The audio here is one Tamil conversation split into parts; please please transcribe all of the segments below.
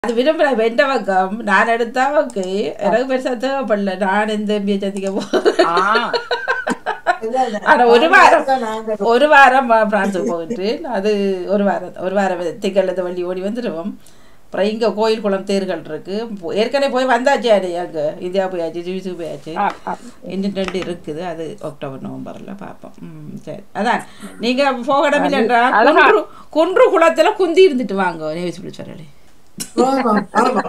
அது விரும்பல வெண்ட பக்கம் நான் எடுத்தா ஓகே எனக்கு பெருசா தேவைப்படல நான் இந்த எம்பியை சந்திக்க போறேன் ஆ இல்ல, இல்ல. ஆனா ஒரு வாரம் நாங்க ஒரு வாரம் பிரான்ஸுக்கு போயிட்டு அது ஒரு வாரம் ஒரு வாரம் திங்களது வள்ளி ஓடி வந்துடுவோம் அப்புறம் இங்கே கோயில் குளம் தேர்கள் இருக்கு போ- ஏற்கனவே போய் வந்தாச்சு அது அங்கே இந்தியா போயாச்சு ஜிவிசு போயாச்சு ஆ, ஆ. இன்னும் ரெண்டு இருக்குது அது அக்டோபர் நவம்பரில் பார்ப்போம் ம் சரி அதான் நீங்கள் போகடமில்லைன்றா அழகா. குன்று குன்று குளத்தில் குந்தி இருந்துட்டு வாங்க நேவிஸ் பிடிச்சாரே ஆமா, ஆமா.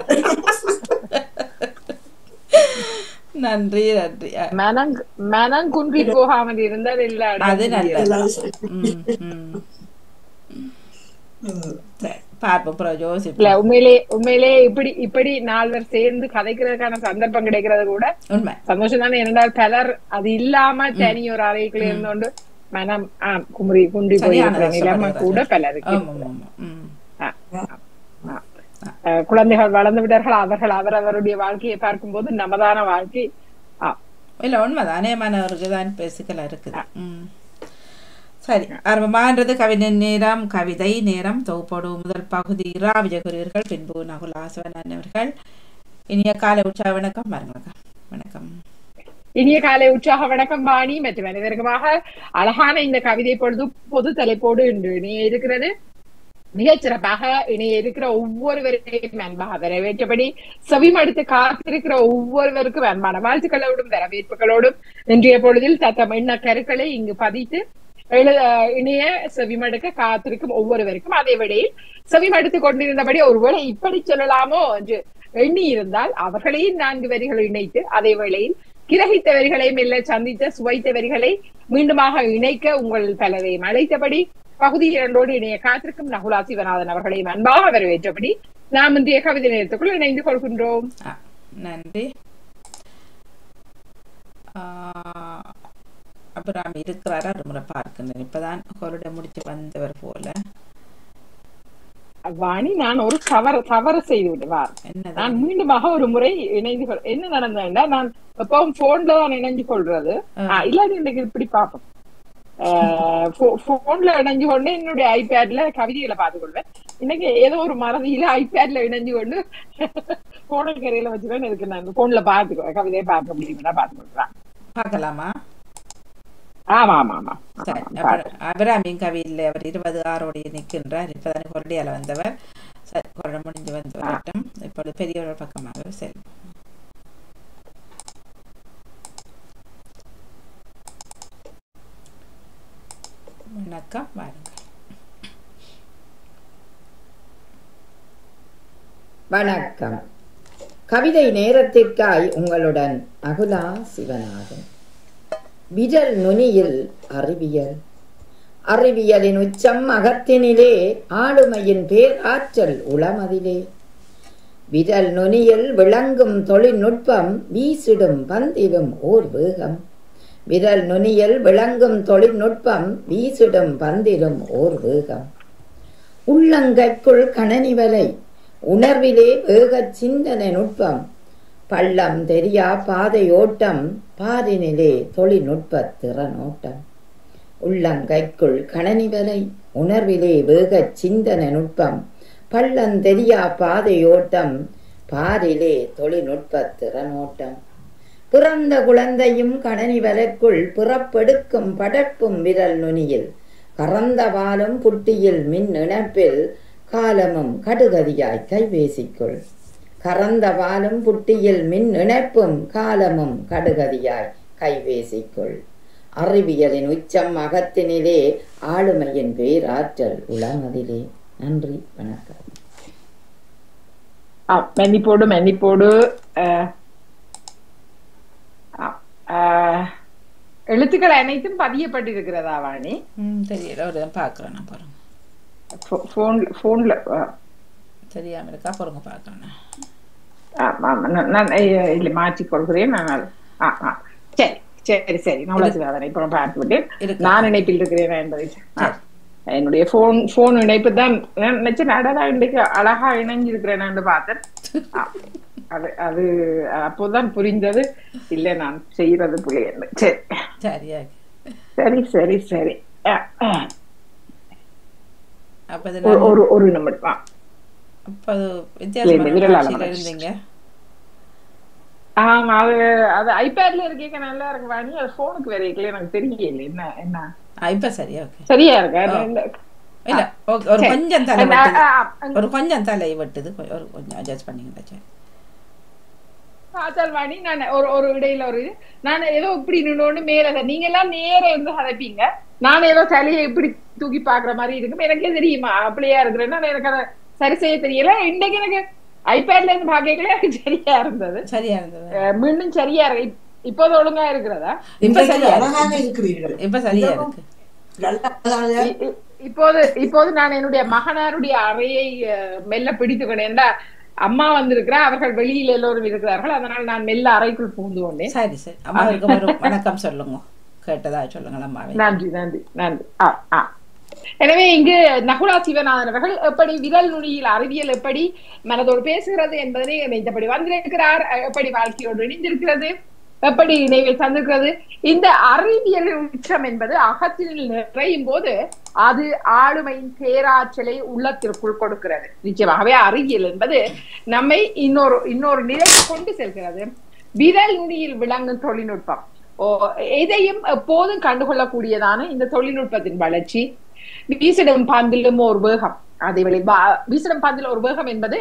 நன்றி நன்றி அ, மனம் மனம் குன்றி போகாமல் இருந்தால் இல்ல அது நல்லது எல்லாரும் சரி. ம் ம் ம். சரி பார்ப்போம் அப்புறம் யோசிப்போம் இல்ல உண்மையிலே உண்மையிலே இப்படி இப்படி நால்வர் சேர்ந்து கதைக்கிறதுக்கான சந்தர்ப்பம் கிடைக்கிறது கூட உண்மை சந்தோஷம் தானே இரண்டால் பலர் அது இல்லாம தனி ஒரு அறைக்குள்ள இருந்தோண்டு மனம் ஆ, குமுறி குன்றி சரியான போயிருக்கிற நிலைமை கஷ்டப்படுறாங்க. கூட பலருக்கு ஆமாம் ஆமாம் ம் ஆ, ஆ, ஆ. அஹ், குழந்தைகள் வளர்ந்து விட்டார்கள் அவர்கள் அவரவருடைய வாழ்க்கையை பார்க்கும்போது நமதான வாழ்க்கை ஆ, இல்லை உண்மைதான் அநேகமானவருக்கு தான் பேசிக்கலாம் இருக்குது ம் சரி ஆரம்பமான்றது கவிதை நேரம் கவிதை நேரம் தொகுப்போடு முதல் பகுதி இரா விஜயகுரியர்கள் பின்பு நகுல் ஆசவன் அவர்கள் இனிய காலை உற்சாக வணக்கம் வணக்கம் வணக்கம் இனிய காலை உற்சாக வணக்கம் வாணி மற்றும் அனைவருக்குமாக அழகான இந்த கவிதை பொழுது பொது தலைப்போடு இன்று இணைய இருக்கிறது மிகச் சிறப்பாக இணைய இருக்கிற ஒவ்வொருவரையும் அன்பாக வரவேற்றபடி செவிமடுத்து காத்திருக்கிற ஒவ்வொருவருக்கும் அன்பான வாழ்த்துக்களோடும் வரவேற்புகளோடும் இன்றைய பொழுதில் தத்தம் எண்ண கருக்களை இங்கு பதித்து எழுத இணைய செவிமடுக்க காத்திருக்கும் ஒவ்வொருவருக்கும் அதே வேளையில் செவிமடுத்துக் கொண்டிருந்தபடி ஒருவேளை இப்படி சொல்லலாமோ என்று எண்ணி இருந்தால் அவர்களையும் நான்கு வரிகள் இணைத்து அதே வேளையில் கிரகித்த வரிகளை மெல்ல சந்தித்த சுவைத்த வரிகளை மீண்டுமாக இணைக்க உங்கள் பலரையும் அழைத்தபடி பகுதி இரண்டோடு இணைய காத்திருக்கும் நகுலா சிவநாதன் அவர்களையும் அன்பாக வரவேற்றபடி நாம் இன்றைய கவிதை நேரத்துக்குள் இணைந்து கொள்கின்றோம் ஆ நன்றி ஆ, அப்புறம் இருக்கிறாரா ஒரு முறை பார்க்கணும் இப்பதான் கொருடை முடிச்சு வந்தவர் போல வாணி நான் ஒரு தவறு தவறு செய்து விடுவார் என்னதான் நான் மீண்டுமாக ஒரு முறை இணைந்து கொள் என்ன நடந்ததுன்னா நான் எப்பவும் போன்ல தான் இணைஞ்சு கொள்றது ஆ, இல்லாட்டி இன்னைக்கு இப்படி பார்ப்போம் போன்ல இணைஞ்சு கொண்டு என்னுடைய ஐபேட்ல கவிதைகளை பார்த்து கொள்வேன் இன்னைக்கு ஏதோ ஒரு மறதியில ஐபேட்ல இணைஞ்சு கொண்டு போன கரையில வச்சுதான் இருக்கு நான் போன்ல பார்த்துக்குவேன் கவிதையை பார்க்க முடியுமா பார்த்து கொள்றேன் பார்க்கலாமா ஆமா ஆமா ஆமா சரி ஆமா, அப்புறம் அபிராமியின் கவியில் அவர் இருபது ஆறோடைய நிற்கின்றார் இப்போதான் கொரடியால வந்தவர் சரி கொரடை முடிஞ்சு வந்து வரட்டும் இப்பொழுது பெரியவர்கள் பக்கமாக சரி வணக்கம் வாருங்கள் வணக்கம் கவிதை நேரத்திற்காய் உங்களுடன் அகுலா சிவநாதன் விரல் நுனியில் அறிவியல் அறிவியலின் உச்சம் அகத்தினிலே ஆளுமையின் பேர் ஆற்றல் உளமதிலே விரல் நுனியில் விளங்கும் தொழில்நுட்பம் வீசிடும் பந்திலும் ஓர் வேகம் விரல் நுனியில் விளங்கும் தொழில்நுட்பம் வீசிடும் பந்திலும் ஓர் வேகம் உள்ளங்கைக்குள் கணனி வலை உணர்விலே வேகச் சிந்தனை நுட்பம் பள்ளம் தெரியா பாதை ஓட்டம் பாரினிலே தொழில்நுட்ப திறனோட்டம் உள்ளங்கைக்குள் கணனி வலை உணர்விலே வேகச் சிந்தனை நுட்பம் பள்ளம் தெரியா பாதை ஓட்டம் பாரிலே தொழில்நுட்ப திறனோட்டம் பிறந்த குழந்தையும் கணனி வலைக்குள் பிறப்பெடுக்கும் படப்பும் விரல் நுனியில் கறந்த பாலும் புட்டியில் மின் இணைப்பில் காலமும் கடுகதியாய் கைவேசிக்குள் கறந்த பாலும் புட்டியில் மின் இணைப்பும் காலமும் கடுகதியாய் கைவேசிக்குள் அறிவியலின் உச்சம் அகத்தினிலே ஆளுமையின் பேராற்றல் உளமதிலே நன்றி வணக்கம் ஆ, மன்னிப்போடு மன்னிப்போடு அஹ், ஆ, அஹ், எழுத்துக்கள் அனைத்தும் பதியப்பட்டிருக்கிறதா வாணி ம் தெரியல ஒரு பார்க்குறேன் நான் பாருங்க போ- போன்ல போன்ல அஹ், தெரியாமல் இருக்கா பாருங்க பார்க்குறேன் ஆமா, ஆமா. நான் நான், ஐய, இல்லை மாற்றிக் கொள்கிறேன் நான் அது- ஆ, ஆ. சரி சரி சரி நவலசிவாதனை இப்போ பார்த்து விட்டேன் இருக்கு. நான் இணைப்பில் இருக்கிறேன் என்பதை ஆ. என்னுடைய போன் போன் இணைப்பு தான் நான் நினைச்சேன் அடடா இன்றைக்கு அழகா இணைஞ்சிருக்கிறேன் பார்த்தேன் ஆ. அது அது அப்போதான் புரிந்தது இல்ல நான் செய்யறது பிள்ளைன்னு சரி சரியா சரி சரி சரி ஆ, ஆ. அப்போ இது ஒரு- நான் ஒரு ஒரு நிமிடம் ஆ. அப்ப அது வித்தியாசமான விரலால காட்சியில வளைச்சு. இருந்தீங்க ஆமா அது அது ஐபேட்ல இருக்கேக்க நல்லா இருக்கு வாணி அது போனுக்கு வேற இருக்கல எனக்கு தெரியல என்ன என்ன ஆ, இப்ப சரியா ஓகே சரியா இருக்கு அது இந்த- இல்ல ஓகே, ஒரு சரி. கொஞ்சம் தலை அந்த- வெட்டுது ஆ, ஆ, ஒரு கொஞ்சம் தலை வெட்டுது கொ- ஒரு கொஞ்சம் அட்ஜஸ்ட் பண்ணிக்கிட்டா சரி ஆச்சால் வாணி நான் ஒரு ஒரு இடையில ஒரு இது நான் ஏதோ இப்படி நின்னோன்னு மேல த- நீங்க எல்லாம் நேர இருந்து ஹதப்பீங்க நான் ஏதோ தலையை இப்படி தூக்கி பாக்குற மாதிரி இருக்கும் எனக்கே தெரியுமா அப்படியா இருக்கிறேன்னா எனக்கு அதை சரி செய்ய தெரியல இன்னைக்கு எனக்கு ஐபேட்ல இருந்து பாக்கல எனக்கு சரியா இருந்தது சரியா இருந்தது அஹ் மீண்டும் சரியா இருக்கு இப்- இப்போது ஒழுங்கா இருக்கிறதா இப்ப இன்றைக்கு சரியா இருக்கு. அழகாக இருக்கிறீர்கள் இப்ப சரியா இருக்கு நல்ல அழகாக இ- இ- இப்போது இப்போது நான் என்னுடைய மகனாருடைய அறையை அஹ், மெல்ல பிடித்துக்கொண்டேன் ஏண்டா அம்மா வந்திருக்கிறா அவர்கள் வெளியில் எல்லோரும் இருக்கிறார்கள் அதனால் நான் மெல்ல அறைக்குள் புகுந்து கொண்டேன் சரி சரி அம்மாவுக்கு ஒரு வணக்கம் சொல்லுங்க கேட்டதா சொல்லுங்கள் அம்மாவை நன்றி நன்றி நன்றி ஆ ஆ எனவே இங்கு நகுலா சிவநாதன் அவர்கள் எப்படி விரல் நுனியில் அறிவியல் எப்படி மனதோடு பேசுகிறது என்பதனை இணைந்தபடி வந்திருக்கிறார் எப்படி வாழ்க்கையோடு இணைந்திருக்கிறது எப்படி இணைவில் தந்திருக்கிறது இந்த அறிவியல் உச்சம் என்பது அகத்தில் நிறையும் போது அது ஆளுமையின் பேராற்றலை உள்ளத்திற்குள் கொடுக்கிறது நிச்சயமாகவே அறிவியல் என்பது நம்மை இன்னொரு இன்னொரு நிலைக்கு கொண்டு செல்கிறது விரல் நுனியில் விளங்கும் தொழில்நுட்பம் ஓ, எதையும் எப்போதும் கண்டுகொள்ளக்கூடியதான இந்த தொழில்நுட்பத்தின் வளர்ச்சி வீசிடும் பந்திலும் ஒரு வேகம் அதே வேளை வா- வீசிடும் பந்தில் ஒரு வேகம் என்பது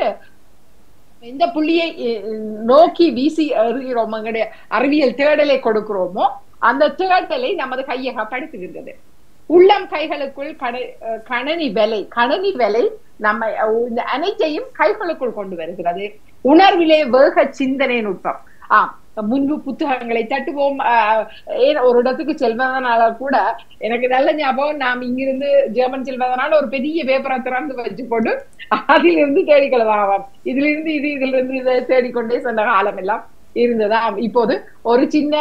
எந்த புள்ளியை அஹ், நோக்கி வீசி எறிகிறோம் எங்களுடைய அறிவியல் தேடலை கொடுக்கிறோமோ அந்த தேடலை நமது கையகப்படுத்துகின்றது உள்ளம் கைகளுக்குள் கண- அஹ், கணனி விலை கணனி விலை நம்ம அஹ், இந்த அனைத்தையும் கைகளுக்குள் கொண்டு வருகிறது உணர்விலே வேக சிந்தனை நுட்பம் ஆம் முன்பு புத்தகங்களை தட்டுவோம் ஆஹ், ஏன் ஒரு இடத்துக்கு செல்வதனால கூட எனக்கு நல்ல ஞாபகம் நாம் இங்கிருந்து ஜெர்மன் செல்வதனால ஒரு பெரிய பேப்பரை திறந்து வச்சு போட்டு அதிலிருந்து தேடிக்கொள்ளலாம் இதுல இருந்து இது இதுல இருந்து இதை தேடிக்கொண்டே சென்ற காலம் எல்லாம் இருந்ததா இப்போது ஒரு சின்ன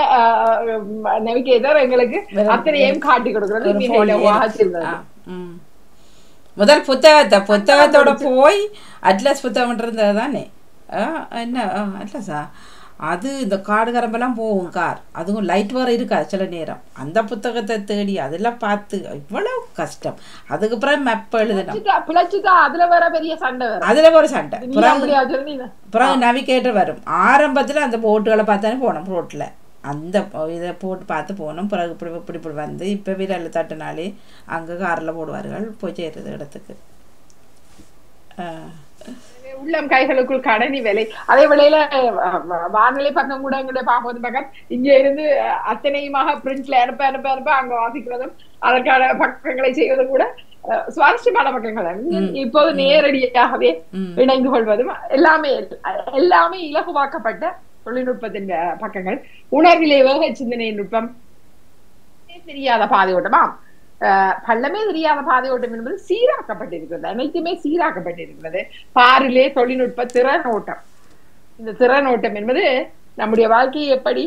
நெவிகேட்டர் எங்களுக்கு வெறும் அத்தனையும் காட்டி கொடுக்கிறது ஒரு மிக phone இலவாக இருக்கு. செல்வது ஆ, ம். முதல் புத்தகத்தை புத்தகத்தோட போய் அட்லஸ் புத்தகம் இருந்தது தானே ஆ, என்ன ஆ, அட்லஸா அது இந்த காடு கரம்பெல்லாம் போகும் கார் அதுவும் லைட் வர இருக்காது சில நேரம் அந்த புத்தகத்தை தேடி அதெல்லாம் பார்த்து இவ்வளவு கஷ்டம் அதுக்கப்புறம் மெப்ப எழுதணும் பிழைச்சுட்டா பிழைச்சுட்டா அதுல வேற பெரிய சண்டை வரும் அதுல ஒரு சண்டை நீ பிறகு அப்படியா சொன்னீங்க பிறகு நவிகேட்டர் வரும் ஆரம்பத்துல அந்த போட்டுகளை பார்த்தானே போனோம் ரோட்ல அந்த இதை போட்டு பார்த்து போனோம் பிறகு இப்படி இப்படி இப்படி வந்து இப்போ விரல் தட்டினாலே அங்கே காரில் போடுவார்கள் போய் சேருது இடத்துக்கு ஆ. உள்ளம் கைகளுக்குள் கடனி வேலை அதே வேளையில அஹ், வ- வானிலை பக்கம் கூட எங்களுடைய பார்ப்பது பக்கம் இங்க இருந்து அஹ், அத்தனையுமாக பிரிண்ட்ல அனுப்ப அனுப்ப அனுப்ப அங்க வாசிக்கிறதும் அதற்கான பக்கங்களை செய்வதும் கூட அஹ், சுவாரஸ்யமான பக்கங்கள் இப்போது நேரடியாகவே ம். இணைந்து கொள்வதும் எல்லாமே எல்லாமே இலகுவாக்கப்பட்ட தொழில்நுட்பத்தின் அஹ், பக்கங்கள் உணர்விலே வேக சிந்தனை நுட்பம் தெரியாத பாதையோட்டமா அஹ், பள்ளமே தெரியாத பாதையோட்டம் என்பது சீராக்கப்பட்டிருக்கிறது அனைத்துமே சீராக்கப்பட்டிருக்கிறது பாரிலே தொழில்நுட்ப திறனோட்டம் இந்த திறனோட்டம் என்பது நம்முடைய வாழ்க்கையை எப்படி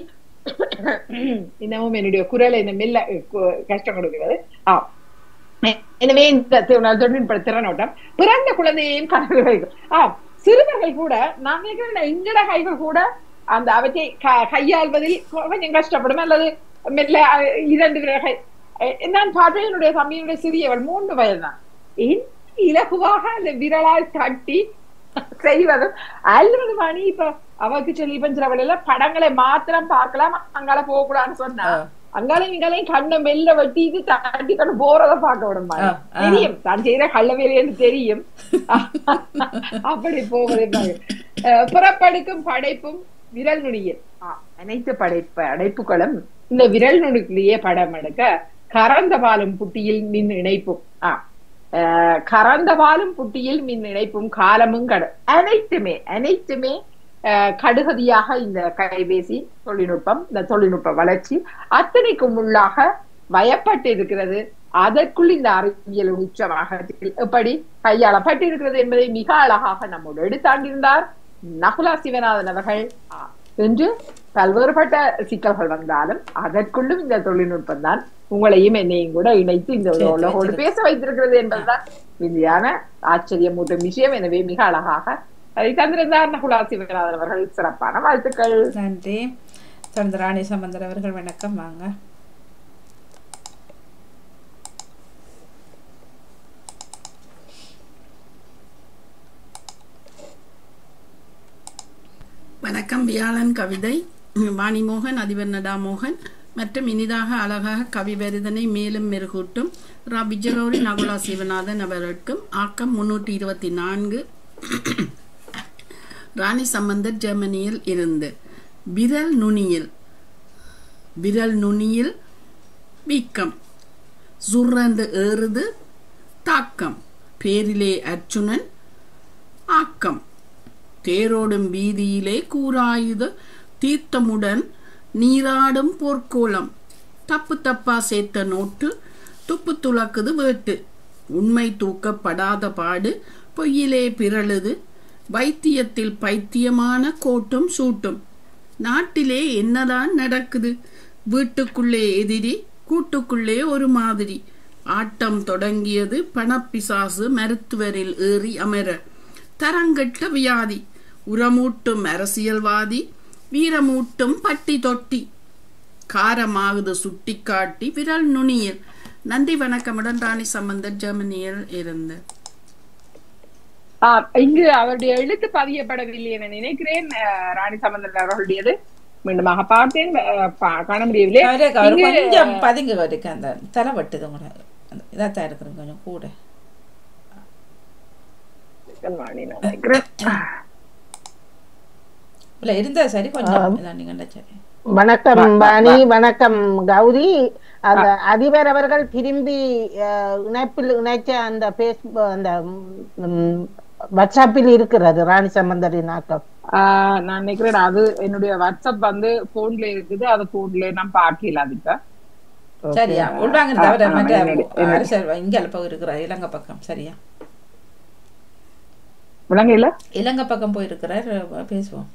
இன்னமும் என்னுடைய குரலை இந்த மெல்ல கு- கஷ்டம் கொடுக்கிறது ஆ எனவே இந்த தி- தொழில்நுட்ப திறனோட்டம் பிறந்த குழந்தையையும் கடந்து வைக்கும் ஆ சிறுவர்கள் கூட நான் நினைக்கிறேன் எங்கட கைகள் கூட அந்த அவற்றை க- கையாள்வதில் கொஞ்சம் கஷ்டப்படும் அல்லது மெல்ல அஹ், இரண்டு விரல்கள் அஹ், நான் பார்த்தேன் என்னுடைய தம்பியினுடைய சிறியவள் மூன்று வயதுதான் என்ன இலகுவாக அந்த விரலால் தட்டி செய்வதும் அல்லது மணி இப்ப அவக்கு சொல்லி பஞ்சரவளையில படங்களை மாத்திரம் பார்க்கலாம் அங்கால போக கூடாதுன்னு சொன்னா ஆ. அங்காலையும் இங்காலையும் கண்ணை மெல்ல வெட்டி இது தட்டி கண்ணு போறத பார்க்க விட ஆ, ஆ. தெரியும் தான் செய்யற கள்ள வேலைன்னு தெரியும் அப்படி போவதை பாரு. அஹ், புறப்படுக்கும் படைப்பும் விரல் நுனியில் ஆ, அனைத்து படைப்பு படைப்புகளும் இந்த விரல் நுனிக்குள்ளேயே படம் எடுக்க கறந்த பாலும் புட்டியில் மின் இணைப்பும் ஆ அஹ், கறந்த பாலும் புட்டியில் மின் இணைப்பும் காலமும் கடு அனைத்துமே அனைத்துமே அஹ், கடுகதியாக இந்த கைபேசி தொழில்நுட்பம் இந்த தொழில்நுட்ப வளர்ச்சி அத்தனைக்கும் உள்ளாக வயப்பட்டு இருக்கிறது அதற்குள் இந்த அறிவியல் உச்சமாக எப்படி கையாளப்பட்டு இருக்கிறது என்பதை மிக அழகாக நம்மோடு எடுத்தாண்டிருந்தார் நகுலா சிவநாதன் அவர்கள் ஆ, என்று பல்வேறுபட்ட சிக்கல்கள் வந்தாலும் அதற்குள்ளும் இந்த தொழில்நுட்பம் தான் உங்களையும் என்னையும் கூட இணைத்து இந்த சேர்த்து உலகோடு வைத்திருக்கு. பேச வைத்திருக்கிறது என்பதுதான் இந்தியான ஆச்சரியமூட்டும் விஷயம் எனவே மிக அழகாக அதை தந்திருந்தார் நகுலா சிவநாதன் அவர்கள் சிறப்பான வாழ்த்துக்கள் நன்றி தொடர்ந்து ராணி சம்பந்தர் அவர்கள் வணக்கம் வாங்க வணக்கம் வியாழன் கவிதை வாணிமோகன் அதிபர் நடாமோகன் மற்றும் இனிதாக அழகாக கவி விருதனை மேலும் மெருகூட்டும் ரா விஜயகௌரி நகுலா சிவநாதன் அவர்களுக்கும் ஆக்கம் முன்னூற்றி இருபத்தி நான்கு ராணி சம்பந்தர் ஜெர்மனியில் இருந்து விரல் நுனியில் விரல் நுனியில் வீக்கம் சுரந்து ஏறுது தாக்கம் பேரிலே அர்ச்சுனன் ஆக்கம் தேரோடும் வீதியிலே கூராயுத தீர்த்தமுடன் நீராடும் போர்க்கோளம் தப்பு தப்பா சேர்த்த நோட்டு துப்பு துளக்குது வேட்டு உண்மை தூக்கப்படாத பாடு பொய்யிலே பிறழுது வைத்தியத்தில் பைத்தியமான கோட்டும் சூட்டும் நாட்டிலே என்னதான் நடக்குது வீட்டுக்குள்ளே எதிரி கூட்டுக்குள்ளே ஒரு மாதிரி ஆட்டம் தொடங்கியது பணப்பிசாசு மருத்துவரில் ஏறி அமர தரங்கெட்ட வியாதி உரமூட்டும் அரசியல்வாதி வீரமூட்டும் பட்டி தொட்டி காரமாகுது சுட்டிக்காட்டி விரல் நுனியில் நன்றி வணக்கமுடன் ராணி சம்பந்தர் ஜெர்மனியில் இருந்து ஆ, இங்கு அவருடைய எழுத்து பதியப்படவில்லை என நினைக்கிறேன் அஹ், ராணி சம்பந்தன் அவர்களுடையது மீண்டுமாக பார்த்தேன் அஹ், பா- காண முடியவில்லை அவரே அவர் இங்கு, கொஞ்சம் பதுங்க வரைக்கு அந்த தலை வெட்டுது கூட இதாத்தான் இருக்கிறது கொஞ்சம் கூட வாணி நான் நினைக்கிறேன். இல்ல இருந்தா சரி கொஞ்சம் இதான் நீங்க சரி வணக்கம் வ- வ- வாணி வணக்கம் கௌரி அந்த அதிபர் அவர்கள் திரும்பி அஹ், இணைப்பில் இணைச்ச அந்த பேஸ்புக் அந்த ம், வாட்ஸ்அப்பில் இருக்கிறது ராணி சம்பந்தரின் ஆக்கம் ஆஹ், நான் நினைக்கிறேன் அது என்னுடைய வாட்ஸ்அப் வந்து போன்ல இருக்குது அது போன்ல நான் பார்க்கல அது இப்ப சரியா உள்வாங்க தவிர ஆ, மற்ற என்னடி- என்னடி. அரசர் இங்க போய் இருக்கிறார் இலங்கை பக்கம் சரியா விளங்கல இலங்கை பக்கம் போயிருக்கிறார் பேசுவோம்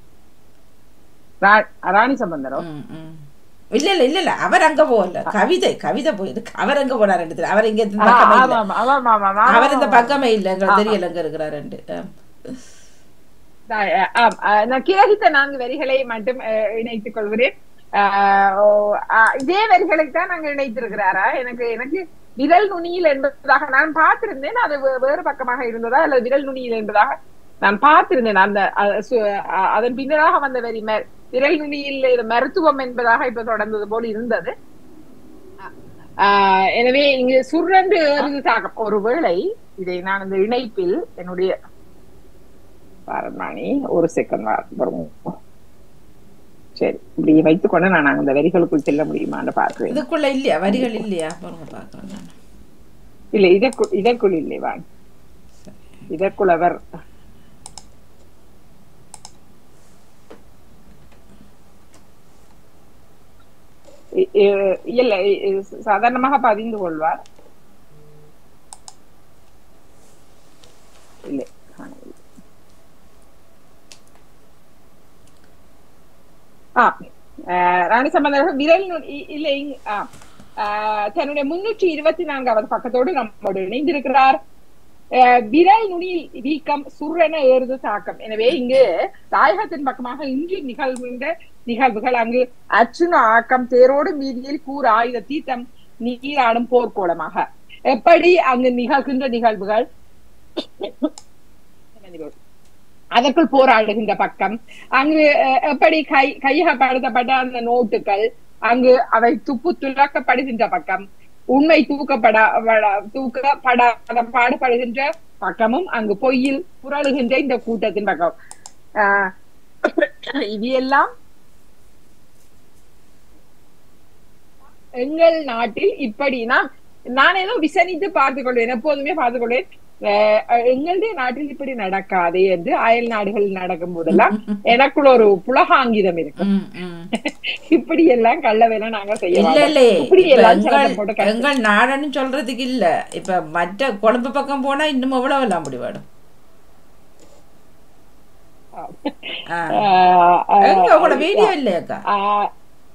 ரா- ராணி சம்பந்தரோ ம், ம். இல்ல இல்ல இல்ல இல்ல அவர் அங்க போகல கவிதை கவிதை போயிருக்கு அவர் எங்க போனார் ரெண்டு அவர் இங்க இந்த ஆ, பக்கமே இல்ல ஆமா, ஆமா, ஆமா, ஆமா, ஆமா. அவர் இந்த பக்கமே இல்ல எங்களுக்கு தெரியல எங்க இருக்கிறார் ரெண்டு நான், ஆம், அஹ், நான் கிரகித்த நான்கு வரிகளை மட்டும் அஹ், இணைத்துக் கொள்கிறேன் அஹ், ஓ, அஹ், இதே வரிகளை தான் நாங்க இணைத்திருக்கிறாரா எனக்கு எனக்கு விரல் நுனியில் என்பதாக நான் பார்த்திருந்தேன் அது வே- வேறு பக்கமாக இருந்ததா அல்லது விரல் நுனியில் என்பதாக நான் பார்த்திருந்தேன் அந்த அஹ், சு- அஹ், அதன் பின்னராக வந்த வரி ம- விரல் நுனியில் இது மருத்துவம் என்பதாக இப்ப தொடர்ந்தது போல் இருந்தது ஆஹ் எனவே இங்கு சுரண்டு ஏறுது தாக்கம் ஒருவேளை இதை நான் இந்த இணைப்பில் என்னுடைய பாரமாணி ஒரு செகண்ட் வரும் சரி இப்படி வைத்துக்கொண்டு நான் அந்த வரிகளுக்குள் செல்ல முடியுமான்னு பார்க்கிறேன் இதுக்குள்ள இல்லையா வரிகள் இல்லையா பாருங்க பாக்குறேன் நான் இல்ல இதற்குள் இதற்குள் இல்லை வாங்க இதற்குள் அவர் இ- இ- இல்ல இ- இ- சாதாரணமாக பதிந்து கொள்வார் இல்லை காணவில்லை. ஆ அஹ், ராணி சம்பந்தர்கள் விரல் நுனி- இ- இல்லை இங்- ஆ. அஹ், தன்னுடைய முன்னூற்றி இருபத்தி நான்காவது பக்கத்தோடு நம்மோடு இணைந்திருக்கிறார் அஹ், விரல் நுனியில் வீக்கம் சுரண ஏறுது தாக்கம் எனவே இங்கு தாயகத்தின் பக்கமாக இன்று நிகழ்கின்ற நிகழ்வுகள் அங்கு அச்சுன ஆக்கம் தேரோடு மீதியில் கூர் ஆயுத தீர்த்தம் நீராடும் போர்க்கோளமாக எப்படி அங்கு நிகழ்கின்ற நிகழ்வுகள் அதற்குள் போராடுகின்ற பக்கம் அங்கு அஹ், எப்படி கை கையகப்படுத்தப்பட்ட அந்த நோட்டுகள் அங்கு அவை துப்பு துலக்கப்படுகின்ற பக்கம் உண்மை தூக்கப்பட வட- தூக்கப்படாத பாடுபடுகின்ற பக்கமும் அங்கு பொய்யில் புரளுகின்ற இந்த கூட்டத்தின் பக்கம் ஆஹ் இது எல்லாம் எங்கள் நாட்டில் இப்படி நான் நான் ஏதோ விசனித்து பார்த்துக் கொள்வேன் எப்போதுமே பார்த்துக் கொள்வேன் அஹ் எங்களுடைய நாட்டில் இப்படி நடக்காதே என்று அயல் நாடுகளில் நடக்கும் போதெல்லாம் எனக்குள்ள ஒரு புலகாங்கிதம் இருக்கு ம், ம். இப்படி எல்லாம் கள்ள வேலை நாங்க செய்ய இல்ல மாட்டோம். இல்ல இப்படி இப்ப எல்லாம் சண்டை போட்டு எங்கள் கஷ்டம். எங்கள் நாடுன்னு சொல்றதுக்கு இல்ல இப்ப மற்ற கொழும்பு பக்கம் போனா இன்னும் எவ்வளவு எல்லாம் முடிவாடும் ஆ. ஆஹ் ஆஹ் எங்க உங்களோட வீடியோ இல்லையாக்கா ஆஹ்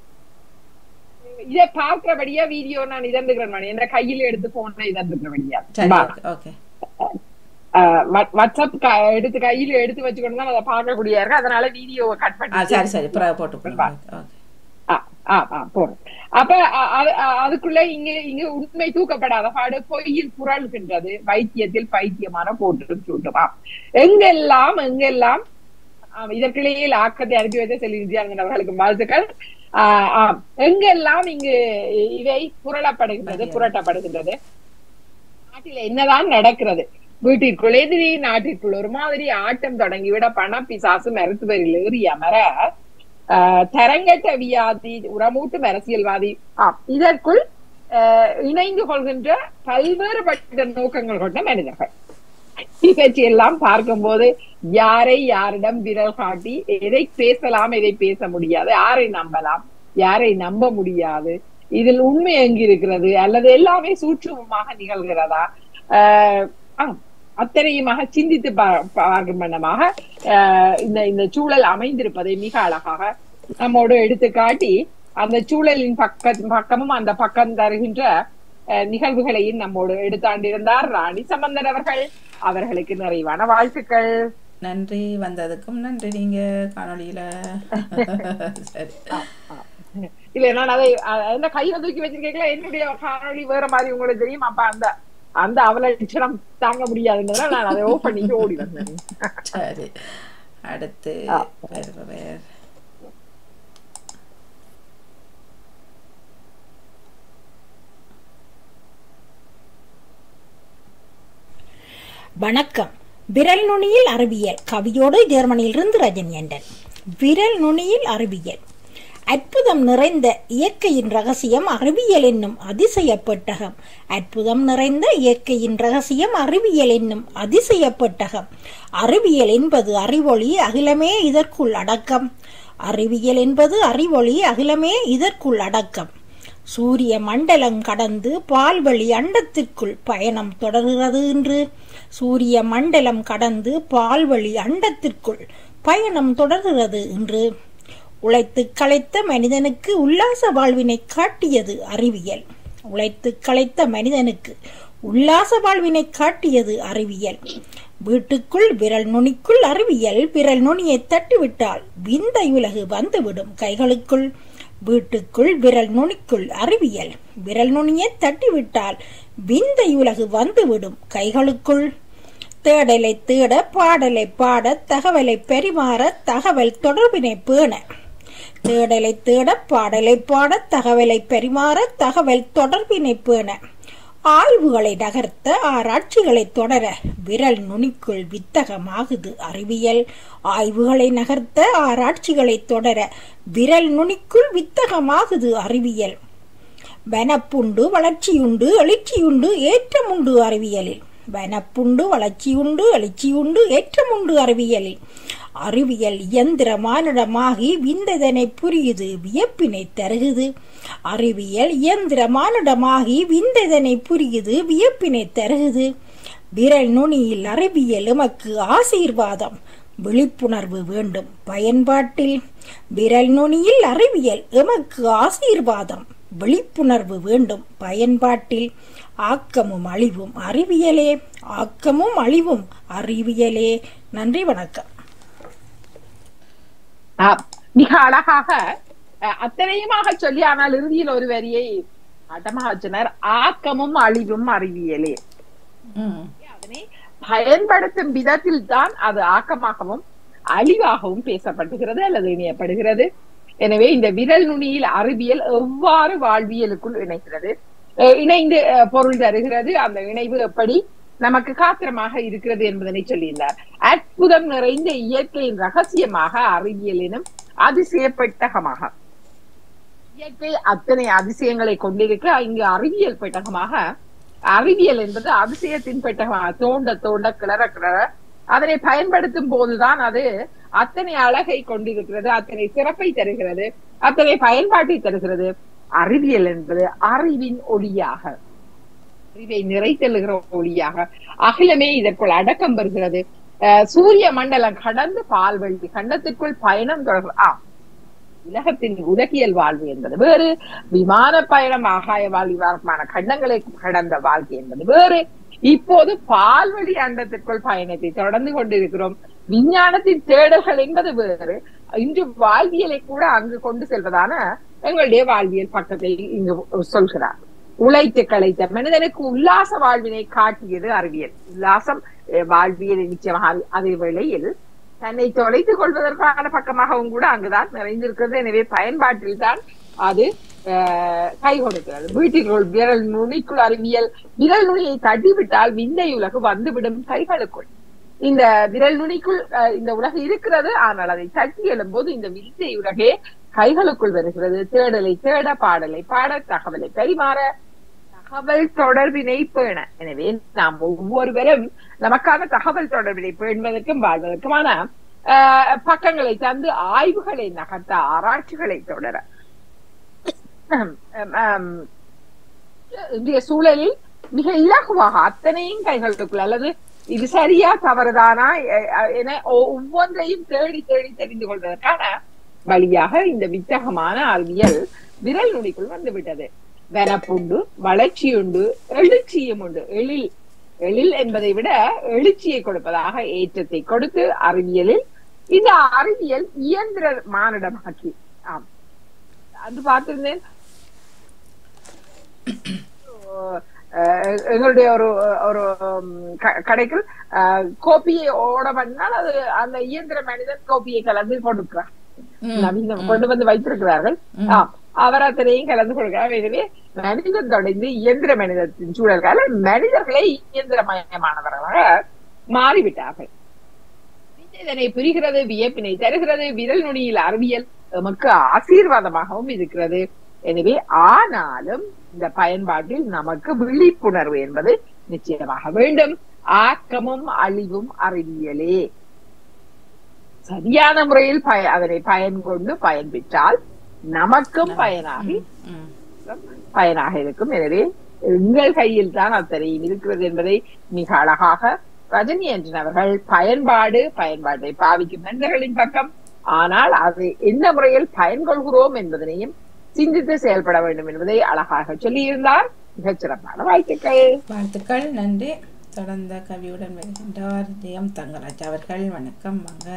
இதை பார்க்கிறபடியா வீடியோ நான் இதந்துக்கிறேன் மணி என்ற கையில் எடுத்து போன இதந்துக்கிறபடியா சரி பா. ஓகே ஆஹ் வா- வாட்ஸ்அப் க- எடுத்து கையில எடுத்து வச்சுக்கொண்டு தான் அதை பார்க்கக்கூடிய இருக்கு அதனால வீடியோவை கட் ஆ பண்ணி சரி சரி பிறகு போட்டு போடுங்க. ஓகே ஆ, ஆ, ஆ, போறோம் அப்ப அ- அது- அ- அதுக்குள்ள இங்க இங்க உண்மை தூக்கப்படாத பாடு பொய்யில் புரள்கின்றது வைத்தியத்தில் பைத்தியமான போட்டு சுட்டுமா எங்கெல்லாம் எங்கெல்லாம் ஆம், இதற்கிடையில் ஆக்கத்தை அனுப்பி வைத்த செல்வி விஜயானந்தன் அவர்களுக்கு வாழ்த்துக்கள் ஆஹ் ஆம் எங்கெல்லாம் இங்கு இவை புரளப்படுகின்றது புரட்டப்படுகின்றது நாட்டில் என்னதான் நடக்கிறது வீட்டிற்குள் எதிரி நாட்டிற்குள் ஒரு மாதிரி ஆட்டம் தொடங்கிவிட பண பிசாசு மருத்துவரில் ஏறி அமர ஆஹ் தரங்கட்ட வியாதி உரமூட்டும் அரசியல்வாதி ஆம் இதற்குள் ஆஹ் இணைந்து கொள்கின்ற பல்வேறுபட்ட நோக்கங்கள் கொண்ட மனிதர்கள் இவற்றை எல்லாம் பார்க்கும்போது யாரை யாரிடம் விரல் காட்டி எதை பேசலாம் எதை பேச முடியாது யாரை நம்பலாம் யாரை நம்ப முடியாது இதில் உண்மை எங்கு இருக்கிறது அல்லது எல்லாமே சூட்சுமமாக நிகழ்கிறதா ஆஹ் ஆம், அத்தனையுமாக சிந்தித்து பா- பார்க்கும் வண்ணமாக ஆஹ் இந்த இந்த சூழல் அமைந்திருப்பதை மிக அழகாக நம்மோடு எடுத்து காட்டி அந்த சூழலின் பக்க பக்கமும் அந்த பக்கம் தருகின்ற அஹ், நிகழ்வுகளையும் நம்மோடு எடுத்தாண்டிருந்தார் ராணி சம்பந்தன் அவர்கள் அவர்களுக்கு நிறைவான வாழ்த்துக்கள் நன்றி வந்ததுக்கும் நன்றி நீங்க காணொளியில சரி இல்ல நான் அதை அ- அந்த கையில தூக்கி வச்சிருக்கீங்களா என்னுடைய காணொளி வேற மாதிரி உங்களுக்கு தெரியும் அப்ப அந்த அந்த அவல லட்சணம் தாங்க முடியாதுன்றதுனால நான் அதை ஓப் பண்ணி ஓடி வந்தேன் சரி அடுத்து வருபவர் வணக்கம் விரல் நுனியில் அறிவியல் கவியோடு ஜெர்மனியிலிருந்து ரஜன் என்றன் விரல் நுனியில் அறிவியல் அற்புதம் நிறைந்த இயற்கையின் ரகசியம் அறிவியல் என்னும் அதிசய பெட்டகம் அற்புதம் நிறைந்த இயற்கையின் ரகசியம் அறிவியல் என்னும் அதிசய பெட்டகம் அறிவியல் என்பது அறிவொளி அகிலமே இதற்குள் அடக்கம் அறிவியல் என்பது அறிவொளி அகிலமே இதற்குள் அடக்கம் சூரிய மண்டலம் கடந்து பால்வழி அண்டத்திற்குள் பயணம் தொடர்கிறது என்று சூரிய மண்டலம் கடந்து பால்வழி அண்டத்திற்குள் பயணம் தொடர்கிறது என்று உழைத்து களைத்த மனிதனுக்கு உல்லாச வாழ்வினை காட்டியது அறிவியல் உழைத்து களைத்த மனிதனுக்கு உல்லாச வாழ்வினை காட்டியது அறிவியல் வீட்டுக்குள் விரல் நுனிக்குள் அறிவியல் விரல் நுனியை தட்டிவிட்டால் விந்தை உலகு வந்துவிடும் கைகளுக்குள் வீட்டுக்குள் விரல் நுனிக்குள் அறிவியல் விரல் நுனியை தட்டிவிட்டால் விந்தை உலகு வந்துவிடும் கைகளுக்குள் தேடலை தேட பாடலை பாட தகவலை பரிமாற தகவல் தொடர்பினை பேண தேடலை தேட பாடலை பாட தகவலை பரிமாற தகவல் தொடர்பினை பேண ஆய்வுகளை நகர்த்த ஆராய்ச்சிகளை தொடர விரல் நுனிக்குள் வித்தகமாகுது அறிவியல் ஆய்வுகளை நகர்த்த ஆராய்ச்சிகளை தொடர விரல் நுனிக்குள் வித்தகமாகுது அறிவியல் வனப்புண்டு வளர்ச்சியுண்டு எழுச்சியுண்டு ஏற்றமுண்டு அறிவியலில் வனப்புண்டு வளர்ச்சியுண்டு எழுச்சியுண்டு ஏற்றமுண்டு அறிவியலில் அறிவியல் இயந்திர மானிடமாகி விந்ததனை புரியுது வியப்பினை தருகுது அறிவியல் இயந்திர மானிடமாகி விந்ததனை புரியுது வியப்பினை தருகுது விரல் நுனியில் அறிவியல் எமக்கு ஆசீர்வாதம் விழிப்புணர்வு வேண்டும் பயன்பாட்டில் விரல் நுனியில் அறிவியல் எமக்கு ஆசீர்வாதம் விழிப்புணர்வு வேண்டும் பயன்பாட்டில் ஆக்கமும் அழிவும் அறிவியலே ஆக்கமும் அழிவும் அறிவியலே நன்றி வணக்கம் ஆம், மிக அழகாக அஹ், அத்தனையுமாக சொல்லி ஆனால் இறுதியில் ஒரு வரியை அட்டமாக சொன்னார் ஆக்கமும் அழிவும் அறிவியலே ம் அதனை பயன்படுத்தும் விதத்தில் தான் அது ஆக்கமாகவும் அழிவாகவும் பேசப்படுகிறது அல்லது இணையப்படுகிறது எனவே இந்த விரல் நுனியில் அறிவியல் எவ்வாறு வாழ்வியலுக்குள் இணைகிறது அஹ் இணைந்து அஹ், பொருள் தருகிறது அந்த இணைவு எப்படி நமக்கு காத்திரமாக இருக்கிறது என்பதனை சொல்லியிருந்தார் அற்புதம் நிறைந்த இயற்கையின் ரகசியமாக அறிவியல் எனும் அதிசய பெட்டகமாக இயற்கை அத்தனை அதிசயங்களை கொண்டிருக்க இங்கு அறிவியல் பெட்டகமாக அறிவியல் என்பது அதிசயத்தின் பெட்டகமாக தோண்ட தோண்ட கிளற கிளற அதனை பயன்படுத்தும் போதுதான் அது அத்தனை அழகை கொண்டிருக்கிறது அத்தனை சிறப்பை தருகிறது அத்தனை பயன்பாட்டை தருகிறது அறிவியல் என்பது அறிவின் ஒளியாக அறிவை நிறைத்தெழுகிற ஒளியாக அகிலமே இதற்குள் அடக்கம் பெறுகிறது அஹ் சூரிய மண்டலம் கடந்து பால்வெளி கண்டத்திற்குள் பயணம் தொடர் ஆ உலகத்தின் உலகியல் வாழ்வு என்பது வேறு விமான பயணம் ஆகாய வாழ்வான கண்டங்களை கடந்த வாழ்க்கை என்பது வேறு இப்போது பால்வழி அண்டத்திற்குள் பயணத்தை தொடர்ந்து கொண்டிருக்கிறோம் விஞ்ஞானத்தின் தேடல்கள் என்பது வேறு இன்று வாழ்வியலை கூட அங்கு கொண்டு செல்வதான எங்களுடைய வாழ்வியல் பக்கத்தை இங்கு சொல்கிறார் உழைத்து களைத்த மனிதனுக்கு உல்லாச வாழ்வினை காட்டியது அறிவியல் உல்லாசம் அஹ், வாழ்வியல் நிச்சயமாக அதே வேளையில் தன்னை தொலைத்துக் கொள்வதற்கான பக்கமாகவும் கூட அங்குதான் நிறைந்திருக்கிறது எனவே பயன்பாட்டில் தான் அது அஹ், கை கொடுக்கிறது வீட்டிற்குள் விரல் நுனிக்குள் அறிவியல் விரல் நுனியை தட்டிவிட்டால் விந்தை உலகு வந்துவிடும் கைகளுக்குள் இந்த விரல் நுனிக்குள் அஹ், இந்த உலகு இருக்கிறது ஆனால் அதை தட்டி எழும்போது இந்த விந்தை உலகே கைகளுக்குள் வருகிறது தேடலை தேட பாடலை பாட தகவலை பரிமாற தகவல் தொடர்பினை பேண எனவே நாம் ஒவ்வொருவரும் நமக்கான தகவல் தொடர்பினை பேணுவதற்கும் வாழ்வதற்குமான ஆஹ், பக்கங்களை தந்து ஆய்வுகளை நகர்த்த ஆராய்ச்சிகளை தொடர ஆம், ஆம், இன்றைய சூழலில் மிக இலகுவாக அத்தனையும் கைகளுக்குள் அல்லது இது சரியா தவறுதானா எ- அ- என ஒ- ஒவ்வொன்றையும் தேடி தேடி தெரிந்து கொள்வதற்கான வழியாக இந்த வித்தகமான அறிவியல் விரல் நுனிக்குள் வந்து விட்டது வெனப்புண்டு வளர்ச்சியுண்டு எழுச்சியும் உண்டு எழில் எழில் என்பதை விட எழுச்சியை கொடுப்பதாக ஏற்றத்தை கொடுத்து அறிவியலில் இந்த அறிவியல் இயந்திர மானிடமாக்கி ஆம் அது பார்த்திருந்தேன் அஹ் எங்களுடைய ஒரு ஒரு உம், க- கடைக்குள் அஹ், கோப்பியை ஓட பண்ணால் அது அந்த இயந்திர மனிதன் கோப்பியை கலந்து கொடுக்கிறார் ம், நவீனம் கொண்டு வந்து வைத்திருக்கிறார்கள் ஆம் அவர் அத்தனையும் கலந்து கொடுக்கிறார் எனவே மனிதன் தொடர்ந்து இயந்திர மனிதத்தின் சூழல்கால மனிதர்களே இயந்திரமயமானவர்களாக மாறிவிட்டார்கள் இதனை புரிகிறது வியப்பினை தருகிறது விரல் நுனியில் அறிவியல் நமக்கு ஆசீர்வாதமாகவும் இருக்கிறது எனவே ஆனாலும் இந்த பயன்பாட்டில் நமக்கு விழிப்புணர்வு என்பது நிச்சயமாக வேண்டும் ஆக்கமும் அழிவும் அறிவியலே சரியான முறையில் பய அதனை பயன் கொண்டு பயன் பெற்றால் நமக்கும் பயனாகி ம். பயனாக இருக்கும் எனவே எங்கள் கையில் தான் அத்தனையும் இருக்கிறது என்பதை மிக அழகாக ரஜினி என்றன் அவர்கள் பயன்பாடு பயன்பாட்டை பாவிக்கும் மனிதர்களின் பக்கம் ஆனால் அதை எந்த முறையில் பயன்கொள்கிறோம் என்பதனையும் சிந்தித்து செயல்பட வேண்டும் என்பதை அழகாக சொல்லியிருந்தார் மிகச் சிறப்பான வாழ்த்துக்கள் வாழ்த்துக்கள் நன்றி தொடர்ந்த கவியுடன் வருகின்றார் ஜெயம் தங்கராஜ் அவர்கள் வணக்கம் வாங்க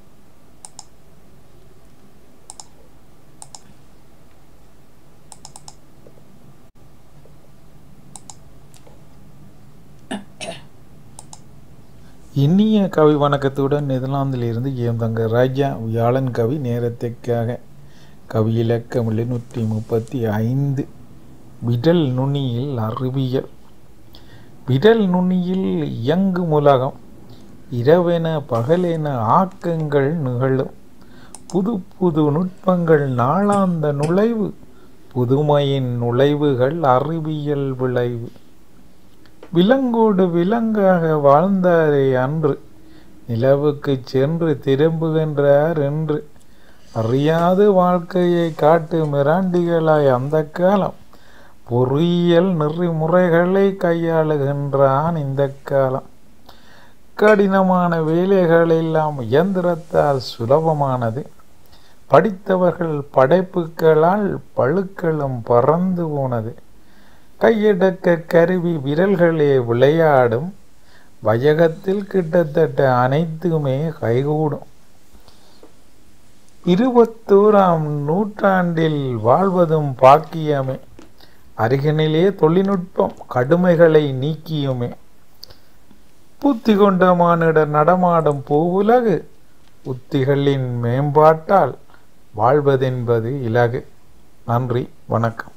இனிய கவி வணக்கத்துடன் நெதர்லாந்திலிருந்து ஏம் தங்க ராஜா வியாழன் கவி நேரத்திற்காக கவி இலக்கம் எழுநூற்றி முப்பத்தி ஐந்து விடல் நுனியில் அறிவியல் விடல் நுனியில் இயங்கும் உலகம் இரவென பகலென ஆக்கங்கள் நிகழும் புது புது நுட்பங்கள் நாளாந்த நுழைவு புதுமையின் நுழைவுகள் அறிவியல் விளைவு விலங்கோடு விலங்காக வாழ்ந்தாரே அன்று நிலவுக்கு சென்று திரும்புகின்றார் என்று அறியாது வாழ்க்கையை காட்டு மிராண்டிகளாய் அந்த காலம் பொறியியல் நெறிமுறைகளை கையாளுகின்றான் இந்த காலம் கடினமான வேலைகள் எல்லாம் இயந்திரத்தால் சுலபமானது படித்தவர்கள் படைப்புகளால் பழுக்களும் பறந்து போனது கையடக்க கருவி விரல்களே விளையாடும் வயகத்தில் கிட்டத்தட்ட அனைத்துமே கைகூடும் இருபத்தோராம் நூற்றாண்டில் வாழ்வதும் பாக்கியமே அருகினிலே தொழில்நுட்பம் கடுமைகளை நீக்கியுமே புத்தி கொண்ட மானிடர் நடமாடும் பூவுலகு உத்திகளின் மேம்பாட்டால் வாழ்வதென்பது இலகு நன்றி வணக்கம்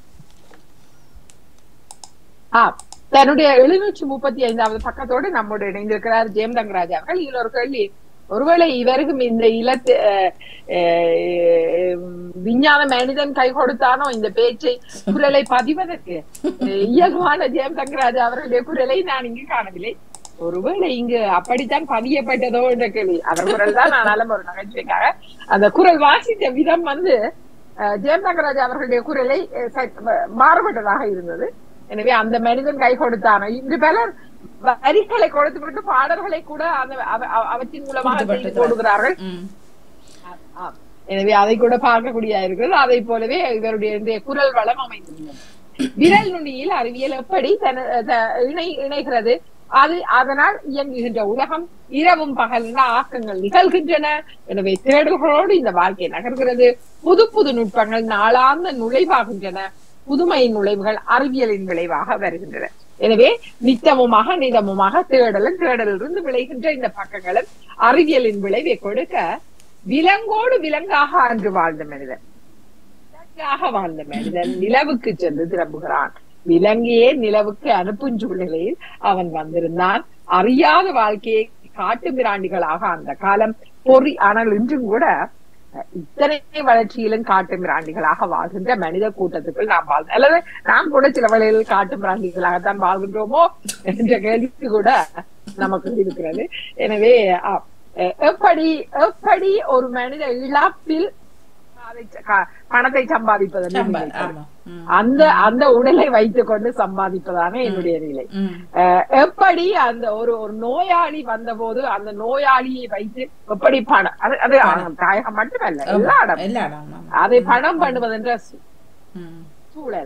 ஆ, தன்னுடைய எழுநூற்றி முப்பத்தி ஐந்தாவது பக்கத்தோடு நம்மோடு இணைந்திருக்கிறார் ஜெயம் தங்கராஜ் அவர்கள் இதுல ஒரு கேள்வி ஒருவேளை இவருக்கும் இந்த இலத்து அஹ், அஹ், விஞ்ஞான மனிதன் கை கொடுத்தானோ இந்த பேச்சை குரலை பதிவதற்கு அஹ், இயல்பான ஜெயம் தங்கராஜ் அவர்களுடைய குரலை நான் இங்கு காணவில்லை ஒருவேளை இங்கு அப்படித்தான் பதியப்பட்டதோ என்ற கேள்வி அவர் குரல் தான் ஆனாலும் ஒரு நகைச்சுவைக்காக அந்த குரல் வாசித்த விதம் வந்து அஹ், ஜெயம் தங்கராஜ் அவர்களுடைய குரலை அஹ், சற்று மாறுபட்டதாக இருந்தது எனவே அந்த மனிதன் கை கொடுத்தானோ இன்று பலர் வரிகளை கொடுத்து விட்டு பாடல்களை கூட அந்த அவ- அவ- அவற்றின் மூலமாக செய்து கொடுத்து போடுகிறார்கள் ம். ஆம். எனவே அதை கூட பார்க்கக்கூடியதா இருக்கிறது அதை போலவே இவருடைய இன்றைய குரல் வளம் அமைந்துள்ளது விரல் நுனியில் அறிவியல் எப்படி தன- த- இணை இணைகிறது அது அதனால் இயங்குகின்ற உலகம் இரவும் பகல் என ஆக்கங்கள் நிகழ்கின்றன எனவே தேடல்களோடு இந்த வாழ்க்கை நகர்கிறது புது புது நுட்பங்கள் நாளாந்த நுழைவாகின்றன புதுமையின் நுழைவுகள் அறிவியலின் விளைவாக வருகின்றன எனவே நித்தமுமாக நிதமுமாக தேடலும் தேடலிருந்து விளைகின்ற இந்த பக்கங்களும் அறிவியலின் விளைவை கொடுக்க விலங்கோடு விலங்காக அன்று வாழ்ந்த மனிதன் விலங்காக வாழ்ந்த மனிதன் நிலவுக்கு சென்று திரும்புகிறான் விலங்கையே நிலவுக்கு அனுப்பும் சூழ்நிலையில் அவன் வந்திருந்தான் அறியாத வாழ்க்கையை காட்டு மிராண்டிகளாக அந்த காலம் பொறி ஆனால் இன்றும் கூட அஹ், இத்தனை வளர்ச்சியிலும் காட்டு மிராண்டிகளாக வாழ்கின்ற மனித கூட்டத்துக்குள் நாம் வாழ்ந்தோம் அல்லது நாம் கூட சில வேளைகளில் காட்டு மிராண்டிகளாகத்தான் வாழ்கின்றோமோ என்ற கேள்வி கூட நமக்கு இருக்கிறது எனவே அஹ், அஹ், எப்படி எப்படி ஒரு மனித இழப்பில் அதை ச- க- பணத்தை சம்பாதிப்பதற்கு சம்பா- நினைப்பது. ஆமா ம். அந்த அந்த உடலை வைத்துக் கொண்டு சம்பாதிப்பதான என்னுடைய நிலை ம். அஹ் எப்படி அந்த ஒரு ஒரு நோயாளி வந்தபோது அந்த நோயாளியை வைத்து எப்படி பணம் அது அது தாயகம் மட்டுமல்ல எல்லா இடம் எல்லா இடம் ஆமா. அதை பணம் பண்ணுவதென்ற சூ- ம். சூழல்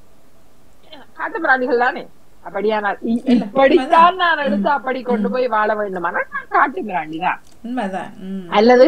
காட்டு பிராணிகள் தானே அப்படியானால் இ- இல்ல, இப்படித்தான் நான் எடுத்து அப்படி கொண்டு போய் வாழ வேண்டுமானால் நான் காட்டு பிராணி தான் உண்மைதான் ம். அல்லது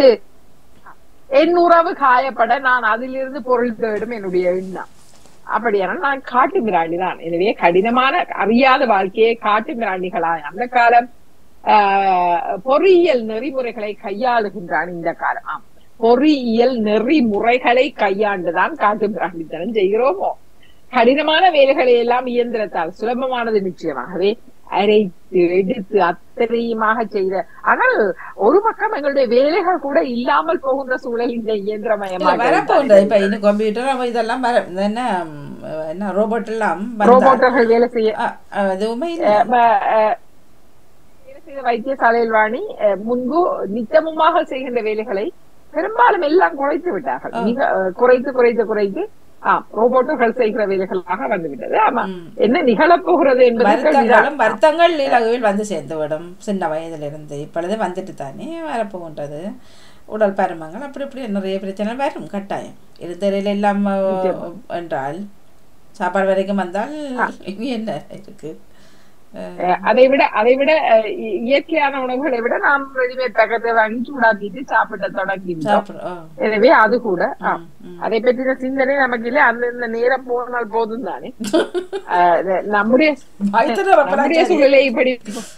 என் உறவு காயப்பட நான் அதிலிருந்து பொருள் தேடும் என்னுடைய எண்ணம் அப்படியான நான் காட்டு மிராண்டி தான் எனவே கடினமான அறியாத வாழ்க்கையை காட்டு மிராண்டிகளாய் அந்த காலம் ஆஹ், பொறியியல் நெறிமுறைகளை கையாளுகின்றான் இந்த காலம் ஆம் பொறியியல் நெறிமுறைகளை கையாண்டுதான் காட்டு மிராண்டித்தனம் செய்கிறோமோ கடினமான வேலைகளை எல்லாம் இயந்திரத்தால் சுலபமானது நிச்சயமாகவே அரைத்து எடுத்து அத்தனையுமாக செய்த ஆனால் ஒரு பக்கம் எங்களுடைய வேலைகள் கூட இல்லாமல் போகின்ற சூழல் இந்த இல்ல இயந்திரமயமாக வரப்போகுது இப்ப இன்னும் கம்ப்யூட்டர் அவ இதெல்லாம் வர இது என்ன ம், என்ன ரோபோட் எல்லாம் வந்தா- ரோபோட்டர்கள் வேலை செய்ய அ, அ, எதுவுமே இல்ல அஹ், ம- அஹ், வேலை செய்த வைத்தியசாலையில் வாணி அஹ், முன்பு நித்தமுமாக செய்கின்ற வேலைகளை பெரும்பாலும் எல்லாம் குறைத்து விட்டார்கள் மிக அஹ், குறைத்து குறைத்து குறைத்து ஆம் ரோபோட்டுகள் செய்கிற வேலைகளாக வந்துவிட்டது ஆமா ம். என்ன நிகழப் போகிறது என்பது வருத்தங்களும் கேள்விதான். வருத்தங்கள் இலகுவில் வந்து சேர்ந்து விடும் சின்ன வயதிலிருந்து இப்பொழுது வந்துட்டு தானே வரப்போகின்றது உடல் பருமங்கள் அப்படி இப்படி நிறைய பிரச்சனை வரும் கட்டாயம் இருத்தரையில் எல்லாம் அஹ், என்றால் சாப்பாடு வரைக்கும் வந்தால் இனி என்ன இருக்கு அஹ், அஹ் அதை விட அதை விட அஹ், இ- இயற்கையான உணவுகளை விட நாம் ரெடிமேட் பக்கத்தை வாங்கி சூடாக்கிட்டு சாப்பிட தொடங்கிட்டோம் சாப்பிடு ஆ. எனவே அது கூட ஆ, ம். அதை பற்றின சிந்தனை நமக்கு இல்லை அந்தந்த நேரம் போனால் போதும் தானே அஹ், இது நம்முடைய வயிற்று நம்முடைய நிரம்பராச்சாரி சூழலை இப்படி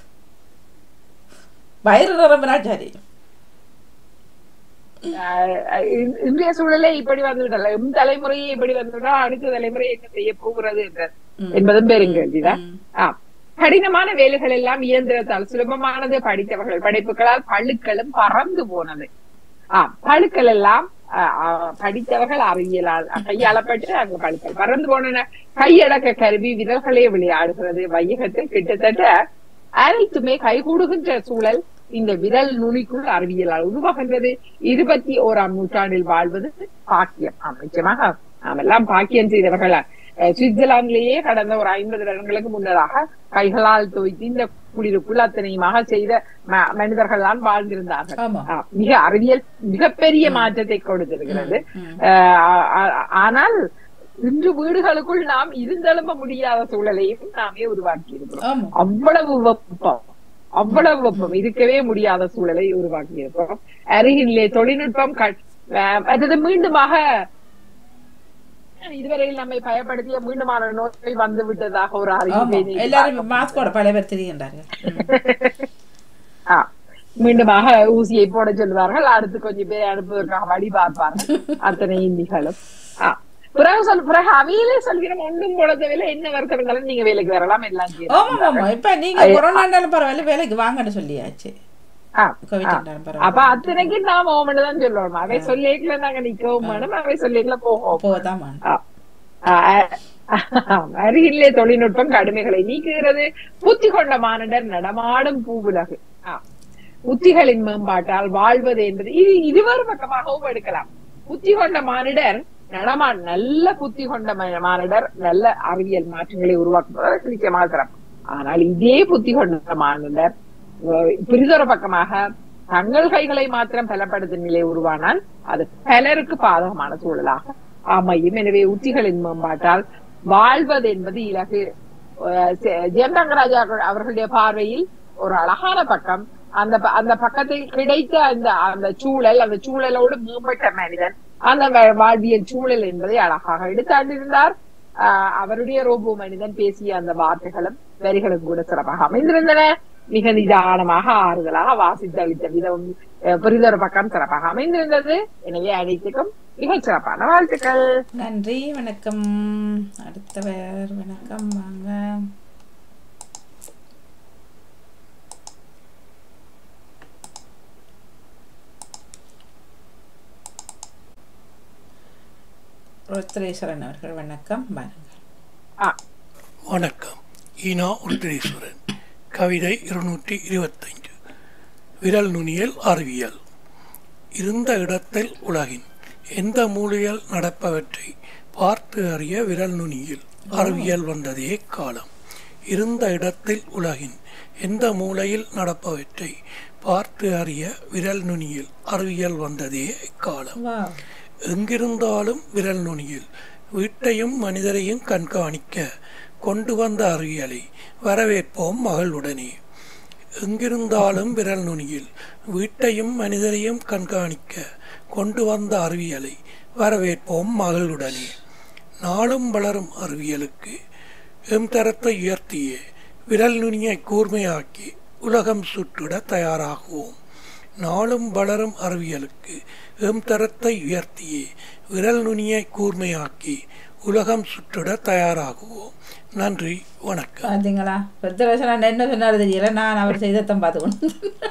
வயிறு நிரம்பராச்சாரி அஹ், இன்- இன்றைய சூழலை இப்படி வந்துவிடல எம் தலைமுறையை இப்படி வந்துவிட்டால் அடுத்த தலைமுறை என்ன செய்ய போகிறது என்ற- என்பதும் பெருங்கேள்விதான் ம். ஆ, கடினமான வேலைகள் எல்லாம் இயந்திரத்தால் சுலபமானது படித்தவர்கள் படைப்புகளால் பழுக்களும் பறந்து போனது ஆ பழுக்கள் எல்லாம் ஆ, ஆ, படித்தவர்கள் அறிவியலால் கையாளப்பட்டு அங்கு பழுக்கள் பறந்து போன கையடக்க கருவி விரல்களே விளையாடுகிறது வையகத்தில் கிட்டத்தட்ட அனைத்துமே கைகூடுகின்ற சூழல் இந்த விரல் நுனிக்குள் அறிவியலால் உருவாகின்றது இருபத்தி ஓராம் நூற்றாண்டில் வாழ்வது பாக்கியம் ஆம் நிச்சயமாக நாம் எல்லாம் பாக்கியம் செய்தவர்கள் அஹ், சுவிட்சர்லாந்திலேயே கடந்த ஒரு ஐம்பது வருடங்களுக்கு முன்னதாக கைகளால் துவைத்து இந்த குளிருக்குள் அத்தனையுமாக செய்த ம- மனிதர்கள் தான் வாழ்ந்திருந்தார்கள் ஆமா ஆ, மிக அறிவியல் மிகப்பெரிய மாற்றத்தை கொடுத்திருக்கிறது ம். அஹ், ஆ- ஆ- ஆனால் இன்று வீடுகளுக்குள் நாம் இருந்தெழும்ப முடியாத சூழலையும் நாமே உருவாக்கி இருக்கிறோம் ஆமா அவ்வளவு வெப்பம் அவ்வளவு வெப்பம் இருக்கவே முடியாத சூழலை உருவாக்கி இருக்கிறோம் அருகிலே தொழில்நுட்பம் க- அஹ், மற்றது மீண்டுமாக இதுவரையில் நம்மை பயப்படுத்திய மீண்டுமான நோய் வந்து விட்டதாக ஒரு ஆமா அறிவிப்பை எல்லாரும் மாஸ்கோட பல பேர் தெரிகின்றார்கள் ம். ஆ, மீண்டுமாக ஊசியை போட சொல்வார்கள் அடுத்து கொஞ்சம் பேர் அனுப்புவதற்காக வழி பார்ப்பார்கள் அத்தனை நிகழும் ஆ, பிறகு சொல் பிறகு அவையிலே சொல்கிறோம் ஒன்றும் போட தேவையில்லை என்ன வருத்தம் இருந்தாலும் நீங்க வேலைக்கு வரலாம் எல்லாம் செய்யலாம். ஆமா ஆமா இப்ப நீங்க கொரோனாண்டாலும் பரவாயில்ல வேலைக்கு வாங்கன்னு சொல்லியாச்சு ஆ, கோவிட் ஆ. இருந்தாலும் அப்ப பரவாயில்ல அத்தனைக்கு நாம ஓமன்னு தான் சொல்லணும் அவை சொல்லிக்கல நாங்க நிக்கவும் வேணும் அவை சொல்லிக்கல போகும் போதான் வேணும். ஆ. ஆ, ஆ, அருகிலே தொழில்நுட்பம் கடுமைகளை நீக்குகிறது புத்தி கொண்ட மானிடர் நடமாடும் பூவுலகு ஆ. உத்திகளின் மேம்பாட்டால் வாழ்வது என்பது இது இருவர் பக்கமாகவும் எடுக்கலாம் புத்தி கொண்ட மானிடர் நடமா நல்ல புத்தி கொண்ட ம- மானிடர் நல்ல அறிவியல் மாற்றங்களை உருவாக்குவதற்கு நிச்சயமாக சிறப்பு ஆனால் இதே புத்தி கொண்ட மானிடர் அஹ், பிரிதொரு பக்கமாக தங்கள் கைகளை மாத்திரம் பலப்படுத்தும் நிலை உருவானால் அது பலருக்கு பாதகமான சூழலாக அமையும் எனவே உத்திகளின் மேம்பாட்டால் வாழ்வது என்பது இலகு அஹ் செ- ஜெயம் ரங்கராஜா அவர்களுடைய பார்வையில் ஒரு அழகான பக்கம் அந்த ப- அந்த பக்கத்தில் கிடைத்த அந்த அந்த சூழல் அந்த சூழலோடு மேம்பட்ட மனிதன் அந்த வ- வாழ்வியல் சூழல் என்பதை அழகாக எடுத்தாண்டிருந்தார் ஆஹ் அவருடைய ரோபோ மனிதன் பேசிய அந்த வார்த்தைகளும் வரிகளும் கூட சிறப்பாக அமைந்திருந்தன மிக நிதானமாக ஆறுதலாக வாசித்து அளித்த விதம் அஹ், பெரிதொரு பக்கம் சிறப்பாக அமைந்திருந்தது எனவே அனைத்துக்கும் மிகச் சிறப்பான வாழ்த்துக்கள் நன்றி வணக்கம் அடுத்தவர் வணக்கம் வாங்க ருத்ரேஸ்வரன் அவர்கள் வணக்கம் வாருங்கள் ஆ, வணக்கம் ஈனா உருத்திரேஸ்வரன் கவிதை இருநூற்றி இருபத்தைந்து விரல் நுனியல் அறிவியல் இருந்த இடத்தில் உலகின் எந்த மூலையில் நடப்பவற்றை பார்த்து அறிய விரல் நுனியில் அறிவியல் வந்ததே காலம் இருந்த இடத்தில் உலகின் எந்த மூலையில் நடப்பவற்றை பார்த்து அறிய விரல் நுனியில் அறிவியல் வந்ததே காலம் வா எங்கிருந்தாலும் விரல் நுனியில் வீட்டையும் மனிதரையும் கண்காணிக்க கொண்டு வந்த அறிவியலை வரவேற்போம் மகளுடனே எங்கிருந்தாலும் விரல் நுனியில் வீட்டையும் மனிதரையும் கண்காணிக்க கொண்டு வந்த அறிவியலை வரவேற்போம் மகளுடனே நாளும் வளரும் அறிவியலுக்கு எம் தரத்தை உயர்த்தியே விரல் நுனியை கூர்மையாக்கி உலகம் சுற்றிட தயாராகுவோம் நாளும் வளரும் அறிவியலுக்கு எம் தரத்தை உயர்த்தியே விரல் நுனியை கூர்மையாக்கி உலகம் சுற்றிட தயாராகுவோம் நன்றி வணக்கம் பார்த்தீங்களா ருத்ரேஸ்வரன் என்ன சொன்னார் தெரியல நான் அவர் செய்தத்தம் பார்த்து கொண்டு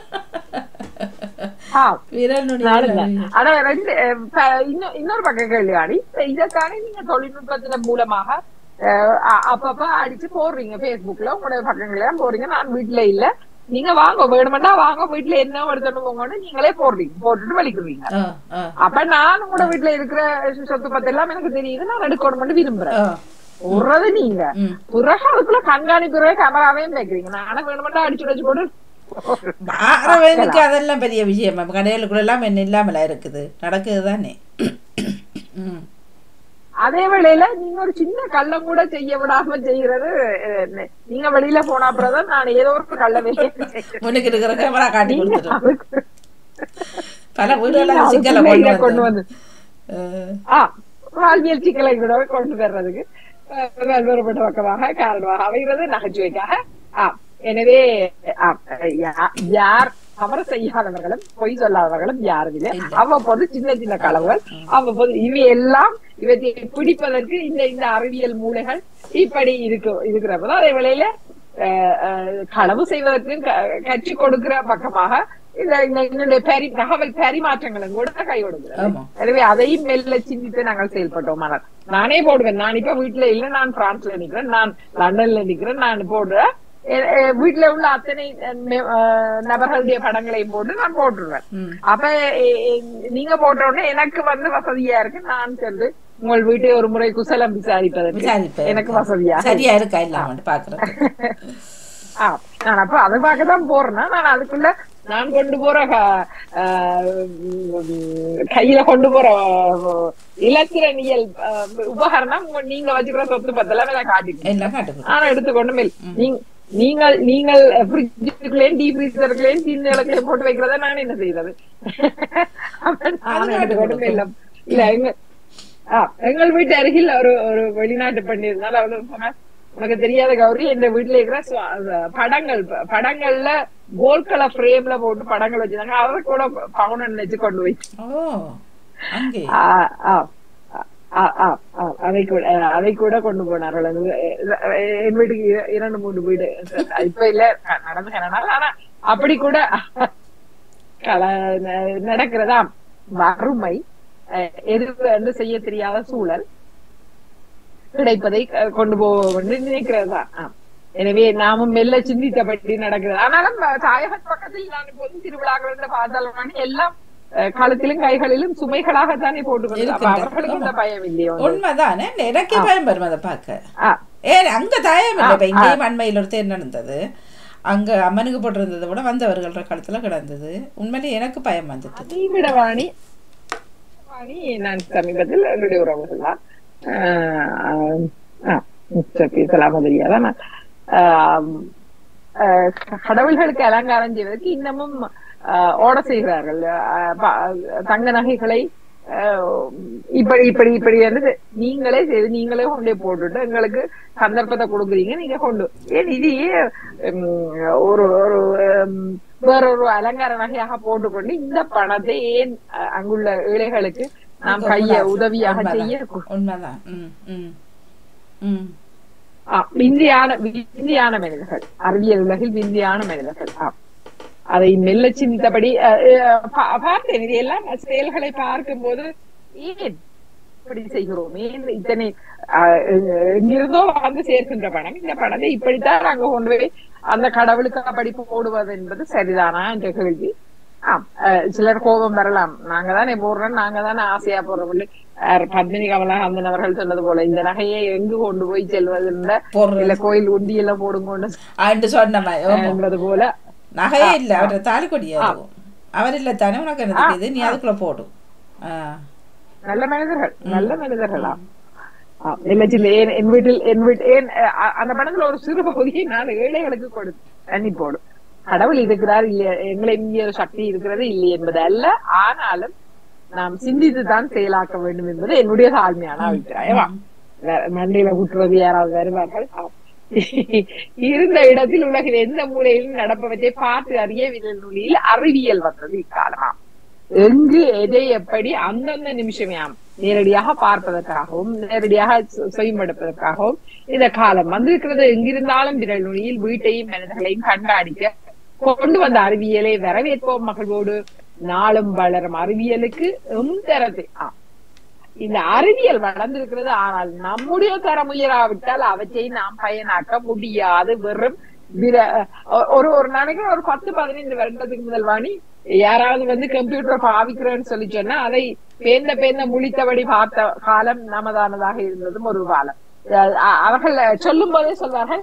ஆ, விரல் நுனியில் நானுங்க. அறிவியல். ஆனா ரெண்டு அஹ், ப- இன்னொ- இன்னொரு பக்கம் கேள்வியாடி இதற்கான நீங்க தொழில்நுட்பத்தின் மூலமாக அஹ், அ- அப்பப்ப அடிச்சு போடுறீங்க Facebookல உங்களுடைய பக்கங்கள போடுறீங்க நான் வீட்டுல இல்ல நீங்க வாங்க வேணுமெண்டா வாங்க வீட்டுல என்ன எடுத்துட்டு போங்கன்னு நீங்களே போடுறீங்க போட்டுட்டு வலிக்குறீங்க ஆ, ஆ, அப்ப நான் உங்களோட வீட்டுல இருக்கிற சொத்து பத்து எல்லாம் எனக்கு தெரியுது நான் எடுக்கணும்னு விரும்புறேன் ஆ. விடுறது நீங்க ம். பிறகு அதுக்குள்ள கண்காணிப்பு கேமராவையும் வைக்கிறீங்க நானும் வேணுமெண்டா அடிச்சு வச்சு போட்டு ஆறவனுக்கு அதெல்லாம் பெரிய விஷயம் கடைகளுக்குள்ள எல்லாம் என்ன இல்லாமல இருக்குது நடக்குது தானே ம். அதே வேளையில நீங்க ஒரு சின்ன கள்ளம் கூட செய்ய விடாம செய்யறது அஹ், நீங்க வெளியில போன அப்புறம் நான் ஏதோ ஒரு கள்ள வேலையை செய்றேன். முன்னுக்கு இருக்கிற கேமரா காட்டி நீங்க கொடுத்துரும் அதுக்கு- பல வீடுகள் நீங்க சிக்கலை அதுக்குள்ள இதை கொண்டு கொண்டு வந்து வந்து ஆ, வாழ்வியல் சிக்கலை கூட கொண்டு வர்றதுக்கு அஹ், பல்வேறுபட்ட பக்கமாக காரணமாக அமைகிறது நகைச்சுவைக்காக ஆ, எனவே ஆ, யா- யார் தவறு செய்யாதவர்களும் பொய் சொல்லாதவர்களும் யாரும் இல்லை அவ்வப்போது சின்ன சின்ன களவுகள் அவ்வப்போது இவை எல்லாம் இவற்றை பிடிப்பதற்கு இந்த இந்த அறிவியல் மூளைகள் இப்படி இருக்கு இருக்கிறப்ப அதே வேளையில அஹ், அஹ், களவு செய்வதற்கு க- கற்றுக் கொடுக்கிற பக்கமாக இந்த இந்த என்னுடைய பரி தகவல் பரிமாற்றங்களும் கூட கை கொடுக்கிறது ஆமா எனவே அதையும் மெல்ல சிந்தித்து நாங்கள் செயல்பட்டோம் ஆனால் நானே போடுவேன் நான் இப்ப வீட்டுல இல்ல நான் பிரான்ஸ்ல நிக்கிறேன் நான் லண்டன்ல நிக்கிறேன் நான் போடுறேன் எ- எ- வீட்டுல உள்ள அத்தனை அஹ், மெ- அஹ், நபர்களுடைய படங்களையும் போட்டு நான் போட்டுருவேன் ம். அப்ப எ- எ- நீங்க போட்ட உடனே எனக்கு வந்து வசதியா இருக்கு நான் சென்று உங்கள் வீட்டை ஒரு முறை குசலம் விசாரிப்பதற்கு விசாரிப்பேன் எனக்கு வசதியா சரியா இருக்கா இல்லாம பாக்குறது ஆ, நான் அப்ப அதை பார்க்கத்தான் போறேன்னா நான் அதுக்குள்ள நான் கொண்டு போற க- ஆஹ் உம் கையில கொண்டு போற ஆஹ், இலத்திரனியல் ஆஹ், உபகரணம் உங்க- நீங்க வச்சுக்கிற சொத்து பத்தெல்லாம் நான் காட்டிட்டு எல்லாம் காட்டுது நான் எடுத்துக்கொண்டு மேல் நீங்க நீங்கள் நீங்கள் ஃப்ரிட்ஜுக்குள்ளேயும் டீ ஃப்ரீசருக்குள்ளேயும் சின்ன போட்டு வைக்கிறத நான் என்ன செய்யறது அப்ப நான் எடுத்துக்கொண்டு மேல் இல்ல எங்க ஆ, எங்கள் வீட்டு அருகில் ஒரு ஒரு வெளிநாட்டு பெண் இருந்தாலும் அவரு சொன்னா உனக்கு தெரியாத கௌரி எங்க வீட்டுல இருக்கிற சுவா- அந்த படங்கள் ப- படங்கள்ல கோல்ட் கலர் ஃப்ரேம்ல போட்டு படங்கள் வச்சிருந்தாங்க அதை கூட பவுனன் வச்சு கொண்டு போய் ஓ அங்கே ஆ, ஆ, ஆ, ஆ, ஆ, அதை கூட அஹ், அதை கூட கொண்டு போனார்கள் அது, அஹ், என் வீட்டுக்கு இர- இரண்டு மூணு வீடு இப்ப இல்ல ந- நடந்து கிடனால ஆனா அப்படி கூட கல- ந- நடக்கிறதா வறுமை அஹ், எது வந்து செய்ய தெரியாத சூழல் கிடைப்பதை அஹ், கொண்டு போக வேண்டும் நினைக்கிறதா ஆம். எனவே நாமும் மெல்ல சிந்தித்தபடி நடக்கிறது ஆனாலும் அஹ், தாயகத் பக்கத்தில் நான் இப்போது திருவிழாக்கள் பார்த்தாலும் எல்லாம் அஹ், கழுத்திலும் கைகளிலும் சுமைகளாகத்தானே போட்டு இருக்கின்றன. அவர்களுக்கு இந்த பயம் இல்லையோ உண்மைதானே எனக்கே பயம் வரும் அதை பார்க்க ஆ, ஏ அங்க தயம் இல்லை இப்ப ஆ, இங்கேயும் அண்மையில் ஒரு தேர் நடந்தது அங்க அம்மனுக்கு போட்டிருந்ததை விட வந்தவர்கள காலத்துல கிடந்தது உண்மையிலே எனக்கு பயம் வந்துட்டு அதை விட வாணி வாணி நான் சமீபத்தில் என்னுடைய உறவுகள் தான் ஆஹ், ஆஹ், மிஸ்டர் பி. சலாமதுரியா நான் ஆஹ், ஆஹ், கடவுள்களுக்கு அலங்காரம் செய்வதற்கு இன்னமும் ஆஹ், ஓட செய்கிறார்கள் ஆஹ், ப- தங்க நகைகளை அஹ், இப்படி இப்படி இப்படி வந்து நீங்களே செய்து நீங்களே கொண்டே போட்டுட்டு எங்களுக்கு சந்தர்ப்பத்தை கொடுக்குறீங்க நீங்க கொண்டு ஏன் இது ஏன், உம், ஒரு ஒரு உம், வேறொரு அலங்கார வகையாக போட்டுக்கொண்டு இந்த பணத்தை ஏன் அஹ், அங்குள்ள ஏழைகளுக்கு நாம் கைய உதவியாக செய்ய கு- உண்மைதான் ம் ம் ம் ஆ, விந்தியான விந்தியான மனிதர்கள் அறிவியல் உலகில் விந்தியான மனிதர்கள் ஆம். அதை மெல்ல சிந்தித்தபடி அஹ், அஹ், பா- பார்த்தேன் இது எல்லாம் செயல்களை பார்க்கும்போது ஏன் இப்படி செய்கிறோம் ஏன் இத்தனை அஹ், எங்க- எங்கிருந்தோ வந்து சேர்க்கின்ற பணம் இந்த பணத்தை இப்படித்தான் நாங்க கொண்டு போய் அந்த கடவுளுக்கு படிப்பு போடுவது என்பது சரிதானா என்ற கேள்வி ஆம் அஹ், சிலர் கோபம் வரலாம் நாங்க தானே போடுறோம் நாங்க தானே ஆசையா போடுறோம் பத்மினி கமலஹாசன் அவர்கள் சொன்னது போல இந்த நகையை எங்கு கொண்டு போய் செல்வது போடுறது. இல்ல கோயில் உண்டியல்ல போடுங்கன்னு ஆண்டு சொன்ன மாதிரி ஆமா. என்பது போல நகையே இல்ல அவர் தாலி கொடி அதுவும் அவர் இல்ல தானே உனக்கு என்ன தெரியுது நீ அதுக்குள்ள போடும் ஆ. நல்ல மனிதர்கள் நல்ல மனிதர்களா ஆ, இல்ல சின்ன ஏன் என் வீட்டில் என் வீட்டு ஏன் அ- அந்த பணத்துல ஒரு சிறு பகுதியை நான் ஏழைகளுக்கு கொடு தண்ணி போடும் கடவுள் இருக்கிறார் இல்லையா எங்களை மீறிய ஒரு சக்தி இருக்கிறது இல்லை என்பது அல்ல ஆனாலும் நாம் சிந்தித்து தான் செயலாக்க வேண்டும் என்பது என்னுடைய தாழ்மையான அபிப்பிராயமா வேற மண்டையில குட்டுறது யாராவது வருவார்கள் ஆம். இருந்த இடத்தில் உலகில் எந்த மூலையிலும் நடப்பவற்றை பார்த்து அறிய விரல் நுனியில் அறிவியல் வந்தது இக்காலமா எங்கு எதை எப்படி அந்தந்த நிமிஷமே நேரடியாக பார்ப்பதற்காகவும் நேரடியாக செ- செவிமடுப்பதற்காகவும் இந்த காலம் வந்திருக்கிறது எங்கிருந்தாலும் விரல் நுனியில் வீட்டையும் மனிதர்களையும் கண்காணிக்க கொண்டு வந்த அறிவியலை வரவேற்போம் மகிழ்வோடு நாளும் வளரும் அறிவியலுக்கு எந்தரத்தை ஆ, இந்த அறிவியல் வளர்ந்திருக்கிறது ஆனால் நம்முடைய தரம் உயராவிட்டால் அவற்றை நாம் பயனாக்க முடியாது வெறும் விர- ஒ- ஒரு ஒரு நாளைக்கு ஒரு பத்து பதினைந்து வருடத்துக்கு முதல் வாணி யாராவது வந்து கம்ப்யூட்டர் பாவிக்கிறேன்னு சொல்லி சொன்னா அதை பேர்ந்த பேர்ந்த முழித்தபடி பார்த்த காலம் நமதானதாக இருந்ததும் ஒரு காலம் அஹ் அ- அவர்கள் சொல்லும் போதே சொல்வார்கள்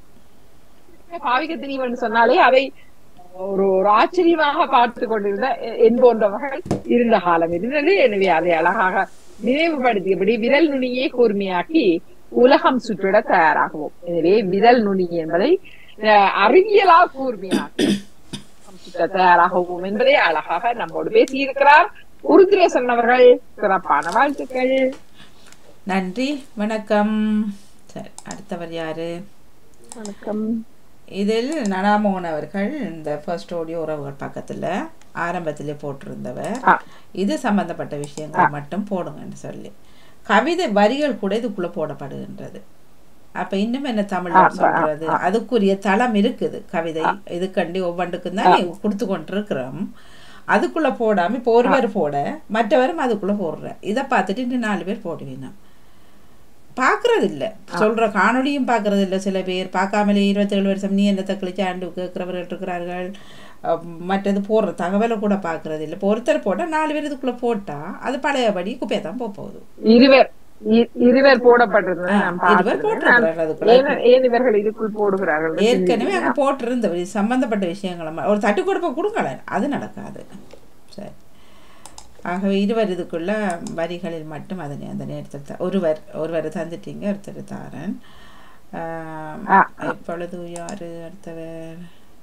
பாவிக்க தெரியும்னு சொன்னாலே அதை ஒரு ஒரு ஆச்சரியமாக பார்த்து கொண்டிருந்த எ- என் போன்றவர்கள் இருந்த காலம் இருந்தது எனவே அதை அழகாக நினைவுபடுத்தியபடி விரல் நுனியை கூர்மையாக்கி உலகம் சுற்றிட தயாராகுவோம் எனவே விரல் நுனி என்பதை அஹ், அறிவியலால் கூர்மையாக்கி உலகம் சுற்ற தயாராகுவோம் என்பதை அழகாக நம்மோடு பேசியிருக்கிறார் உருத்திரேசன் அவர்கள் சிறப்பான வாழ்த்துக்கள் நன்றி வணக்கம் சரி அடுத்தவர் யாரு வணக்கம் இதில் நனாமோகன் அவர்கள் இந்த ஃபர்ஸ்ட் ஆடியோ உறவுகள் பக்கத்துல ஆரம்பத்திலே போட்டிருந்தவர் ஆ. இது சம்பந்தப்பட்ட விஷயங்களை மட்டும் போடுங்கன்னு சொல்லி கவிதை வரிகள் கூட இதுக்குள்ள போடப்படுகின்றது அப்ப இன்னும் என்ன தமிழ்ல ஆ, ஆ, சொல்றது அதுக்குரிய தளம் இருக்குது கவிதை இதுக்கண்டி ஒவ்வொன்றுக்கும் தான் கொடுத்து கொண்டிருக்கிறோம் அதுக்குள்ள போடாம இப்போ ஒருவர் போட மற்றவரும் அதுக்குள்ள போடுற இதை பார்த்துட்டு இன்னும் நாலு பேர் போடுவீங்க பார்க்கறது இல்ல சொல்ற காணொளியும் பார்க்கறது இல்ல சில பேர் பார்க்காமலே இருபத்தேழு வருஷம் நீ என்ன தக்களிச்சு ஆண்டு கேட்கிறவர்கள் இருக்கிறார்கள் அஹ் மற்றது போடுற தகவலை கூட பார்க்கறது இல்ல இப்போ ஒருத்தர் போட்டா நாலு பேர் இதுக்குள்ள போட்டா அது பழையபடி குப்பையை தான் போக போகுது இருவர் இ- இருவர் போடப்பட்டிருந்தது ஆ, நான் இருவர் பார்த்திருந்தேன். போட்டிருக்கிறார்கள் அதுக்குள்ள. ஏன் ஏன் இவர்கள் இதுக்குள் போடுகிறார்கள் ஏற்கனவே அங்க போட்டிருந்த இது சம்பந்தப்பட்ட விஷயங்களை ம- ஒரு தட்டு கொடுப்ப கொடுங்களேன் அது நடக்காது சரி ஆகவே இருவர் இதுக்குள்ள வரிகளில் மட்டும் அதனை அந்த நேரத்தில் த- ஒருவர் ஒருவர் தந்துட்டீங்க ஒருத்தர் தாரன் ஆம், ஆ, இப்பொழுது யாரு அடுத்தவர்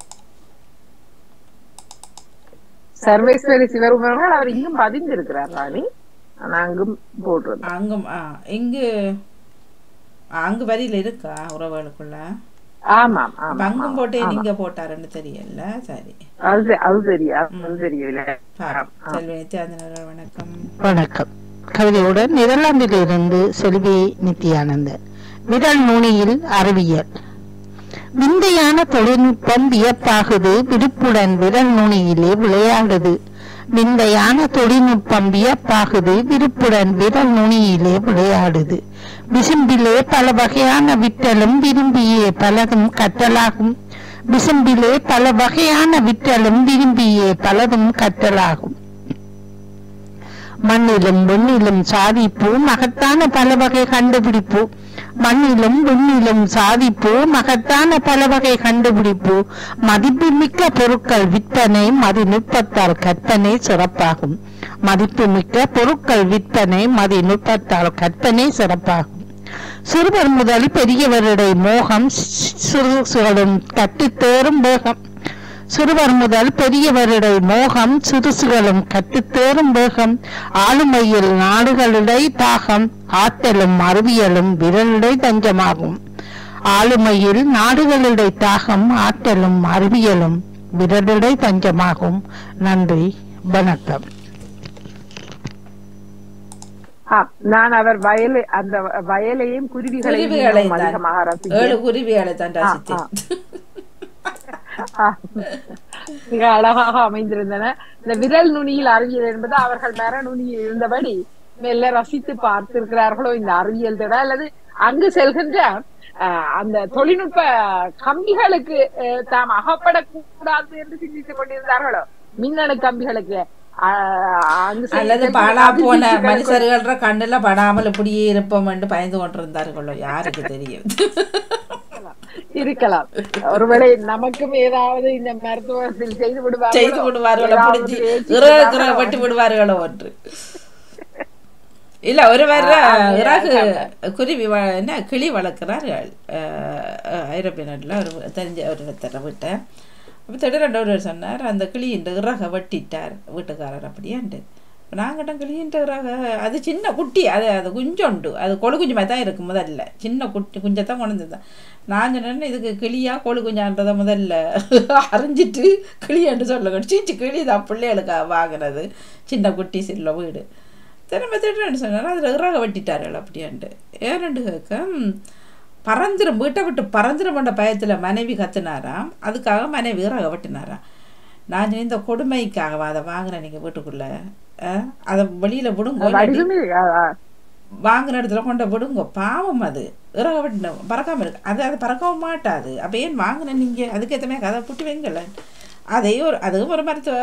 சர்வேஸ்வரி சிவகுமார்கள் அவர் இங்கும் பதிந்திருக்கிறார் ராணி ஆனா அங்கும் போடுறது அங்கும் ஆ இங்கு அங்கு வரியில இருக்கா உறவுகளுக்குள்ள ஆமாம் அப்ப ஆமாம் அங்கும் போட்டே ஆமாம். நீங்க போட்டாருன்னு தெரியல சரி அது தெ- அது தெரியும் அது தெரியல பாரு செல்வி நித்யானந்தன் வணக்கம் வணக்கம் கவிதையுடன் நெதர்லாந்திலிருந்து செல்வி நித்யானந்தன் விரல் நுனியில் அறிவியல் விந்தையான தொழில்நுட்பம் வியப்பாகுது விருப்புடன் விரல் நுனியிலே விளையாடுது விந்தையான தொழில்நுட்பம் வியப்பாகுது விருப்புடன் விரல் நுனியிலே விளையாடுது விசும்பிலே பல வகையான விட்டலும் விரும்பியே பலதும் கற்றலாகும் விசும்பிலே பல வகையான விட்டலும் விரும்பியே பலதும் கற்றலாகும் மண்ணிலும் விண்ணிலும் சாதிப்பு மகத்தான பல வகை கண்டுபிடிப்பு மண்ணிலும் விண்ணிலும் சாதிப்பு மகத்தான பல வகை கண்டுபிடிப்பு மதிப்புமிக்க பொருட்கள் விற்பனை மதிநுட்பத்தால் கற்பனை சிறப்பாகும் மதிப்புமிக்க பொருட்கள் விற்பனை மதிநுட்பத்தால் கற்பனை சிறப்பாகும் சிறுவர் முதல் பெரியவருடைய மோகம் சிறு சுகளும் கட்டுத்தேறும் வேகம் சிறுவர் முதல் பெரியவருடை மோகம் சிறுசுகளும் கற்றுத்தேறும் வேகம் ஆளுமையில் நாடுகளிடை தாகம் ஆற்றலும் அறிவியலும் விரலிடை தஞ்சமாகும் ஆளுமையில் நாடுகளிடை தாகம் ஆற்றலும் அறிவியலும் விரலிடை தஞ்சமாகும் நன்றி வணக்கம் ஆ, நான் அவர் வயலை அந்த வயலையும் குருவிகளையும் குருவிகளை மிகவும் தான் அதிகமாக ஏழு ரசித்தேன் குருவிகளை தான் ஆ, ரசித்தேன் ஆ. மிக அழகாக அமைந்திருந்தன இந்த விரல் நுனியில் அறிவியல் என்பது அவர்கள் மர நுனியில் இருந்தபடி மெல்ல ரசித்து பார்த்திருக்கிறார்களோ இந்த அறிவியல் திட அல்லது அங்கு செல்கின்ற அஹ், அந்த தொழில்நுட்ப கம்பிகளுக்கு அஹ், தாம் அகப்படக்கூடாது என்று சிந்தித்துக் கொண்டிருந்தார்களோ மின்னணு கம்பிகளுக்கு அஹ், அங்கு அல்லது செல்கின்ற பாழா போன கதிர்வீச்சுகளுக்கு- மனுஷர்கள கண்ணுல படாமல் இப்படியே இருப்போம் என்று பயந்து கொண்டிருந்தார்களோ யாருக்கு தெரியும் இருக்கலாம் ஒருவேளை நமக்கும் ஏதாவது இந்த மருத்துவத்தில் செய்து விடுவார்களோ செய்து விடுவார்களோ ஏதாவது பிடிச்சி பேச்சு இறகு விடுவார்களோ வெட்டி விடுவார்களோ ஒன்று இல்ல ஒரு வேற ஆ, அது- இறகு குருவி வ- என்ன கிளி வளர்க்கிறார்கள் அஹ், அஹ், ஐரோப்பிய நாட்டில் ஒரு தெரிஞ்ச ஒரு ஒருத்தரை விட்டேன் அப்போ திடீரென்று ஒருவர் சொன்னார் அந்த கிளியின் இறகை வெட்டிட்டார் வீட்டுக்காரர் அப்படியான்ட்டு நாங்கிட்ட கிளியின் இறக அது சின்ன குட்டி அது அது குஞ்சொண்டு அது கொழு குஞ்சு மாதிரி தான் இருக்கும் முதல்ல சின்ன குட்டி குஞ்சத்தான் கொண்டு தான் நான் சொன்னேன் இதுக்கு கிளியா கொழு குஞ்சான்றதை முதல்ல அறிஞ்சிட்டு கிளியாண்டு சொல்லுங்க சீச்சு கிளி தான் பிள்ளைகளுக்கு வாங்கினது சின்ன குட்டி சில்ல வீடு திரும்ப திரும்ப சொன்னார் அதில் இறக வெட்டிட்டார்கள் அப்படியான்ட்டு ஏறண்டு கேட்க ம், பறந்துரும் வீட்டை விட்டு பறந்துருமன்ற பயத்தில் மனைவி கத்துனாராம் அதுக்காக மனைவி இறக வெட்டினாராம் நான் சொன்னேன், இந்த கொடுமைக்காகவா அதை வாங்கினேன் நீங்கள் வீட்டுக்குள்ளே அதை வெளியில் விடுங்க வடிவமே அஹ், அஹ், வாங்கின இடத்துல கொண்டு விடுங்க பாவம் அது இறக வெட்டின பறக்காம இருக்கு அது அது பறக்கவும் மாட்டாது அப்போ ஏன் வாங்கின நீங்கள் அதுக்கேற்ற மாதிரி கதை புட்டி வைங்கல அதையும் ஒரு அதுவும் ஒரு மருத்துவ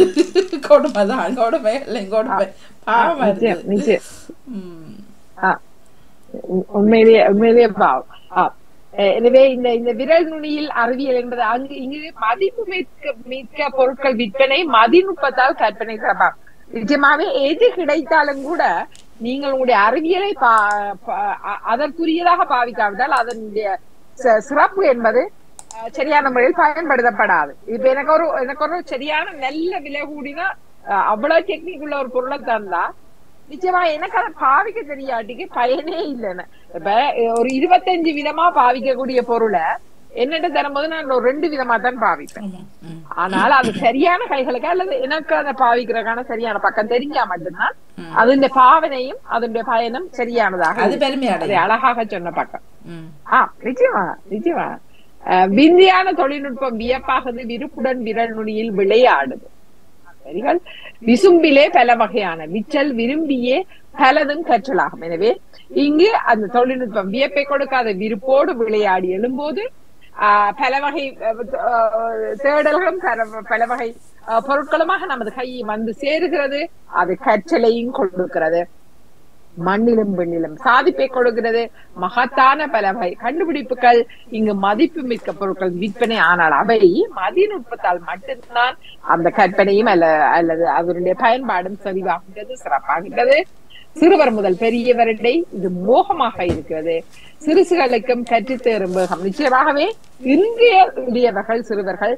கொடுமை தான் கொடுமை இல்லை கொடுமை பாவம் நிச்சயம், அது நிச்சயம். ம். ஆ, உ- உண்மையிலேயே உண்மையிலேயே பாவம் ஆ. அஹ் எனவே இந்த இந்த விரல் நுனியில் அறிவியல் என்பது அங்கு இங்கு மதிப்பு மிக்க மிக்க பொருட்கள் விற்பனை மதிநுட்பத்தால் கற்பனை சிறப்பாக நிச்சயமாவே எது கிடைத்தாலும் கூட நீங்கள் உங்களுடைய அறிவியலை பா- பா- அ- அதற்குரியதாக பாவிக்காவிட்டால் அதனுடைய ச- சிறப்பு என்பது அஹ், சரியான முறையில் பயன்படுத்தப்படாது இப்ப எனக்கு ஒரு எனக்கு ஒரு சரியான நல்ல விலை கூடினா அஹ், அவ்வளவு டெக்னிக் உள்ள ஒரு பொருளை தந்தா நிச்சயமா எனக்கு அதை பாவிக்க தெரியாட்டிக்கு பயனே இல்லைன்னு இப்ப அஹ், ஒரு இருபத்தஞ்சு விதமா பாவிக்கக்கூடிய பொருளை என்னட்ட தரும்போது நான் ஒரு ரெண்டு விதமா தான் பாவிப்பேன் ஆமா. ம். ஆனால் அது சரியான கைகளுக்கு அல்லது எனக்கு அதை பாவிக்கிறதுக்கான சரியான பக்கம் தெரிஞ்சா மட்டும்தான் அதனுடைய பாவனையும் அதனுடைய பயனும் சரியானதாக அது இருக்கும். பெருமை அதை அடையும் அழகாக சொன்ன பக்கம் ம். ஆ நிச்சயமா நிச்சயமா அஹ், விந்தியான தொழில்நுட்பம் வியப்பாகுது விருப்புடன் விரல் நுனியில் விளையாடுது வரிகள் விசும்பிலே பல வகையான விச்சல் விரும்பியே பலதும் கற்றலாகும் எனவே இங்கு அந்த தொழில்நுட்பம் வியப்பை கொடுக்காத விருப்போடு விளையாடி எழும்போது ஆஹ், பல வகை அஹ், அஹ், தேடல்களும் பல- பல வகை அஹ், பொருட்களுமாக நமது கையை வந்து சேருகிறது அது கற்றலையும் கொடுக்கிறது மண்ணிலும் பெண்ணிலும் சாதிப்பை கொடுக்கிறது மகத்தான பல வகை கண்டுபிடிப்புகள் இங்கு மதிப்பு மிக்க பொருட்கள் விற்பனை ஆனால் அவை மதிநுட்பத்தால் மட்டும்தான் அந்த கற்பனையும் அல்ல அல்லது அதனுடைய பயன்பாடும் செறிவாகின்றது சிறப்பாகின்றது சிறுவர் முதல் பெரியவரிடை இது மோகமாக இருக்கிறது சிறுசுகளுக்கும் கற்றுத்தேறும் வேகம் நிச்சயமாகவே இன்றைய இளையவர்கள் சிறுவர்கள்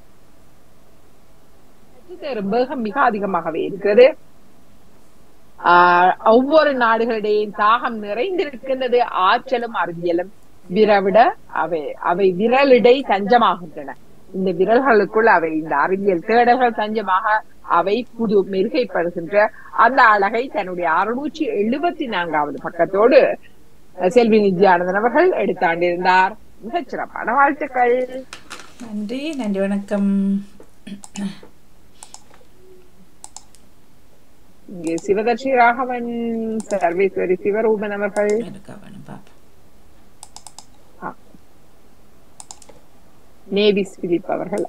கற்றுத்தேறும் வேகம் மிக அதிகமாகவே இருக்கிறது ஆஹ் ஒவ்வொரு நாடுகளிடையே தாகம் நிறைந்திருக்கின்றது ஆற்றலும் அறிவியலும் விரவிட அவை அவை விரலிடை தஞ்சமாகின்றன இந்த விரல்களுக்குள் அவை இந்த அறிவியல் தேடல்கள் தஞ்சமாக அவை புது மெருகைப்படுகின்ற அந்த அழகை தன்னுடைய அறுநூற்றி எழுபத்தி நான்காவது பக்கத்தோடு அஹ், செல்வி நித்யானந்தன் அவர்கள் எடுத்தாண்டிருந்தார் மிகச் சிறப்பான வாழ்த்துக்கள் நன்றி நன்றி வணக்கம் இங்கே சிவதர்ஷி ராகவன் சர்வேஸ்வரி சிவரூபன் அவர்கள் இருக்கா வேணும் பாப்போம் நேவிஸ் பிலிப் அவர்கள்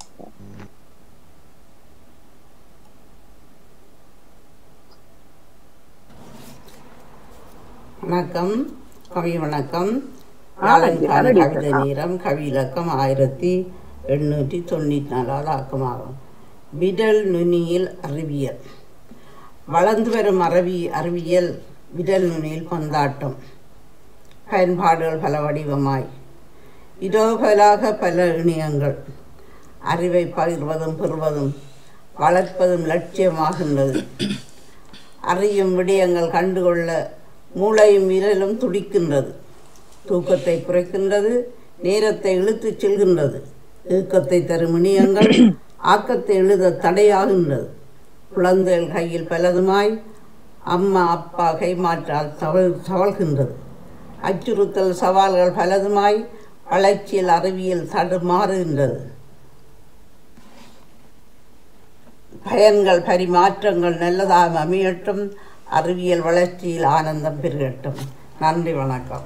வணக்கம் கவி வணக்கம் ஆ, நன்றி. யாழன்கான நன்றி. கவிதை நேரம் கவி இலக்கம் ஆயிரத்தி எண்ணூற்றி தொண்ணூற்றி நாலாவது ஆக்கமாகும் விரல் நுனியில் அறிவியல் வளர்ந்து வரும் அறிவி அறிவியல் விரல் நுனியில் கொண்டாட்டம் பயன்பாடுகள் பல வடிவமாய் இதோகலாக பல இணையங்கள் அறிவை பகிர்வதும் பெறுவதும் வளர்ப்பதும் லட்சியமாகின்றது அறியும் விடயங்கள் கண்டுகொள்ள மூளையும் விரலும் துடிக்கின்றது தூக்கத்தை குறைக்கின்றது நேரத்தை இழுத்துச் செல்கின்றது ஏக்கத்தை தரும் இணையங்கள் ஆக்கத்தை எழுத தடையாகின்றது குழந்தைகள் கையில் பலதுமாய் அம்மா அப்பா கைமாற்றால் தவழ் தவழ்கின்றது அச்சுறுத்தல் சவால்கள் பலதுமாய் வளர்ச்சியில் அறிவியல் தடுமாறுகின்றது பயன்கள் பரிமாற்றங்கள் நல்லதாக அமையட்டும் அறிவியல் வளர்ச்சியில் ஆனந்தம் பெருகட்டும் நன்றி வணக்கம்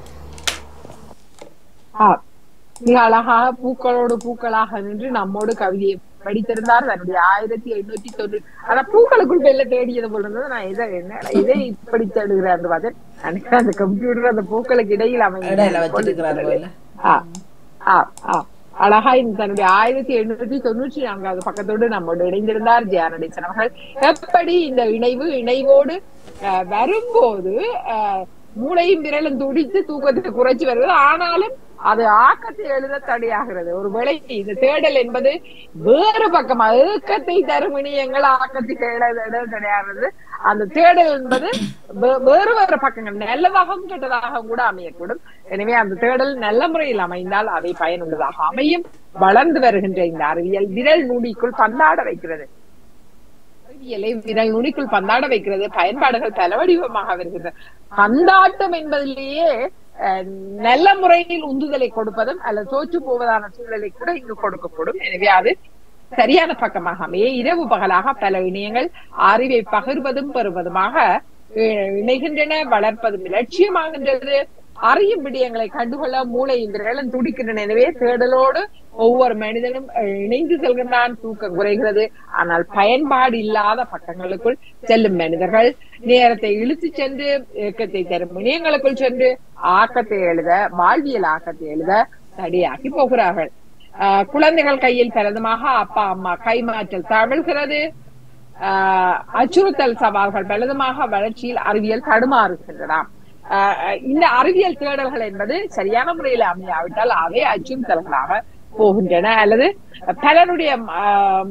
ஆ, மிக அழகாக பூக்களோடு பூக்களாக நின்று நம்மோடு கவிதையை படித்திருந்தார் தன்னுடைய ஆயிரத்தி எண்ணூற்றி தொண்ணூறு ஆனா பூக்களுக்குள் வெள்ள தேடியது போல இருந்தது நான் இதை என்ன இதை இப்படி தேடுகிறேன் என்று பார்த்தேன் எனக்கு அந்த கம்ப்யூட்டர் அந்த பூக்களுக்கு இடையில் இடையில வச்சிருக்கிறார் அமைந்து போல ஆ, ஆ, ஆ. அழகா இந்த தன்னுடைய ஆயிரத்தி எண்ணூற்றி தொண்ணூற்றி நான்காவது பக்கத்தோடு நம்மோடு இணைந்திருந்தார் ஜியானடேசன் அவர்கள் எப்படி இந்த இணைவு இணைவோடு அஹ், வரும்போது அஹ், மூளையும் விரலும் துடித்து தூக்கத்தை குறைச்சு வருகிறது ஆனாலும் அது ஆக்கத்தை எழுத தடையாகிறது ஒருவேளை இந்த தேடல் என்பது வேறு பக்கமா ஏக்கத்தை தரும் இணையங்கள் ஆக்கத்தை எழுத தடையாகிறது அந்த தேடல் என்பது வே- வேறு வேறு பக்கங்கள் நல்லதாகவும் கெட்டதாகவும் கூட அமையக்கூடும் எனவே அந்த தேடல் நல்ல முறையில் அமைந்தால் அதை பயனுள்ளதாக அமையும் வளர்ந்து வருகின்ற இந்த அறிவியல் விரல் நுடிக்குள் பந்தாட வைக்கிறது அறிவியலை விரல் நுனிக்குள் பந்தாட வைக்கிறது பயன்பாடுகள் பல வடிவமாக வருகின்றன பந்தாட்டம் என்பதிலேயே அஹ், நல்ல முறையில் உந்துதலை கொடுப்பதும் அல்லது தோற்று போவதான சூழலை கூட இங்கு கொடுக்கக்கூடும் எனவே அது சரியான பக்கமாக அமைய இரவு பகலாக பல இணையங்கள் அறிவை பகிர்வதும் பெறுவதுமாக அஹ், இணைகின்றன வளர்ப்பதும் இலட்சியமாகின்றது அறியும் விடயங்களை கண்டுகொள்ள மூளையும் விரலும் துடிக்கின்றன எனவே தேடலோடு ஒவ்வொரு மனிதனும் அஹ், இணைந்து செல்கின்றான் தூக்கம் குறைகிறது ஆனால் பயன்பாடு இல்லாத பக்கங்களுக்குள் செல்லும் மனிதர்கள் நேரத்தை இழுத்து சென்று இயக்கத்தை தரும் இணையங்களுக்குள் சென்று ஆக்கத்தை எழுத வாழ்வியல் ஆக்கத்தை எழுத தடையாகி போகிறார்கள் ஆஹ் குழந்தைகள் கையில் பலதுமாக அப்பா அம்மா கைமாற்றல் தவிழ்கிறது ஆஹ் அச்சுறுத்தல் சவால்கள் பலதுமாக வளர்ச்சியில் அறிவியல் தடுமாறுகின்றன ஆஹ் இந்த அறிவியல் தேடல்கள் என்பது சரியான முறையில் அமையாவிட்டால் அவை அச்சுறுத்தல்களாக போகின்றன அல்லது பலருடைய ஆஹ்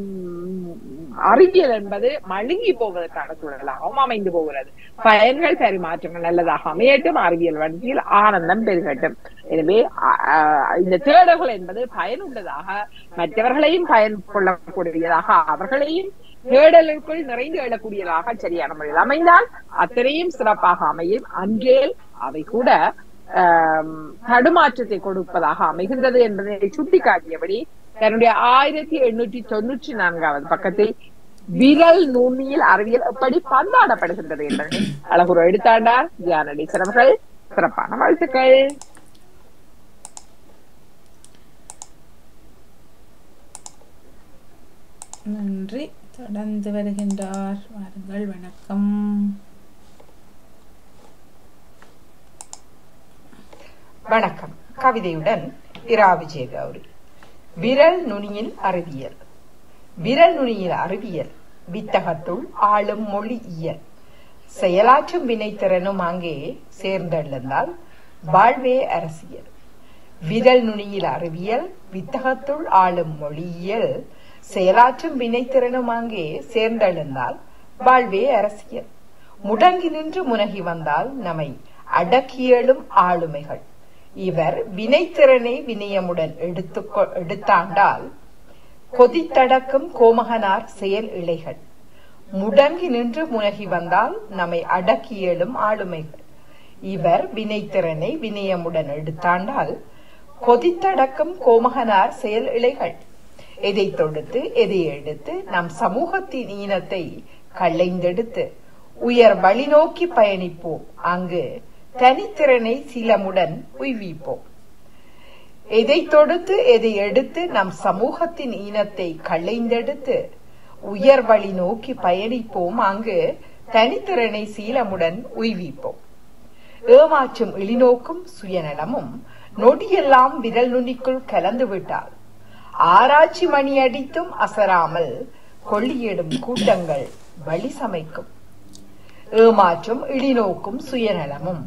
அறிவியல் என்பது மழுங்கி போவதற்கான சூழலாகவும் அமைந்து போகிறது பயன்கள் பரிமாற்றங்கள் நல்லதாக அமையட்டும் அறிவியல் வளர்ச்சியில் ஆனந்தம் பெருகட்டும் எனவே ஆ- ஆ- இந்த தேடல்கள் என்பது பயனுள்ளதாக மற்றவர்களையும் பயன் கொள்ளக்கூடியதாக அவர்களையும் தேடலுக்குள் நிறைந்து எழக்கூடியதாக சரியான முறையில் அமைந்தால் அத்தனையும் சிறப்பாக அமையும் அன்றேல் அவை கூட ஆம், தடுமாற்றத்தை கொடுப்பதாக அமைகின்றது என்பதை சுட்டிக்காட்டியபடி தன்னுடைய ஆயிரத்தி எண்ணூற்றி தொண்ணூற்றி நான்காவது பக்கத்தில் விரல் நுண்ணியில் அறிவியல் எப்படி பந்தாடப்படுகின்றது என்பதை அழகுற எடுத்தாண்டார் ஜானடி சிறவர்கள் சிறப்பான வாழ்த்துக்கள் நன்றி தொடர்ந்து வருகின்றார் வாருங்கள் வணக்கம் வணக்கம் கவிதையுடன் இரா விஜய கௌரி விரல் நுனியில் அறிவியல் விரல் நுனியில் அறிவியல் வித்தகத்துள் ஆளும் மொழி இயல் செயலாற்றும் வினைத்திறனும் அங்கே சேர்ந்தெழுந்தால் வாழ்வே அரசியல் விரல் நுனியில் அறிவியல் வித்தகத்துள் ஆளும் மொழியியல் செயலாற்றும் வினைத்திறனும் அங்கே சேர்ந்தெழுந்தால் வாழ்வே அரசியல் முடங்கி நின்று முனகி வந்தால் நம்மை அடக்கியலும் ஆளுமைகள் இவர் வினைத்திறனை வினயமுடன் எடுத்துக்கொ எடுத்தாண்டால் கொதித்தடக்கும் கோமகனார் செயல் இழைகள் முடங்கி நின்று முனகி வந்தால் நம்மை அடக்கியலும் ஆளுமைகள் இவர் வினைத்திறனை வினயமுடன் எடுத்தாண்டால் கொதித்தடக்கும் கோமகனார் செயல் இழைகள் எதை தொடுத்து எதை எடுத்து நம் சமூகத்தின் ஈனத்தை களைந்தெடுத்து உயர் வழி நோக்கி பயணிப்போம் அங்கு தனித்திறனை சிலமுடன் உய்விப்போம் எதை தொடுத்து எதை எடுத்து நம் சமூகத்தின் ஈனத்தை களைந்தெடுத்து உயர் வழி நோக்கி பயணிப்போம் அங்கு தனித்திறனை சீலமுடன் உய்விப்போம் ஏமாற்றும் இழிநோக்கும் சுயநலமும் நொடியெல்லாம் விரல் நுனிக்குள் கலந்து விட்டால் ஆராய்ச்சி மணி அடித்தும் அசராமல் கொள்ளியிடும் கூட்டங்கள் வழி சமைக்கும் ஏமாற்றும் இழிநோக்கும் சுயநலமும்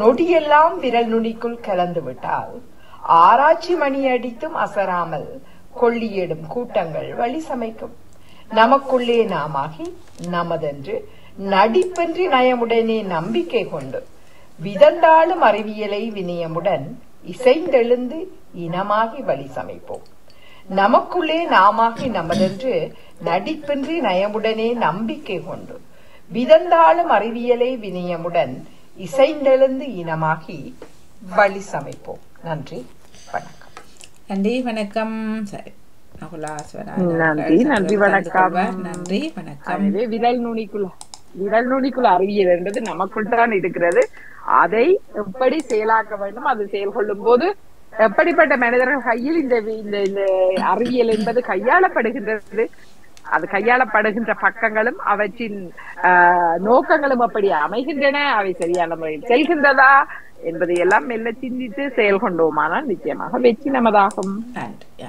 நொடியெல்லாம் விரல் நுனிக்குள் கலந்து விட்டால் ஆராய்ச்சி மணி அடித்தும் அசராமல் கொள்ளியிடும் கூட்டங்கள் வழி சமைக்கும் நமக்குள்ளே நாமாகி நமதென்று நடிப்பின்றி நயமுடனே நம்பிக்கை கொண்டு விதந்தாளும் அறிவியலை வினயமுடன் இசைந்தெழுந்து இனமாகி வழி சமைப்போம் நமக்குள்ளே நாமாகி நமதென்று நடிப்பின்றி நயமுடனே நம்பிக்கை கொண்டு விதந்தாளும் அறிவியலை வினயமுடன் இசைந்தெழுந்து இனமாகி வழி சமைப்போம் நன்றி வணக்கம் நன்றி வணக்கம் சரி நகுலா சிவநாதன் நன்றி அவர்கள் நன்றி கலந்து வணக்கம் கொள்வார். நன்றி வணக்கம் எனவே விரல் நுனிக்குள்ள விரல் நுனிக்குள்ள அறிவியல் என்பது நமக்குள் தான் இருக்கிறது அதை எப்படி செயலாக்க வேண்டும் அது செயல் கொள்ளும் போது எப்படிப்பட்ட மனிதர்கள் கையில் இந்த வி- இந்த இந்த அறிவியல் என்பது கையாளப்படுகின்றது அது கையாளப்படுகின்ற பக்கங்களும் அவற்றின் ஆஹ், நோக்கங்களும் அப்படி அமைகின்றன அவை சரியான முறையில் செல்கின்றதா என்பதை எல்லாம் மெல்ல சிந்தித்து செயல் கொண்டோமானால் நிச்சயமாக வெற்றி நமதாகும் நன்றி யா.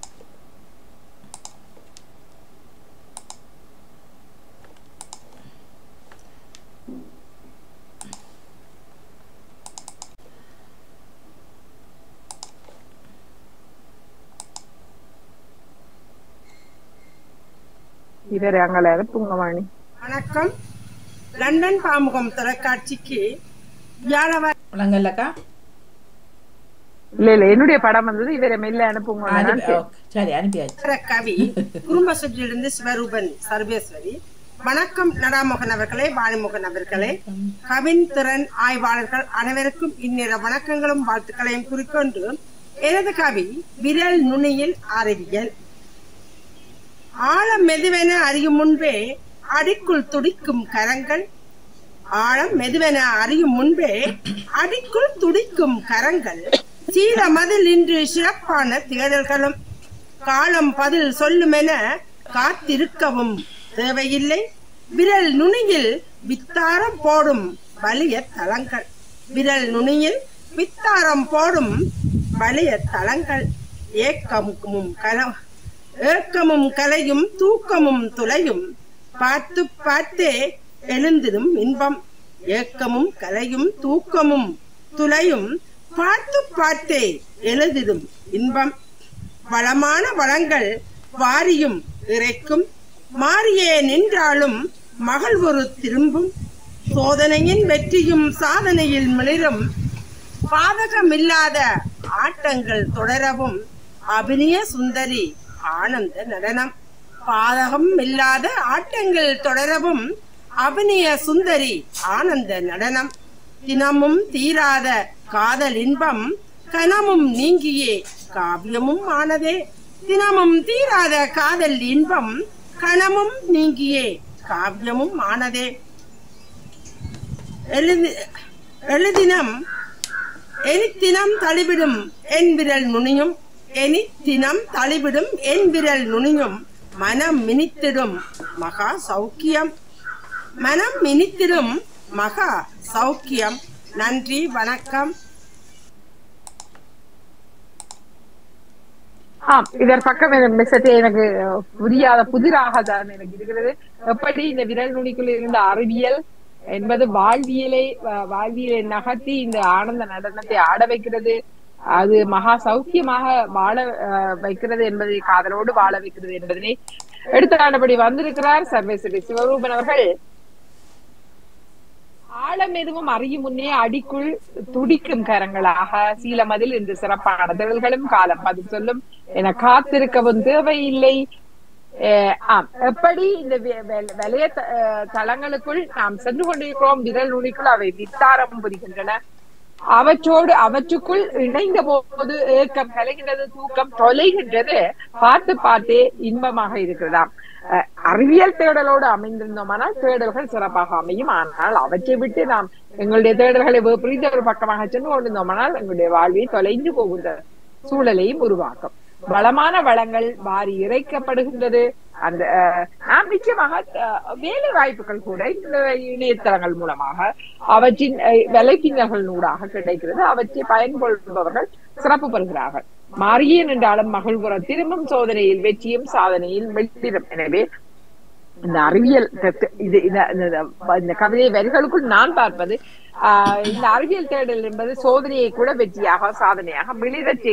இவரை அங்கே அனுப்புங்க வாணி வணக்கம் லண்டன் பாமுகம் தொலைக்காட்சிக்கு வியாழவ விளங்கல்லக்கா இல்ல இல்ல என்னுடைய படம் வந்தது இவரை மெல்ல அனுப்புங்க அனுப்பி- நான் சரி. ஓகே, சரி அனுப்பியாச்சு கவி குடும்ப சுற்றிலிருந்து சிவரூபன் சர்வேஸ்வரி வணக்கம் நடாமோகன் அவர்களே வாணிமோகன் அவர்களே கவின் திறன் ஆய்வாளர்கள் அனைவருக்கும் இந்நேர வணக்கங்களும் வாழ்த்துக்களையும் குறிக்கொண்டு எனது கவி விரல் நுனியில் அறிவியல் ஆழம் மெதுவென அறியும் முன்பே அடிக்குள் துடிக்கும் கரங்கள் ஆழம் மெதுவென அறியும் முன்பே அடிக்குள் துடிக்கும் கரங்கள் சீர மதில் இன்று சிறப்பான தேடல்களும் காலம் பதில் சொல்லுமென காத்திருக்கவும் தேவையில்லை விரல் நுனியில் வித்தாரம் போடும் வலிய தளங்கள் விரல் நுனியில் வித்தாரம் போடும் வலிய தளங்கள் ஏக்கமும் கல ஏக்கமும் கலையும் தூக்கமும் துளையும் பார்த்து பார்த்தே எழுந்திடும் இன்பம் ஏக்கமும் கலையும் தூக்கமும் துளையும் பார்த்து பார்த்தே எழுதிடும் இன்பம் வளமான வளங்கள் வாரியும் இறைக்கும் மாறியே நின்றாலும் மகள் ஒரு திரும்பும் சோதனையின் வெற்றியும் சாதனையில் மிளிரும் பாதகமில்லாத ஆட்டங்கள் தொடரவும் அபிநய சுந்தரி ஆனந்த நடனம் பாதகம் இல்லாத ஆட்டங்கள் தொடரவும் அபிநய சுந்தரி ஆனந்த நடனம் தினமும் தீராத காதல் இன்பம் கனமும் நீங்கியே காவியமும் ஆனதே தினமும் தீராத காதல் இன்பம் கணமும் நீங்கியே காவியமும் ஆனதே எழுதி எழுதினம் எனித்தினம் தளிவிடும் என் விரல் நுனியும் எனித்தினம் தளிவிடும் என் விரல் நுனியும் மனம் மினித்திடும் மகா சௌக்கியம் மனம் மினித்திடும் மகா சௌக்கியம் நன்றி வணக்கம் ஆம் இதன் பக்கம் எனக்கு சற்று எனக்கு புரியாத புதிராக தான் எனக்கு இருக்கிறது எப்படி இந்த விரல் நுனிக்குள் இருந்த அறிவியல் என்பது வாழ்வியலை வா- வாழ்வியலை நகர்த்தி இந்த ஆனந்த நடனத்தை ஆட வைக்கிறது அது மகா சௌக்கியமாக வாழ அஹ், வைக்கிறது என்பதை காதலோடு வாழ வைக்கிறது என்பதனை எடுத்துக்காண்டபடி வந்திருக்கிறார் சர்வேஸ்வரி சிவரூபன் அவர்கள் ஆழம் எதுவும் அறியும் முன்னே அடிக்குள் துடிக்கும் கரங்களாக சீலமதில் இன்று சிறப்பான திரள்களும் காலம் பதில் சொல்லும் என காத்திருக்கவும் தேவையில்லை அஹ் ஆம் எப்படி இந்த வி- வெ- வலைய த- அஹ் தளங்களுக்குள் நாம் சென்று கொண்டிருக்கிறோம் விரல் நுனிக்குள் அவை வித்தாரம் புரிகின்றன அவற்றோடு அவற்றுக்குள் இணைந்த போது ஏக்கம் கலைகின்றது தூக்கம் தொலைகின்றது பார்த்து பார்த்தே இன்பமாக இருக்கிறதாம் அஹ் அறிவியல் தேடலோடு அமைந்திருந்தோமானால் தேடல்கள் சிறப்பாக அமையும் ஆனால் அவற்றை விட்டு நாம் எங்களுடைய தேடல்களை வே- புரிந்த ஒரு பக்கமாக சென்று கொண்டிருந்தோமானால் எங்களுடைய வாழ்வை தொலைந்து போகின்ற சூழலையும் உருவாக்கும் வளமான வளங்கள் வாரி இறைக்கப்படுகின்றது அந்த அஹ், நாம் நிச்சயமாக அஹ், வேலை வாய்ப்புகள் கூட இந்த இணையதளங்கள் மூலமாக அவற்றின் அஹ், வலைப்பின்னல்கள் ஊடாக கிடைக்கிறது அவற்றை பயன்படுத்துபவர்கள் சிறப்பு பெறுகிறார்கள் மாறியே நின்றாலும் மகிழ்வுற திரும்பும் சோதனையில் வெற்றியும் சாதனையில் வெற்றிடும் எனவே இந்த அறிவியல் தத்து- இது இந்த- இந்த- இந்த கவிதை வரிகளுக்குள் நான் பார்ப்பது ஆஹ் இந்த அறிவியல் தேடல் என்பது சோதனையை கூட வெற்றியாக சாதனையாக மிளிரச் செய்கின்ற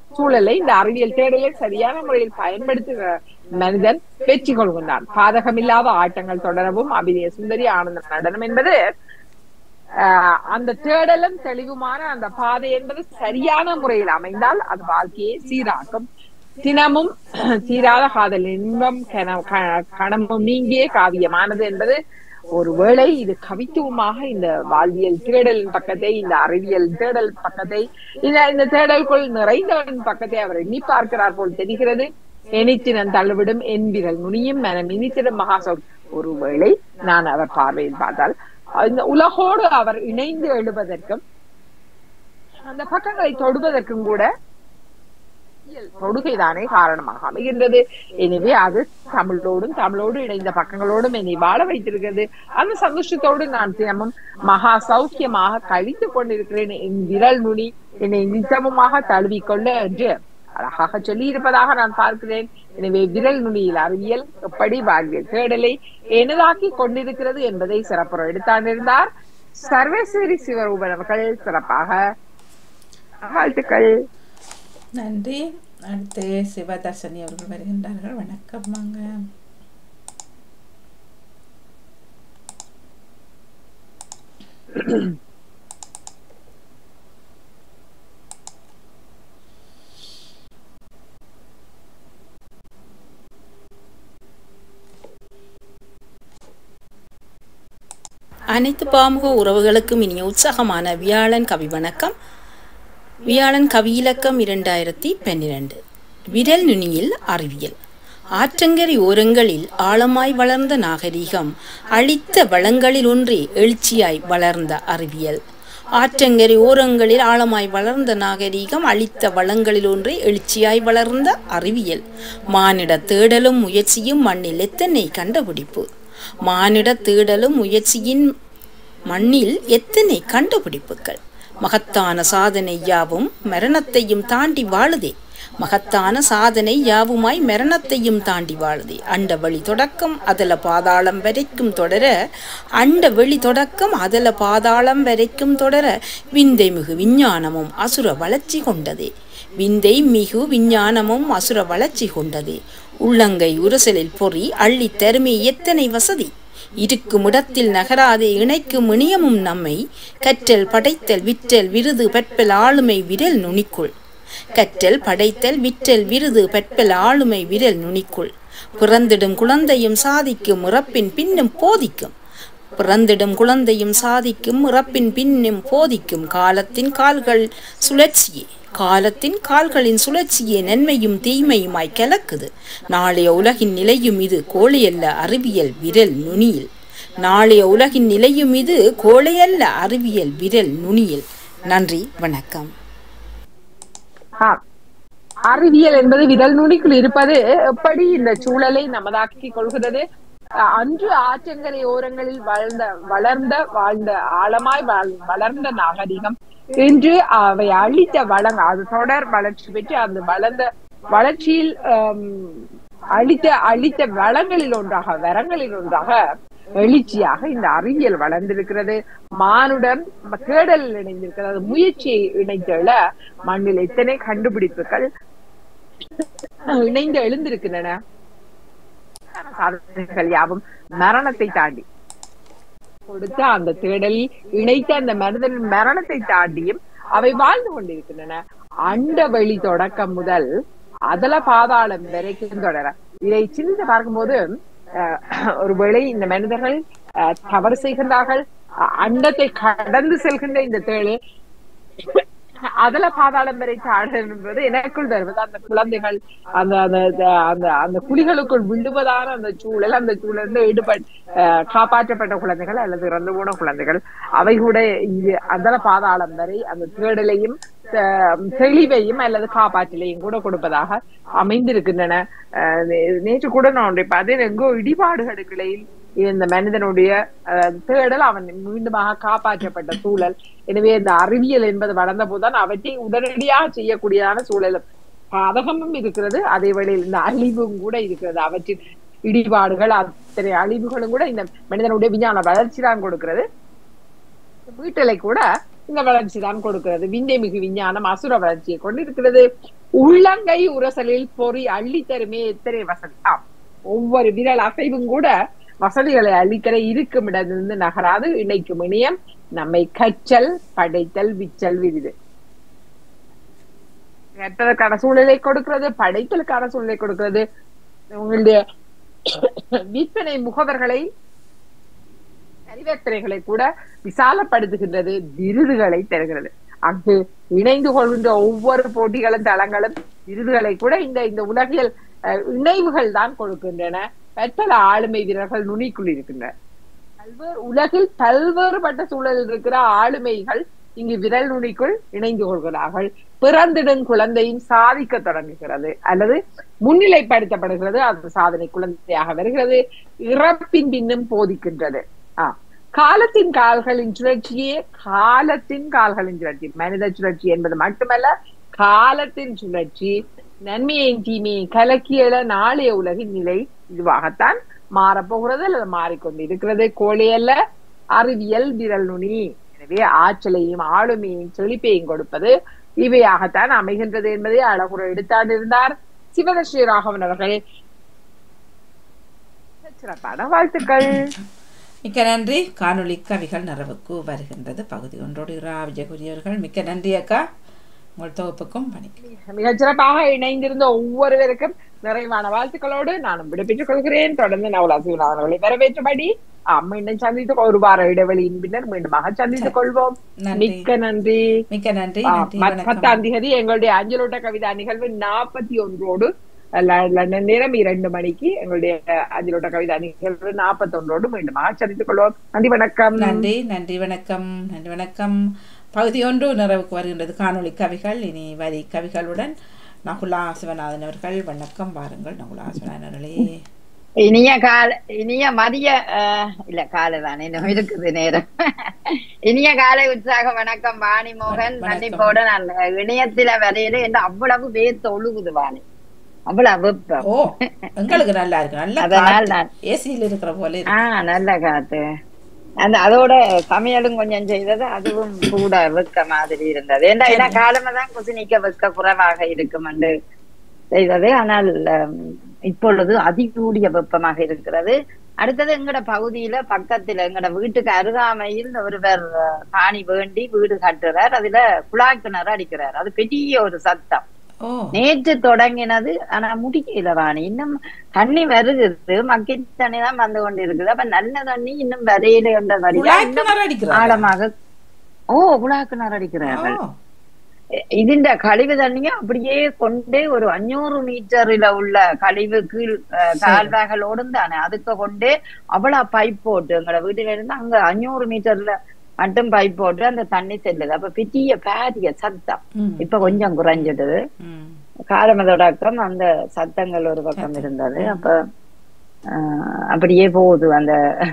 சூழலை இந்த அறிவியல் தேடலை சரியான முறையில் பயன்படுத்துகிற மனிதன் வெற்றி கொள்கின்றான் பாதகமில்லாத ஆட்டங்கள் தொடரவும் அபிநய சுந்தரி ஆனந்த நடனம் என்பது ஆஹ் அந்த தேடலும் தெளிவுமான அந்த பாதை என்பது சரியான முறையில் அமைந்தால் அது வாழ்க்கையை சீராக்கும் தினமும் தீராத காதல் இன்பம் கன- க- கணமும் நீங்கிய காவியமானது என்பது ஒருவேளை இது கவித்துவமாக இந்த வாழ்வியல் தேடலின் பக்கத்தை இந்த அறிவியல் தேடல் பக்கத்தை இந்த இந்த தேடலுக்குள் நிறைந்தவன் பக்கத்தை அவர் எண்ணி பார்க்கிறார் போல் தெரிகிறது எனித்தினன் தள்ளுவிடும் என் விரல் நுனியும் மனம் இனித்திடும் மகாசோக் ஒருவேளை நான் அவர் பார்வையில் பார்த்தால் இந்த உலகோடு அவர் இணைந்து எழுவதற்கும் அந்த பக்கங்களை தொடுவதற்கும் கூட தொடுகைதானே காரணமாக அமைகின்றது எனவே அது தமிழோடும் தமிழோடு இணைந்த பக்கங்களோடும் என்னை வாழ வைத்திருக்கிறது அந்த சந்தோஷத்தோடு நான் தினமும் மகா சௌக்கியமாக கழித்துக் கொண்டிருக்கிறேன் என் விரல் நுனி என்னை நிச்சயமாக தழுவிக்கொள்ள என்று அழகாக சொல்லி இருப்பதாக நான் பார்க்கிறேன் எனவே விரல் நுனியில் அறிவியல் எப்படி வாழ்வியல் தேடலை எனதாக்கி கொண்டிருக்கிறது என்பதை சிறப்புற எடுத்தாண்டிருந்தார் சர்வேஸ்வரி சிவரூபன் அவர்கள் சிறப்பாக வாழ்த்துக்கள் நன்றி அடுத்து சிவதர்ஷினி அவர்கள் வருகின்றார்கள் வணக்கம் வாங்க அனைத்து பாமுக உறவுகளுக்கும் இனிய உற்சாகமான வியாழன் கவி வணக்கம் வியாழன் கவியிலக்கம் இரண்டாயிரத்தி பன்னிரண்டு விரல் நுனியில் அறிவியல் ஆற்றங்கரை ஓரங்களில் ஆழமாய் வளர்ந்த நாகரிகம் அழித்த வளங்களில் ஒன்றே எழுச்சியாய் வளர்ந்த அறிவியல் ஆற்றங்கரை ஓரங்களில் ஆழமாய் வளர்ந்த நாகரிகம் அழித்த வளங்களில் ஒன்றே எழுச்சியாய் வளர்ந்த அறிவியல் மானிட தேடலும் முயற்சியும் மண்ணில் எத்தனை கண்டுபிடிப்பு மானிட தேடலும் முயற்சியின் மண்ணில் எத்தனை கண்டுபிடிப்புகள் மகத்தான சாதனை யாவும் மரணத்தையும் தாண்டி வாழுதே மகத்தான சாதனை யாவுமாய் மரணத்தையும் தாண்டி வாழுதே அண்ட வழி தொடக்கம் அதல பாதாளம் வரைக்கும் தொடர அண்ட வெளி தொடக்கம் அதல பாதாளம் வரைக்கும் தொடர விந்தை மிகு விஞ்ஞானமும் அசுர வளர்ச்சி கொண்டதே விந்தை மிகு விஞ்ஞானமும் அசுர வளர்ச்சி கொண்டதே உள்ளங்கை உரசலில் பொறி அள்ளி தருமே எத்தனை வசதி இருக்கும் இடத்தில் நகராதே இணைக்கும் இணையமும் நம்மை கற்றல் படைத்தல் விற்றல் விருது பற்பல் ஆளுமை விரல் நுனிக்குள் கற்றல் படைத்தல் விற்றல் விருது பற்பல் ஆளுமை விரல் நுனிக்குள் பிறந்திடும் குழந்தையும் சாதிக்கும் இறப்பின் பின்னும் போதிக்கும் பிறந்திடும் குழந்தையும் சாதிக்கும் இறப்பின் பின்னும் போதிக்கும் காலத்தின் கால்கள் சுழற்சியே காலத்தின் கால்களின் சுழற்சியே நன்மையும் தீமையுமாய் கலக்குது நாளைய உலகின் நிலையும் இது கோழையல்ல அறிவியல் விரல் நுனியில் நாளைய உலகின் நிலையும் இது கோழையல்ல அறிவியல் விரல் நுனியில் நன்றி வணக்கம் ஆம். அறிவியல் என்பது விரல் நுனிக்குள் இருப்பது எப்படி இந்த சூழலை நமதாக்கி கொள்கிறது அஹ் அன்று ஆற்றங்கரை ஓரங்களில் வளர்ந்த வளர்ந்த வாழ்ந்த ஆழமாய் வாழ்- வளர்ந்த நாகரிகம் இன்று அவை அழித்த வளங்க அது தொடர் வளர்ச்சி பெற்று அந்த வளர்ந்த வளர்ச்சியில் ஆம், அழித்த அழித்த வளங்களில் ஒன்றாக வரங்களில் ஒன்றாக எழுச்சியாக இந்த அறிவியல் வளர்ந்திருக்கிறது மானுடம் தேடலில் இணைந்திருக்கிறது முயற்சியை இணைத்தெழ மண்ணில் எத்தனை கண்டுபிடிப்புகள் இணைந்து எழுந்திருக்கின்றன சாதனைகள் யாவும் மரணத்தை தாண்டி கொடுத்த அந்த தேடலில் இணைத்த அந்த மனிதனின் மரணத்தை தாண்டியும் அவை வாழ்ந்து கொண்டிருக்கின்றன அண்ட வெளி தொடக்கம் முதல் அதல பாதாளம் வரைக்கும் தொடர இதை சிந்தித்து பார்க்கும்போது அஹ், ஒருவேளை இந்த மனிதர்கள் அஹ், தவறு செய்கின்றார்கள் அஹ், அண்டத்தை கடந்து செல்கின்ற இந்த தேடு அதுல பாதாளம் வரை தாழ என்பது எனக்குள் வருவது அந்த குழந்தைகள் அந்த அந்த அந்த- அந்த அந்த குழிகளுக்குள் விழுவதான அந்த சூழல் அந்த சூழலிருந்து ஈடுபட் அஹ், காப்பாற்றப்பட்ட குழந்தைகள் அல்லது இறந்து போன குழந்தைகள் அவை கூட இங்கு அதல பாதாளம் வரை அந்த தேடலையும் அஹ், தெளிவையும் அல்லது காப்பாற்றலையும் கூட கொடுப்பதாக அமைந்திருக்கின்றன அஹ், நே- நேற்று கூட நான் ஒன்றை பார்த்தேன் எங்கோ இடிபாடுகளுக்கு இடையில் இந்த மனிதனுடைய அஹ், தேடல் அவன் மீண்டுமாக காப்பாற்றப்பட்ட சூழல் எனவே இந்த அறிவியல் என்பது வளர்ந்த போதுதான் அவற்றை உடனடியாக செய்யக்கூடியதான சூழலும் பாதகமும் இருக்கிறது அதே வேளையில் இந்த அழிவும் கூட இருக்கிறது அவற்றின் இடிபாடுகள் அத்தனை அழிவுகளும் கூட இந்த மனிதனுடைய விஞ்ஞான வளர்ச்சி தான் கொடுக்கிறது வீட்டிலை கூட இந்த வளர்ச்சி தான் கொடுக்கிறது விந்தை மிகு விஞ்ஞானம் அசுர வளர்ச்சியை கொண்டு இருக்கிறது உள்ளங்கை உரசலில் பொறி அள்ளி தருமே எத்தனை வசதி ஆம் ஒவ்வொரு விரல் அசைவும் கூட வசதிகளை அளிக்கிற இருக்கும் இடத்திலிருந்து நகராது இணைக்கும் இணையம் நம்மை கற்றல் படைத்தல் விச்சல் விருது கற்றலுக்கான சூழலை கொடுக்கிறது படைத்தலுக்கான சூழலை கொடுக்கிறது உங்களுடைய விற்பனை முகவர்களை பரிவர்த்தனைகளை கூட விசாலப்படுத்துகின்றது விருதுகளை தருகிறது அங்கு இணைந்து கொள்கின்ற ஒவ்வொரு போட்டிகளும் தளங்களும் விருதுகளை கூட இந்த இந்த உலகில் அஹ், இணைவுகள் தான் கொடுக்கின்றன பற்பல ஆளுமை வீரர்கள் நுனிக்குள் இருக்கின்றன பல்வேறு உலகில் பல்வேறுபட்ட சூழலில் இருக்கிற ஆளுமைகள் இங்கு விரல் நுனிக்குள் இணைந்து கொள்கிறார்கள் பிறந்திடும் குழந்தையும் சாதிக்க தொடங்குகிறது அல்லது முன்னிலைப்படுத்தப்படுகிறது அந்த சாதனை குழந்தையாக வருகிறது இறப்பின் பின்னும் போதிக்கின்றது ஆ காலத்தின் கால்களின் சுழற்சியே காலத்தின் கால்களின் சுழற்சி மனித சுழற்சி என்பது மட்டுமல்ல காலத்தின் சுழற்சி நன்மையின் தீமையை கலக்கியல நாளைய உலகின் நிலை இதுவாகத்தான் மாறப்போகிறது அல்லது மாறிக்கொண்டு இருக்கிறது கோழி அல்ல அறிவியல் விரல் நுனி எனவே ஆற்றலையும் ஆளுமையையும் செழிப்பையும் கொடுப்பது இவையாகத்தான் அமைகின்றது என்பதை அழகுற எடுத்தாண்டிருந்தார் சிவதஸ்ரீ ராகவன் அவர்கள் சிறப்பான வாழ்த்துக்கள் மிக்க நன்றி காணொளி கவிகள் நிறைவுக்கு வருகின்றது பகுதி ஒன்றோடு இரா விஜயகுரியவர்கள் மிக்க நன்றி அக்கா உங்கள் தொகுப்புக்கும் பணி மிகச் சிறப்பாக இணைந்திருந்த ஒவ்வொருவருக்கும் நிறைவான வாழ்த்துக்களோடு நானும் விடைபெற்றுக் கொள்கிறேன் தொடர்ந்து நவலா சிவநாதன் அவர்களை வரவேற்றபடி அம்மா இன்னும் சந்தித்து ஒரு வார இடைவெளியின் பின்னர் மீண்டுமாக சந்தித்துக் கொள்வோம் நன்றி. மிக்க நன்றி மிக்க நன்றி ஆ, நன்றி மத்- வணக்கம் பத்தாம் தேதி எங்களுடைய அஞ்சலோட்ட கவிதா நிகழ்வு நாற்பத்தி ஒன்றோடு ல- லண்டன் நேரம் இரண்டு மணிக்கு எங்களுடைய அஞ்சலோட்ட கவிதா நிகழ்வு நாற்பத்தி ஒன்றோடு மீண்டுமாக சந்தித்துக் கொள்வோம் நன்றி வணக்கம் நன்றி நன்றி வணக்கம் நன்றி வணக்கம் பகுதி ஒன்று நிறைவுக்கு வருகின்றது காணொளி கவிகள் இனி வரி கவிகளுடன் நகுலா சிவநாதன் அவர்கள் வணக்கம் வாருங்கள் நகுலா சிவநாதன் அவர்களே இனிய கால இனிய மதிய அஹ், இல்ல காலை தானே இன்னும் இருக்குது நேரம் இனிய காலை உற்சாக வணக்கம் வாணி மோகன் கண்டிப்போட நான் இணையத்தில வரையில என்ன அவ்வளவு வேர்த்து ஒழுகுது வாணி அவ்வளவு வெப்பம் ஓ எங்களுக்கு நல்லா இருக்கு நல்ல அதனால் நான் ஏசியில் இருக்கிற போல இருக்கு ஆஹ் நல்ல காத்து அந்த அதோட சமையலும் கொஞ்சம் செய்தது அதுவும் கூட வெக்க மாதிரி இருந்தது ஏண்டா ஏன்னா காலமா தான் குசினிக்க வெக்க குறைவாக இருக்கும் என்று செய்தது ஆனால் ஹம், இப்பொழுது அதிகூடிய வெப்பமாக இருக்கிறது அடுத்தது எங்கட பகுதியில பக்கத்துல எங்கட வீட்டுக்கு அருகாமையில் ஒருவர் அஹ், காணி வேண்டி வீடு கட்டுறார் அதுல குழாய் கிணறு அடிக்கிறார் அது பெரிய ஒரு சத்தம் ஓ நேற்று தொடங்கினது ஆனா முடியல வாணி இன்னும் தண்ணி வருகிறது மக்கள் தண்ணி தான் வந்து கொண்டு இருக்குது அப்ப நல்ல தண்ணி இன்னும் வரையில குழாய் கிணறு அடிக்கிறாரா? ஆழமாக ஓ குழாக்கிணறு அடிக்கிறார்கள் ஓ, ഇതിന്റെ கழிவு தண்ணியை அப்படியே கொண்டே ஒரு அஞ்சூறு மீட்டர்ல உள்ள கழிவு கீழ் அஹ், கால்வாய்களோடும் தானே அதுக்கு கொண்டே அவ்வளவு பைப் போட்டு எங்களோட வீட்டுல இருந்து அங்க அஞ்சூறு மீட்டர்ல மட்டும் பைப் போட்டு அந்த தண்ணி செல்லுது அப்ப பெரிய பாரிய சத்தம் ம், இப்ப கொஞ்சம் குறைஞ்சிடுது ம். காலமதொடக்கம் அந்த சத்தங்கள் ஒரு பக்கம் இருந்தது அப்ப ஆஹ், அப்படியே போகுது அந்த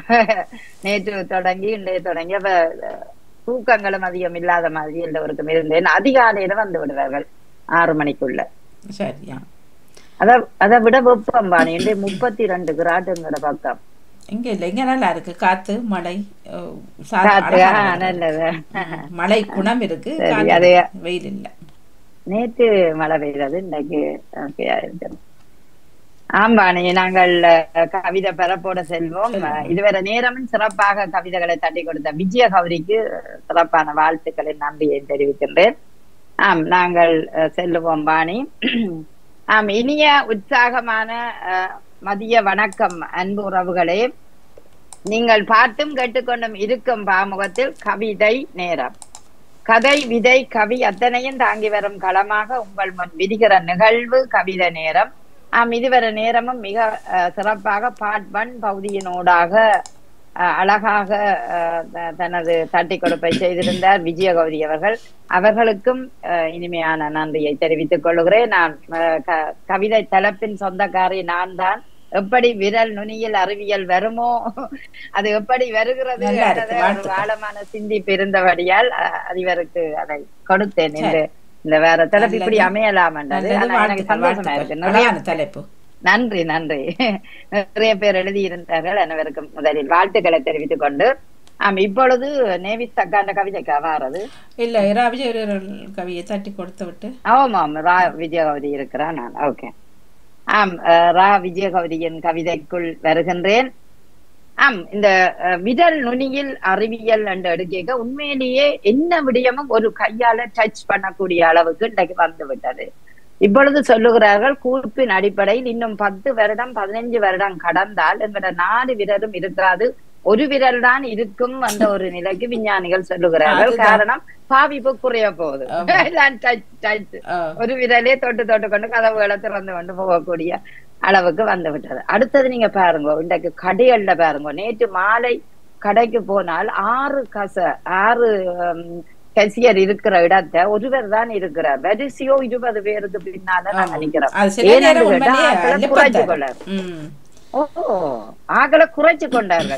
நேற்று தொடங்கி இன்றைய தொடங்கி அப்ப தூக்கங்களும் அதிகம் இல்லாத மாதிரி எல்லோருக்கும் இருந்தேன் அதிகாலையில வந்து விடுவார்கள் ஆறு மணிக்குள்ள சரியா அத அதை விட வெப்பம் பாணி இன்றைய முப்பத்தி ரெண்டு கிராட்டுங்கிற பக்கம் இங்க இல்ல இங்க நல்லா இருக்கு காத்து மழை அஹ், சா- காத்து அழகா ஆஹ், இருக்குது. நல்லது ம், மழை குணம் இருக்கு சரி, காத்து அது- இருக்கு. வெயில் இல்ல நேற்று மழை பெய்தது இன்னைக்கு ஓகேயா இருக்கிறது ஆம்பாணி நாங்கள் அஹ், கவிதை பெறப்போட செல்வோம் அஹ், இதுவரை நேரமும் சிறப்பாக கவிதைகளை தட்டி கொடுத்த விஜய கௌரிக்கு சிறப்பான வாழ்த்துக்களை நன்றியை தெரிவிக்கின்றேன் ஆம் நாங்கள் அஹ், செல்லுவோம் பாணி ஆம் இனிய உற்சாகமான அஹ், மதிய வணக்கம் அன்பு உறவுகளே நீங்கள் பார்த்தும் கேட்டுக்கொண்டும் இருக்கும் பாமுகத்தில் கவிதை நேரம் கதை விதை கவி அத்தனையும் தாங்கி வரும் களமாக உங்கள் முன் விரிகிற நிகழ்வு கவிதை நேரம் ஆம் இதுவரை நேரமும் மிக அஹ், சிறப்பாக பார்ட் ஒன் பகுதியினூடாக அஹ், அழகாக அஹ், த- தனது தட்டி கொடுப்பை செய்திருந்தார் விஜயகௌரி அவர்கள் அவர்களுக்கும் அஹ், இனிமையான நன்றியை தெரிவித்துக் கொள்கிறேன் நான் அஹ், க- கவிதை தலைப்பின் சொந்தக்காரி நான் தான் எப்படி விரல் நுனியில் அறிவியல் வருமோ அது எப்படி வருகிறது நல்லா இருக்கு, என்றதை ஒரு வாழ்த்துக்கள். ஆழமான சிந்திப்பு இருந்தபடியால் அஹ், அதிபருக்கு அதை கொடுத்தேன் இந்த இந்த வேற தலைப்பு இப்படி நல்லது. அமையலாம் என்றது நல்லது, ஆனா எனக்கு வாழ்த்துக்கள், சந்தோஷமா வாழ்த்துக்கள். இருக்கு நிறைய அழகான தலைப்பு நன்றி நன்றி நிறைய பேர் எழுதியிருந்தார்கள் அனைவருக்கும் முதலில் வாழ்த்துக்களை தெரிவித்துக் கொண்டு ஆமா இப்பொழுது நேவிஸ் அக்காண்ட கவிதைக்கா வாரது இல்ல இரா விஜய் கவியை தட்டி கொடுத்து விட்டு ஆமாம் ரா விஜயகௌரி இருக்கிறான் நான் ஓகே ஆம் அஹ், ரா விஜயகௌரியின் கவிதைக்குள் வருகின்றேன் ஆம் இந்த அஹ், விரல் நுனியில் அறிவியல் என்று எடுக்க உண்மையிலேயே என்ன விடயமும் ஒரு கையால டச் பண்ணக்கூடிய அளவுக்கு இன்றைக்கு வந்து விட்டது இப்பொழுது சொல்லுகிறார்கள் கூர்ப்பின் அடிப்படையில் இன்னும் பத்து வருடம் பதினைஞ்சு வருடம் கடந்தால் எங்கட நாலு விரலும் இருக்காது ஒரு விரல் தான் இருக்கும் அந்த ஒரு நிலைக்கு விஞ்ஞானிகள் சொல்லுகிறார்கள் அதுதான். காரணம் பாவிப்பு குறைய போகுது ஆமா. எல்லாம் touch, touch. ஆ. ஒரு விரலே தொட்டு தொட்டு கொண்டு கதவுகளை திறந்து கொண்டு போகக்கூடிய அளவுக்கு வந்து விட்டது அடுத்தது நீங்க பாருங்க இன்றைக்கு கடைகள்ல பாருங்க நேற்று மாலை கடைக்கு போனால் ஆறு கச ஆறு கசியர் இருக்கிற இடத்த ஒருவர் தான் இருக்கிறார் வரிசையோ இருபது பேருக்கு பின்னால நான் நினைக்கிறேன் அது சில ஏனென்று நேரம் கேட்டா உண்மையிலேயே ஆட்களை அள்ளிப் குறைச்சு பார்த்தாரு. கொள்ளார் ம். ஓ ஆக்களை குறைச்சு கொண்டார்கள்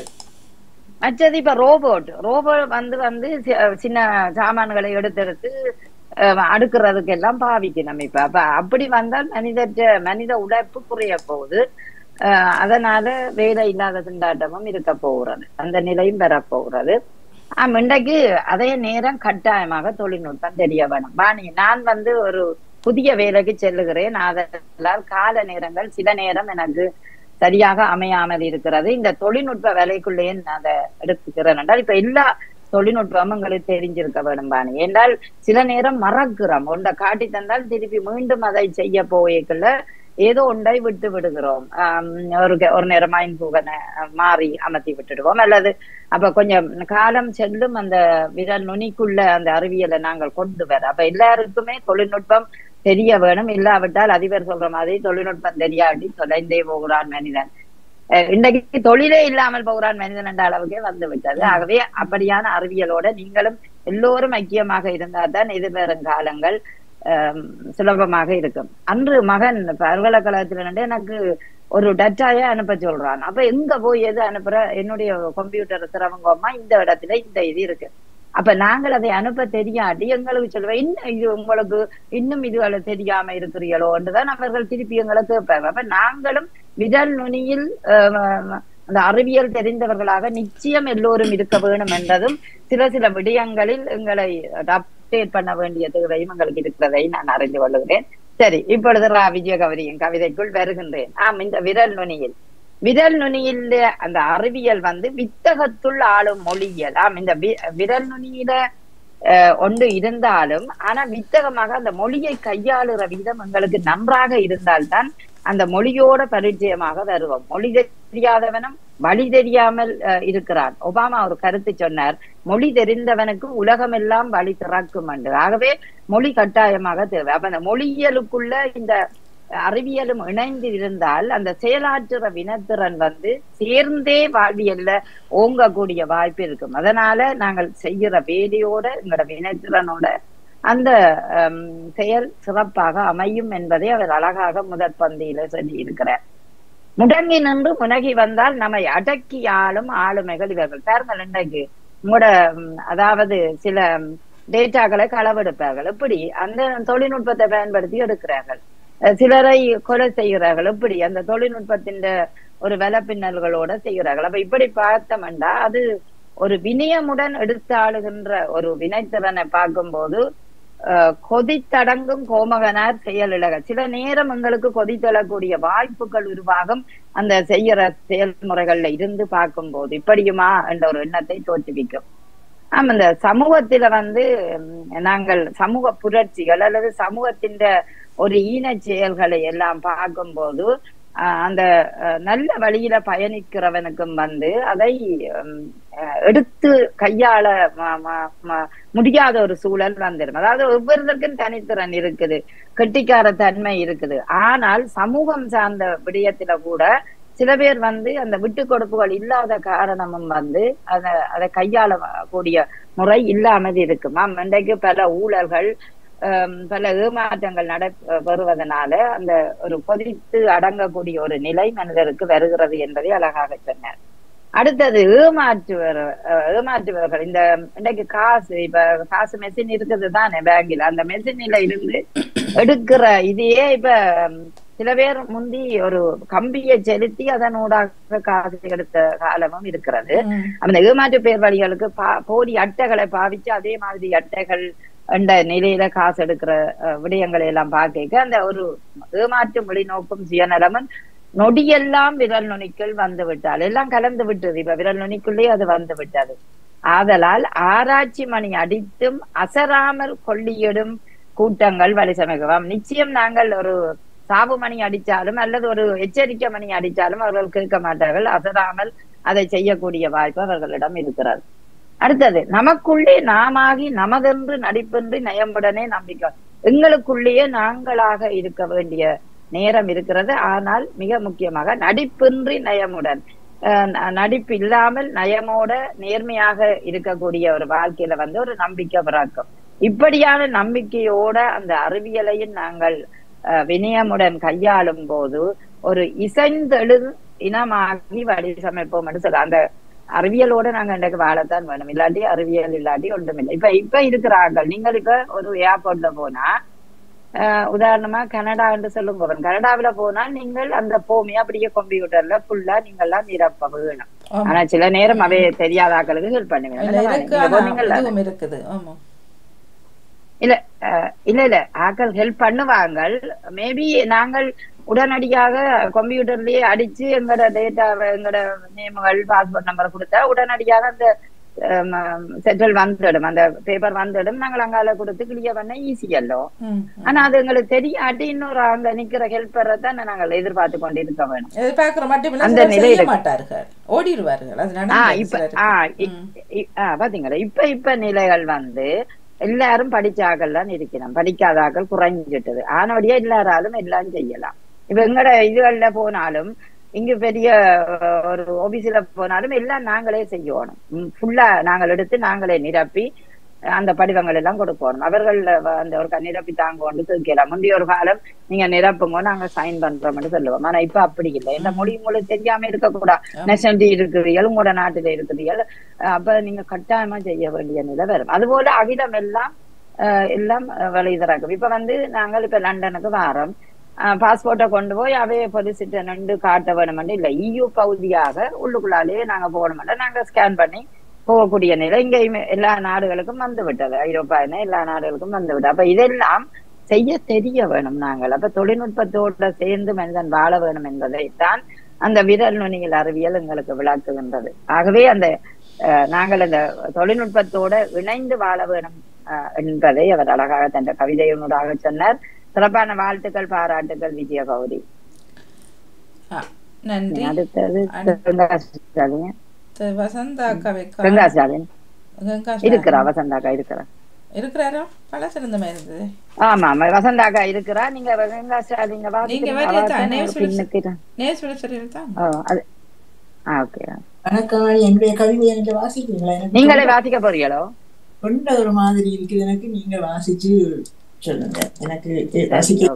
மற்றது இப்ப ரோபோட் ரோபோட் வந்து வந்து சி- சின்ன சாமான்களை எடுத்தெடுத்து அஹ், அடுக்குறதுக்கு எல்லாம் பாவிக்கணும் இப்ப அப்ப அப்படி வந்தால் மனித மனித உழைப்பு குறைய போகுது அஹ், அதனால வேலை இல்லாத திண்டாட்டமும் இருக்க போகிறது அந்த நிலையும் பெறப்போகிறது ஆஹ் இன்றைக்கு அதே நேரம் கட்டாயமாக தொழில்நுட்பம் தெரிய வேணும் வாணி நான் வந்து ஒரு புதிய வேலைக்கு செல்லுகிறேன் அதனால் கால நேரங்கள் சில நேரம் எனக்கு சரியாக அமையாமல் இருக்கிறது இந்த தொழில்நுட்ப வேலைக்குள்ளேயே நான் அதை எடுத்துக்கிறேன் என்றால் இப்ப எல்லா தொழில்நுட்பமும் உங்களுக்கு தெரிஞ்சிருக்க வேணும் பாணி என்றால் சில நேரம் மறக்கிறோம் ஒன்றை காட்டி தந்தால் திருப்பி மீண்டும் அதை செய்ய போய்க்குள்ள ஏதோ ஒன்றை விட்டு விடுகிறோம் ஆம், ஒரு க- ஒரு நேரம் மைண்ட் புகனை மாறி அமர்த்தி விட்டுடுவோம் அல்லது அப்ப கொஞ்சம் காலம் செல்லும் அந்த விரல் நுனிக்குள்ள அந்த அறிவியலை நாங்கள் கொண்டு வர அப்ப எல்லாருக்குமே தொழில்நுட்பம் தெரிய வேணும் இல்லாவிட்டால் அதிபர் சொல்ற மாதிரி தொழில்நுட்பம் தெரியாட்டி தொலைந்தே போகிறான் மனிதன் அஹ் இன்றைக்கு தொழிலே இல்லாமல் போகிறான் மனிதன் என்ற அளவுக்கே வந்து விட்டது ஆகவே அப்படியான அறிவியலோட நீங்களும் எல்லோரும் ஐக்கியமாக இருந்தால் தான் எதிர்வரும் காலங்கள் ஆம், சுலபமாக இருக்கும் அன்று மகன் பல்கலைக்கழகத்துல நின்று எனக்கு ஒரு டட்டாய அனுப்ப சொல்றான் அப்ப எங்க போய் எது அனுப்புற என்னுடைய கம்ப்யூட்டர் திறவங்கம்மா இந்த இடத்துல இந்த இது இருக்கு அப்ப நாங்கள் அதை அனுப்ப தெரியாட்டி எங்களுக்கு சொல்லுவோம் இன்னும் இது உங்களுக்கு இன்னும் இதுகளை தெரியாம இருக்கிறீங்களோ என்றுதான் அவர்கள் திருப்பி எங்களை கேட்பாங்க அப்ப நாங்களும் விரல் நுனியில் ஆஹ், அந்த அறிவியல் தெரிந்தவர்களாக நிச்சயம் எல்லோரும் இருக்க வேணும் என்றதும் சில சில விடயங்களில் எங்களை அப்டேட் பண்ண வேண்டிய தேவையும் எங்களுக்கு இருக்கிறதை நான் அறிந்து கொள்ளுகிறேன் சரி இப்பொழுது ரா விஜயகவரியின் கவிதைக்குள் வருகின்றேன் ஆம் இந்த விரல் நுனியில் விரல் நுனியில் அந்த அறிவியல் வந்து வித்தகத்துள் ஆளும் மொழியியல் ஆம் இந்த வி- விரல் நுனியில அஹ், ஒன்று இருந்தாலும் ஆனா வித்தகமாக அந்த மொழியை கையாளுற விதம் எங்களுக்கு நன்றாக இருந்தால்தான் அந்த மொழியோட பரிச்சயமாக வருவோம் மொழி தெரியாதவனும் வழி தெரியாமல் அஹ், இருக்கிறான் ஒபாமா ஒரு கருத்து சொன்னார் மொழி தெரிந்தவனுக்கும் உலகமெல்லாம் வழி திறக்கும் என்று ஆகவே மொழி கட்டாயமாக தேவை அப்ப அந்த மொழியியலுக்குள்ள இந்த அறிவியலும் இணைந்து இருந்தால் அந்த செயலாற்றுற வினத்திறன் வந்து சேர்ந்தே வாழ்வியல்ல ஓங்கக்கூடிய வாய்ப்பு இருக்கும் அதனால நாங்கள் செய்கிற வேலையோட எங்களோட வினைத்திறனோட அந்த ஹம், செயல் சிறப்பாக அமையும் என்பதை அவர் அழகாக முதற் பந்தியில சொல்லி இருக்கிறார் முடங்கி நின்று முனகி வந்தால் நம்மை அடக்கி ஆளும் ஆளுமைகள் இவர்கள் பாருங்கள் இன்றைக்கு உங்களோட ம், அதாவது சில டேட்டாக்களை களவெடுப்பார்கள் எப்படி அந்த தொழில்நுட்பத்தை பயன்படுத்தி எடுக்கிறார்கள் அஹ் சிலரை கொலை செய்கிறார்கள் எப்படி அந்த தொழில்நுட்பத்தின் ஒரு வலப்பின்னல்களோட செய்கிறார்கள் அப்ப இப்படி பார்த்தோம்னா அது ஒரு வினயமுடன் எடுத்து ஆளுகின்ற ஒரு வினைத்திறனை பார்க்கும்போது அஹ், கொதித்தடங்கும் கோமகனார் செயலிழக சில நேரம் எங்களுக்கு கொதித்தெழக்கூடிய வாய்ப்புகள் உருவாகும் அந்த செய்யற செயல்முறைகள்ல இருந்து பார்க்கும்போது இப்படியுமா என்ற ஒரு எண்ணத்தை தோற்றுவிக்கும் ஆமா இந்த சமூகத்தில வந்து ம், நாங்கள் சமூக புரட்சிகள் அல்லது சமூகத்தின் ஒரு ஈனச் செயல்களை எல்லாம் பார்க்கும்போது ஆஹ், அந்த அஹ், நல்ல வழியில பயணிக்கிறவனுக்கும் வந்து அதை ம், அஹ், எடுத்து கையாள ம- ம- ம- முடியாத ஒரு சூழல் வந்துடும் அதாவது ஒவ்வொருத்தருக்கும் தனித்திறன் இருக்குது கெட்டிக்கார தன்மை இருக்குது ஆனால் சமூகம் சார்ந்த விடயத்துல கூட சில பேர் வந்து அந்த விட்டு கொடுப்புகள் இல்லாத காரணமும் வந்து அதை அதை கையாள கூடிய முறை இல்லாமல் இருக்குமா இன்றைக்கு பல ஊழல்கள் ஆம், பல ஏமாற்றங்கள் நட வருவதனால அந்த ஒரு கொதித்து அடங்கக்கூடிய ஒரு நிலை மனிதருக்கு வருகிறது என்பதை அழகாக சொன்னார் அடுத்தது ஏமாற்றுவர் அஹ், ஏமாற்றுவர்கள் இந்த இன்றைக்கு காசு இப்ப காசு மெஷின் இருக்குது தானே பேங்கில் அந்த மெஷினில இருந்து எடுக்கிற இதையே இப்ப ம், சில பேர் முந்தி ஒரு கம்பியை செலுத்தி அதனூடாக காசு எடுத்த காலமும் இருக்கிறது அந்த ஏமாற்று பேர் வழிகளுக்கு பா- போலி அட்டைகளை பாவிச்சு அதே மாதிரி அட்டைகள் என்ற நிலையில காசு எடுக்கிற அஹ், விடயங்களை எல்லாம் பார்க்க அந்த ஒரு ஏமாற்று மொழிநோக்கும் சுயநலமும் நொடியெல்லாம் விரல் நுனிக்குள் வந்து விட்டால் எல்லாம் கலந்து விட்டது இப்ப விரல் நுனிக்குள்ளே அது வந்து விட்டது ஆதலால் ஆராய்ச்சி மணி அடித்தும் அசராமல் கொள்ளியிடும் கூட்டங்கள் வழி சமைக்கலாம் நிச்சயம் நாங்கள் ஒரு சாவு மணி அடிச்சாலும் அல்லது ஒரு எச்சரிக்கை மணி அடிச்சாலும் அவர்கள் கேட்க மாட்டார்கள் அசராமல் அதை செய்யக்கூடிய வாய்ப்பு அவர்களிடம் இருக்கிறது அடுத்தது நமக்குள்ளே நாமாகி நமதென்று நடிப்பின்றி நயம்புடனே நம்பிக்கை எங்களுக்குள்ளேயே நாங்களாக இருக்க வேண்டிய நேரம் இருக்கிறது ஆனால் மிக முக்கியமாக நடிப்பின்றி நயமுடன் அஹ் ந- நடிப்பு இல்லாமல் நயமோட நேர்மையாக இருக்கக்கூடிய ஒரு வாழ்க்கையில வந்து ஒரு நம்பிக்கை பிறக்கும் இப்படியான நம்பிக்கையோட அந்த அறிவியலையும் நாங்கள் அஹ், வினயமுடன் கையாளும் போது ஒரு இசைந்தெழு இனமாகி வடிவமைப்போம் சொல்ல அந்த அறிவியலோட நாங்க இன்றைக்கு வாழத்தான் வேணும் இல்லாட்டி அறிவியல் இல்லாட்டி ஒன்றுமில்லை இப்ப இப்ப இருக்கிறார்கள் நீங்கள் இப்ப ஒரு ஏர்போர்ட்ல போனா அஹ், உதாரணமா கனடா என்று சொல்லுங்க போறோம் கனடாவில போனா நீங்கள் அந்த பூமியை அப்படியே கம்ப்யூட்டர்ல ஃபுல்லா நீங்கெல்லாம் நிரப்ப வேணும் ஆமா. ஆனா சில நேரம் அவை தெரியாத ஆக்களுக்கு ஹெல்ப் பண்ணுவேன் இல்ல இருக்கு நீங்க ஆனா போனீங்கல்ல? இதுவும் இருக்குது ஆமா இல்ல அஹ், இல்ல இல்ல ஆக்கள் ஹெல்ப் பண்ணுவாங்க மேபி நாங்கள் உடனடியாக கம்ப்யூட்டர்லயே அடிச்சு எங்களோட டேட்டாவை எங்களோட நேம்கள் பாஸ்போர்ட் நம்பர் கொடுத்தா உடனடியாக அந்த செட்டில் வந்துடும் அந்த பேப்பர் வந்துடும் நாங்கள் அங்கால கொடுத்து கிளியர் பண்ண ஈஸி அல்லோ ம். ஆனா அது எங்களுக்கு தெரியாட்டி இன்னொரு அங்க நிக்கிற ஹெல்ப்பரை தான் நாங்கள் எதிர்பார்த்து கொண்டு இருக்க வேணும் எதிர்பார்க்கிற மட்டும் இல்ல அந்த சிலர் நிலை செய்ய இருக்கு. மாட்டார்கள் ஓடிடுவார்கள் அது ஆ நடந்தது இப்ப சிலருக்கு. ஆ இ- இ- ஆ, பாத்தீங்களா இப்ப இப்ப நிலைகள் வந்து எல்லாரும் படிச்சாக்கள் தான் இருக்கிறோம் படிக்காதாக்கள் குறைஞ்சிட்டது ஆனோடியே எல்லாராலும் எல்லாம் செய்யலாம் இப்ப எங்கட இதுகள்ல போனாலும் இங்க பெரிய அஹ், ஒரு ஆபீஸ்ல போனாலும் எல்லாம் நாங்களே செய்யணும் ஃபுல்லா நாங்கள் எடுத்து நாங்களே நிரப்பி அந்த படிவங்கள் எல்லாம் கொடுக்கணும் அவர்கள் வ- அந்த ஒரு நிரப்பி தாங்க கொண்டு தூக்கலாம் முந்தைய ஒரு காலம் நீங்க நிரப்புங்க நாங்க சைன் பண்றோம்னு சொல்லுவோம் ஆனா இப்ப அப்படி இல்லை இந்த மொழி உங்களுக்கு தெரியாம இருக்கக்கூடாது நெசண்டி இருக்கிறீர்கள் உங்களோட நாட்டில இருக்கிறீர்கள் அஹ் அப்ப நீங்க கட்டாயமா செய்ய வேண்டிய நிலை வரும் அதுபோல அகிலம் எல்லாம் அஹ் எல்லாம் வழிதராக்கும் இப்ப வந்து நாங்கள் இப்ப லண்டனுக்கு வாரோம் பாஸ்போர்ட்டை கொண்டு போய் அவைய பொலிசிட்ட நின்று காட்ட வேணுமென்று இல்ல இயு பகுதியாக உள்ளுக்குள்ளாலேயே நாங்க போகணுமென்ற நாங்க ஸ்கேன் பண்ணி போகக்கூடிய நிலை இங்கேயுமே எல்லா நாடுகளுக்கும் வந்து விட்டது ஐரோப்பா என்ன எல்லா நாடுகளுக்கும் வந்து விட்டது அப்ப இதெல்லாம் செய்ய தெரிய வேணும் நாங்கள் அப்ப தொழில்நுட்பத்தோட சேர்ந்து மனிதன் வாழ வேணும் என்பதைத்தான் அந்த விரல் நுனியில் அறிவியல் எங்களுக்கு விளக்குகின்றது ஆகவே அந்த அஹ், நாங்கள் அந்த தொழில்நுட்பத்தோட இணைந்து வாழ வேணும் அஹ், என்பதை அவர் அழகாக தன் கவிதையினூடாக சொன்னார் சிறப்பான வாழ்த்துக்கள் பாராட்டுகள் விஜய கௌரி ஆ, நன்றி அடுத்தது அடுத்து- கங்காஸ்டாலின் த- வசந்தா அக்காவை கா- கங்காஸ்டாலின் கங்கா இருக்கிறா வசந்தாக்கா இருக்கிறா இருக்கிறாரா பழசிருந்த மாதிரி இருந்தது ஆமா ஆமா வசந்தாக்கா இருக்கிறா நீங்க கங்கா ஸ்டாலின் நீங்க வாசிக்கிறீங்க வரையா அவ தான் தானே நேஸ் ஒரு பின்னுக்கு தான். நேஸ் விழுச்சரியில் தான் ஓ, அது ஆ ஓகே வணக்கம் என்னுடைய கவிதை எனக்கு வாசிக்கிறீங்களா எனக்கு நீங்களே வாசிக்க போறீங்களோ கொண்ட ஒரு மாதிரி இருக்குது எனக்கு நீங்க வாசிச்சு சொல்லுங்க எனக்கு தெ- வாசிக்க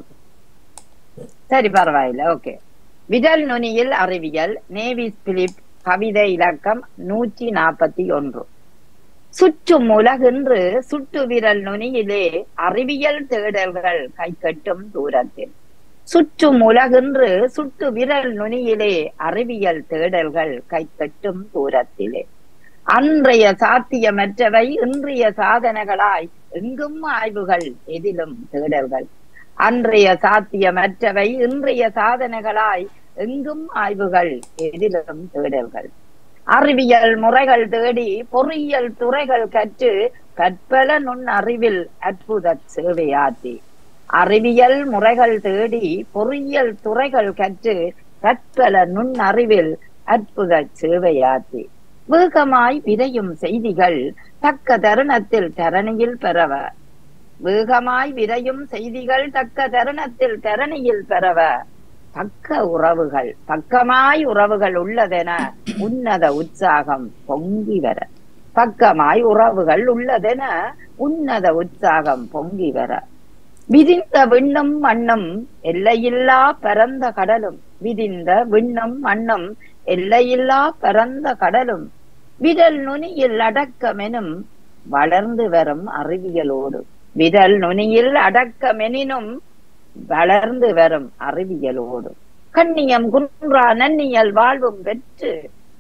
சரி பரவாயில்ல ஓகே விரல் நுனியில் அறிவியல் நேவிஸ் பிலிப் கவிதை இலக்கம் நூற்றி நாற்பத்தி ஒன்று சுற்றும் உலகென்று சுட்டு விரல் நுனியிலே அறிவியல் தேடல்கள் கைக்கட்டும் தூரத்தில் சுற்றும் உலகென்று சுட்டு விரல் நுனியிலே அறிவியல் தேடல்கள் கைக்கட்டும் தூரத்திலே அன்றைய சாத்தியமற்றவை இன்றைய சாதனைகளாய் எங்கும் ஆய்வுகள் எதிலும் தேடல்கள் அன்றைய சாத்தியமற்றவை இன்றைய சாதனைகளாய் எங்கும் ஆய்வுகள் எதிலும் தேடல்கள் அறிவியல் முறைகள் தேடி பொறியியல் துறைகள் கற்று கற்பல நுண் அறிவில் அற்புத சேவையாற்றி அறிவியல் முறைகள் தேடி பொறியியல் துறைகள் கற்று கற்பல நுண் அறிவில் அற்புத சேவையாற்றி வேகமாய் விரையும் செய்திகள் தக்க தருணத்தில் தரணியில் பெறவ வேகமாய் விரையும் செய்திகள் தக்க தருணத்தில் தரணியில் பெறவ பக்க உறவுகள் பக்கமாய் உறவுகள் உள்ளதென உன்னத உற்சாகம் பொங்கி வர பக்கமாய் உறவுகள் உள்ளதென உன்னத உற்சாகம் பொங்கி வர விதிந்த விண்ணும் மண்ணும் எல்லையில்லா பரந்த கடலும் விதிந்த விண்ணும் மண்ணும் எல்லையில்லா பரந்த கடலும் விரல் நுனியில் அடக்கமெனும் வளர்ந்து வரும் அறிவியலோடு விரல் நுனியில் அடக்கமெனினும் வளர்ந்து வரும் அறிவியலோடு கண்ணியம் குன்றா நன்னியல் வாழ்வும் பெற்று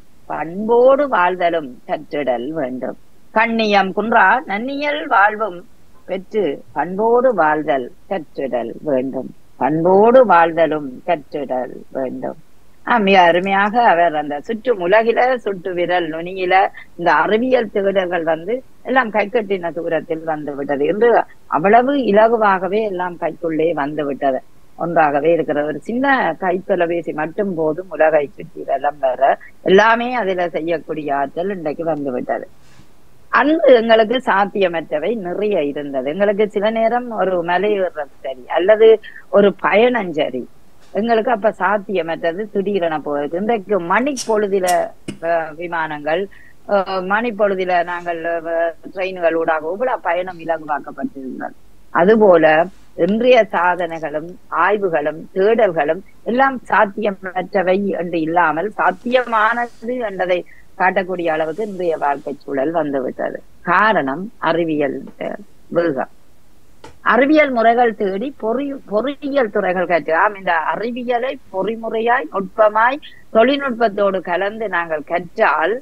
பண்போடு வாழ்தலும் கற்றிடல் வேண்டும் கண்ணியம் குன்றா நன்னியல் வாழ்வும் பெற்று பண்போடு வாழ்தல் கற்றிடல் வேண்டும் பண்போடு வாழ்தலும் கற்றிடல் வேண்டும் ஆஹ் மிக அருமையாக அவர் அந்த சுற்றும் உலகில சுட்டு விரல் நுனியில இந்த அறிவியல் தேடல்கள் வந்து எல்லாம் கைக்கட்டின தூரத்தில் வந்து விட்டது என்று அவ்வளவு இலகுவாகவே எல்லாம் கைக்குள்ளே வந்து விட்டது ஒன்றாகவே இருக்கிறது ஒரு சின்ன கைத்தொலைபேசி மட்டும் போதும் உலகை சுற்றி வெள்ளம் பெற எல்லாமே அதுல செய்யக்கூடிய ஆற்றல் இன்றைக்கு வந்து விட்டது அன்று எங்களுக்கு சாத்தியமற்றவை நிறைய இருந்தது எங்களுக்கு சில நேரம் ஒரு மலை ஏறுறது சரி அல்லது ஒரு பயணம் சரி எங்களுக்கு அப்ப சாத்தியமற்றது திடீரென போகுது இன்றைக்கு மணி பொழுதில அஹ், விமானங்கள் அஹ், மணி பொழுதில நாங்கள் ட்ரெயின்கள் ஊடாக இவ்வளவு பயணம் இலகுவாக்கப்பட்டிருந்தது அதுபோல இன்றைய சாதனைகளும் ஆய்வுகளும் தேடல்களும் எல்லாம் சாத்தியமற்றவை என்று இல்லாமல் சாத்தியமானது என்றதை காட்டக்கூடிய அளவுக்கு இன்றைய வாழ்க்கை சூழல் வந்துவிட்டது காரணம் அறிவியல் அஹ், வேகம் அறிவியல் முறைகள் தேடி பொறி பொறியியல் துறைகள் கற்று ஆம் இந்த அறிவியலை பொறிமுறையாய் நுட்பமாய் தொழில்நுட்பத்தோடு கலந்து நாங்கள் கற்றால்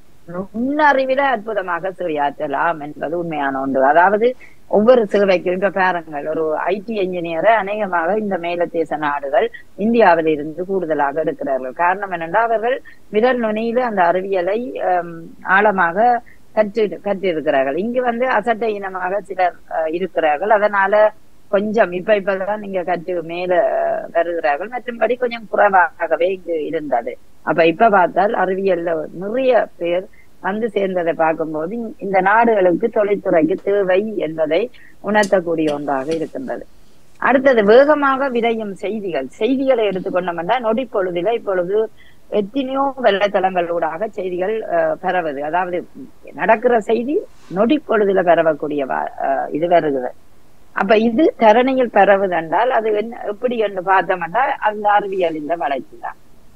நுண்ணறிவில அற்புதமாக செயலாற்றலாம் என்பது உண்மையான ஒன்று அதாவது ஒவ்வொரு சேவைக்கும் இப்ப பாருங்கள் ஒரு ஐடி என்ஜினியரை அநேகமாக இந்த மேலத்தேச நாடுகள் இந்தியாவில் இருந்து கூடுதலாக எடுக்கிறார்கள் காரணம் என்னென்றால் அவர்கள் விரல் நுனியில அந்த அறிவியலை ஆம், ஆழமாக கற்று கற்றிருக்கிறார்கள் இங்கு வந்து அசட்டை இனமாக சிலர் அஹ், இருக்கிறார்கள் அதனால கொஞ்சம் இப்ப இப்பதான் நீங்க கற்று மேல அஹ், வருகிறார்கள் மற்றும்படி கொஞ்சம் குறைவாகவே இங்கு இருந்தது அப்ப இப்ப பார்த்தால் அறிவியல்ல நிறைய பேர் வந்து சேர்ந்ததை பார்க்கும்போது இந்த- இந்த நாடுகளுக்கு தொழில்துறைக்கு தேவை என்பதை உணர்த்தக்கூடிய ஒன்றாக இருக்கின்றது அடுத்தது வேகமாக விரையும் செய்திகள் செய்திகளை எடுத்துக்கொண்டோம்னா நொடி பொழுதில இப்பொழுது எத்தனையோ வெள்ளத்தளங்களூடாக செய்திகள் அஹ், பரவுது அதாவது நடக்கிற செய்தி நொடி பொழுதுல பரவக்கூடிய வா- அஹ், இது வருகிறது அப்ப இது தரணியில் பரவுது என்றால் அது என்ன எப்படி என்று பார்த்தோம்னா அந்த அறிவியல் இந்த வளர்ச்சி தான்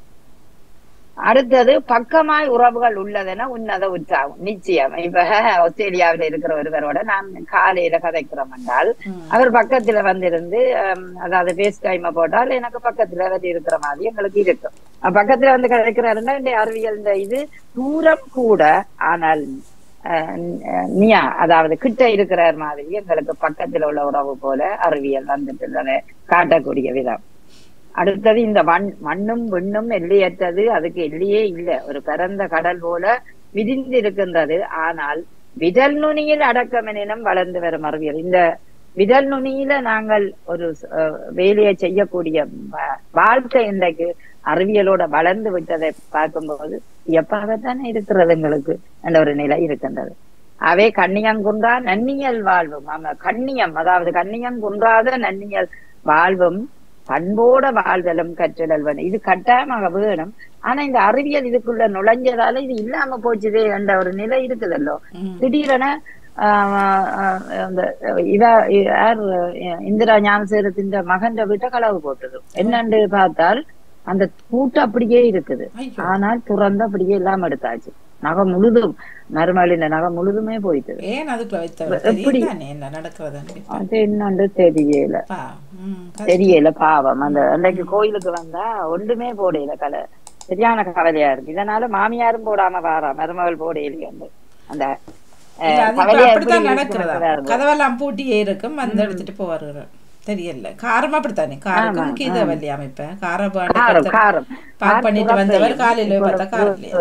அடுத்தது பக்கமாய் உறவுகள் உள்ளதென உன்னத உற்சாகம் நிச்சயம் இப்ப ஆஸ்திரேலியாவில் இருக்கிற ஒருவரோட நான் காலையில கதைக்கிறோம் என்றால் அவர் பக்கத்துல வந்திருந்து ஹம், அதாவது பேஸ் டைம் போட்டால் எனக்கு பக்கத்துல வந்து இருக்கிற மாதிரி எங்களுக்கு இருக்கும் அஹ் பக்கத்துல வந்து கதைக்கிறாருன்னா இந்த அறிவியல் இந்த இது தூரம் கூட ஆனால் அஹ், நியா அதாவது கிட்ட இருக்கிற மாதிரி எங்களுக்கு பக்கத்துல உள்ள உறவு போல அறிவியல் வந்துட்டு காட்டக்கூடிய விதம் அடுத்தது இந்த மண் மண்ணும் விண்ணும் எல்லையற்றது அதுக்கு எல்லையே இல்லை ஒரு பரந்த கடல் போல விரிந்து இருக்கின்றது ஆனால் விரல் நுனியில் அடக்கமெனினும் வளர்ந்து வரும் அறிவியல் இந்த விரல் நுனியில நாங்கள் ஒரு அஹ், வேலையை செய்யக்கூடிய வா- வாழ்க்கை இன்றைக்கு அறிவியலோட வளர்ந்து விட்டதை பார்க்கும்போது எப்பாகத்தானே இருக்கிறது எங்களுக்கு என்ற ஒரு நிலை இருக்கின்றது அவை கண்ணியங்குன்றா நன்னியல் வாழ்வும் ஆமா கண்ணியம் அதாவது கண்ணியம் குன்றாத நன்னியல் வாழ்வும் பண்போட வாழ்தலும் கற்றிடல் வேணும் இது கட்டாயமாக வேணும் ஆனா இந்த அறிவியல் இதுக்குள்ள நுழைஞ்சதால இது இல்லாம போச்சுதே என்ற ஒரு நிலை இருக்குதல்லோ திடீரென ஆஹ் ஆஹ் அந்த இவ யார் இந்திரா ஞானசேரத்தின் மகன் வீட்டை களவு போட்டது என்னன்னு பார்த்தால் அந்த பூட்டு அப்படியே இருக்குது ஆனால் துறந்து அப்படியே இல்லாம எடுத்தாச்சு நகை முழுதும் மருமகளின் நகை முழுதுமே போயிட்டு ஏன் அதுக்குள்ள வைத்தவர் எப்படி தெரியுதானே என்ன நடக்கிறதுன்னு அது என்னன்னு தெரியல ம், தெரியல பாவம் அந்த அன்றைக்கு கோயிலுக்கு வந்தா ஒன்றுமே போடையில கலை சரியான கவலையா இருக்கு இதனால மாமியாரும் போடாம வாரா மருமகள் போடையில அந்த அஹ், இல்ல, அது இப்ப கவலையா எப்படி அப்படித்தான் இருக்குன்னு நடக்கிறதா பாருங்க. கதவெல்லாம் பூட்டியே இருக்கும் வந்து எடுத்துட்டு போவாரு தெரியல காரம் அப்படித்தானே காருக்கும் ஆமா, கீதவல்லி அமைப்ப காரம் காரம் காரம் பாக் பண்ணிட்டு வந்தவர் காலையில இப்போ பார்த்தா கார் இல்லையா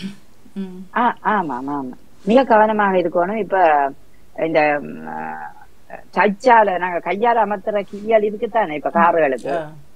அஹ், ஆ, ஆமா ஆமா ஆமா மிக கவனமாக இருக்கணும் இப்ப இந்த ம், அஹ், சச்சால நாங்க கையால அமர்த்துற கிளியால் இருக்குத்தானே இப்ப கார்களுக்கு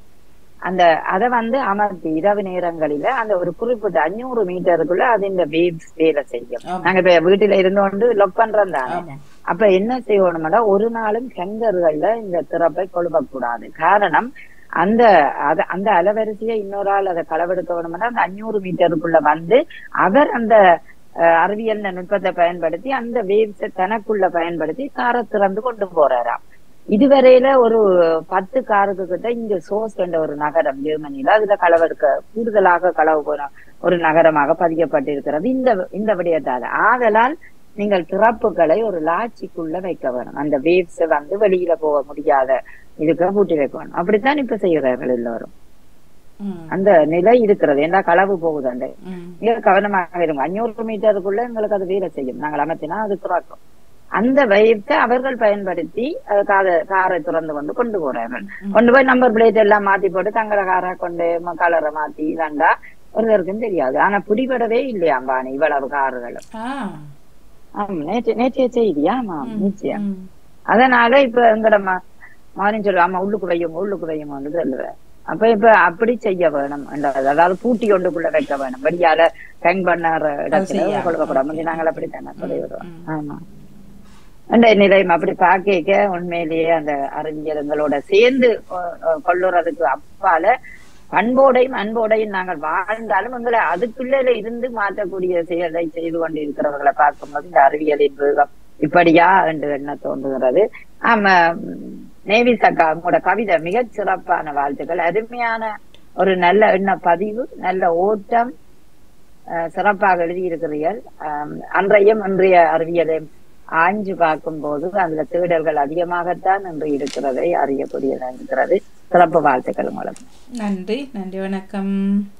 அந்த அத வந்து அமர்த்தி இரவு நேரங்களில அந்த ஒரு குறிப்பிட்ட அஞ்சூறு மீட்டருக்குள்ள அது இந்த வேவ்ஸ் வேலை செய்யும் நாங்க இப்ப வீட்டுல இருந்தோண்டு லொக் பண்றோம் தானே அப்ப என்ன செய்யணும்னா ஒரு நாளும் செங்கர்கள்ல இந்த திறப்பை கொழுவக்கூடாது காரணம் அந்த அத அந்த அலவரிசையை இன்னொரு ஆள் அதை களவெடுக்க வேணும்னா அந்த அஞ்சூறு மீட்டருக்குள்ள வந்து அவர் அந்த அஹ், அறிவியல் நுட்பத்தை பயன்படுத்தி அந்த வேவ்ஸை தனக்குள்ள பயன்படுத்தி காரை திறந்து கொண்டு போறாராம் இதுவரையில ஒரு பத்து காருக்கு கிட்ட இங்க சோஸ் என்ற ஒரு நகரம் ஜெர்மனியில அதுல களவெடுக்க கூடுதலாக களவு போன ஒரு நகரமாக பதிக்கப்பட்டிருக்கிறது இந்த இந்த விடயத்தால ஆதலால் நீங்கள் திறப்புகளை ஒரு லாட்சிக்குள்ள வைக்க வேணும் அந்த வேவ்ஸ் வந்து வெளியில போக முடியாத இதுக்கு பூட்டி வைக்க வேணும் அப்படித்தான் இப்ப செய்கிறார்கள் எல்லாரும் அந்த நிலை இருக்கிறது ஏன்னா களவு போகுது அந்த மிக கவனமாக இருங்க அஞ்சூறு மீட்டருக்குள்ள எங்களுக்கு அது வேலை செய்யும் நாங்கள் அமைத்தினா அது துறக்கும் அந்த வயிற்றை அவர்கள் பயன்படுத்தி அஹ், காத காரை திறந்து கொண்டு கொண்டு போறார்கள் கொண்டு போய் நம்பர் பிளேட் எல்லாம் மாத்தி போட்டு தங்கள காரை கொண்டு கலரை மாத்தி இதாண்டா ஒருத்தருக்கும் தெரியாது ஆனா பிடிபடவே இல்லையா அம்பானி இவ்வளவு கார்களும் ஆமா நேற்று நேற்றைய செய்தியா ஆமா நிச்சயம் அதனால இப்ப எங்கட ம- மகன் சொல்லுவா ஆமா உள்ளுக்கு வையும் உள்ளுக்கு வையும் சொல்லுவேன் அப்ப இப்ப அப்படி செய்ய வேணும் என்றது. அதாவது பூட்டி கொண்டுக்குள்ள வைக்க வேணும் வெளியால ஹேங் பண்ணார இடத்துல செய்யாம. கொடுக்கக்கூடாது முந்தி நாங்கள் அப்படித்தானே சொல்லி விடுவோம் ஆமா அந்த நிலையம் அப்படி பாக்க உண்மையிலேயே அந்த அறிஞர்களோட சேர்ந்து அஹ், அஹ், கொள்ளுறதுக்கு அப்பால பண்போடையும் அன்போடையும் நாங்கள் வாழ்ந்தாலும் எங்களை அதுக்குள்ள இருந்து மாற்றக்கூடிய செயலை செய்து கொண்டு இருக்கிறவர்களை பார்க்கும்போது இந்த அறிவியலின் வேகம் இப்படியா என்று எண்ண தோன்றுகிறது ஆமா உம், நேவி சக்கா உங்களோட கவிதை மிகச் சிறப்பான வாழ்த்துக்கள் அருமையான ஒரு நல்ல எண்ண பதிவு நல்ல ஓட்டம் அஹ், சிறப்பாக எழுதியிருக்கிறீர்கள் ஆம், அன்றையும் இன்றைய அறிவியலையும் ஆய்ஞ்சு பார்க்கும்போது அதுல தேடல்கள் அதிகமாகத்தான் இன்று இருக்கிறதை அறியக்கூடியதாக இருக்கிறது சிறப்பு வாழ்த்துக்கள் உங்களுக்கு நன்றி நன்றி வணக்கம்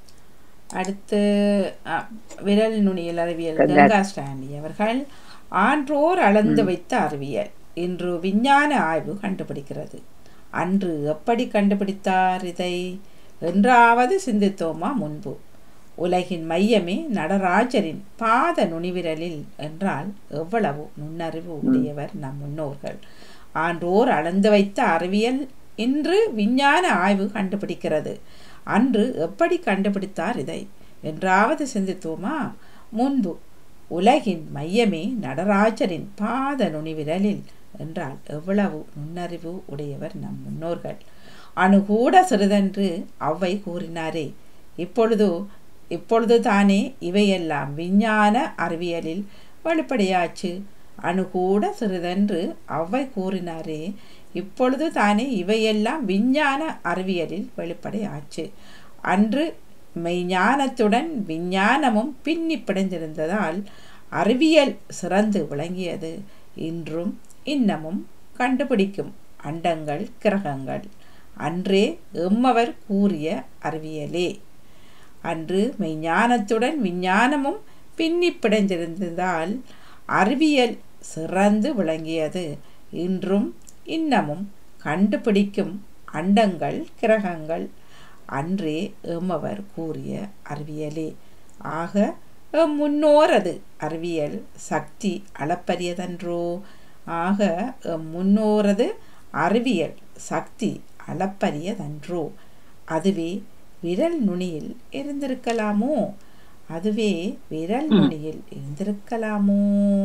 அடுத்து அ, விரல் நுனியல் அறிவியல் கங்கா. கங்கா ஸ்டாண்டி அவர்கள் ஆன்றோர் அளந்து வைத்த அறிவியல் இன்று விஞ்ஞான ஆய்வு கண்டுபிடிக்கிறது அன்று எப்படி கண்டுபிடித்தார் இதை என்றாவது சிந்தித்தோமா முன்பு உலகின் மையமே நடராஜரின் பாத நுனிவிரலில் என்றால் எவ்வளவு நுண்ணறிவு உடையவர் நம் முன்னோர்கள் ஆன்றோர் அளந்து வைத்த அறிவியல் இன்று விஞ்ஞான ஆய்வு கண்டுபிடிக்கிறது அன்று எப்படி கண்டுபிடித்தார் இதை என்றாவது சிந்தித்தோமா முன்பு உலகின் மையமே நடராஜரின் பாத நுனிவிரலில் என்றால் எவ்வளவு நுண்ணறிவு உடையவர் நம் முன்னோர்கள் அணுகூட சிறிதென்று அவ்வை கூறினாரே இப்பொழுது இப்பொழுது தானே இவையெல்லாம் விஞ்ஞான அறிவியலில் வெளிப்படையாச்சு அணுகூட சிறிதென்று அவ்வை கூறினாரே இப்பொழுது தானே இவையெல்லாம் விஞ்ஞான அறிவியலில் வெளிப்படையாச்சு அன்று மெய்ஞானத்துடன் விஞ்ஞானமும் பின்னி பிணைந்திருந்ததால் அறிவியல் சிறந்து விளங்கியது இன்றும் இன்னமும் கண்டுபிடிக்கும் அண்டங்கள் கிரகங்கள் அன்றே எம்மவர் கூறிய அறிவியலே அன்று மெய்ஞானத்துடன் விஞ்ஞானமும் பின்னி பிணைந்திருந்ததால் அறிவியல் சிறந்து விளங்கியது இன்றும் இன்னமும் கண்டுபிடிக்கும் அண்டங்கள் கிரகங்கள் அன்றே எம்மவர் கூறிய அறிவியலே ஆக எம் முன்னோரது அறிவியல் சக்தி அளப்பரியதன்றோ ஆக எம் முன்னோரது அறிவியல் சக்தி அளப்பரியதன்றோ அதுவே விரல் நுனியில் இருந்திருக்கலாமோ அதுவே விரல் நுனியில் இருந்திருக்கலாமோ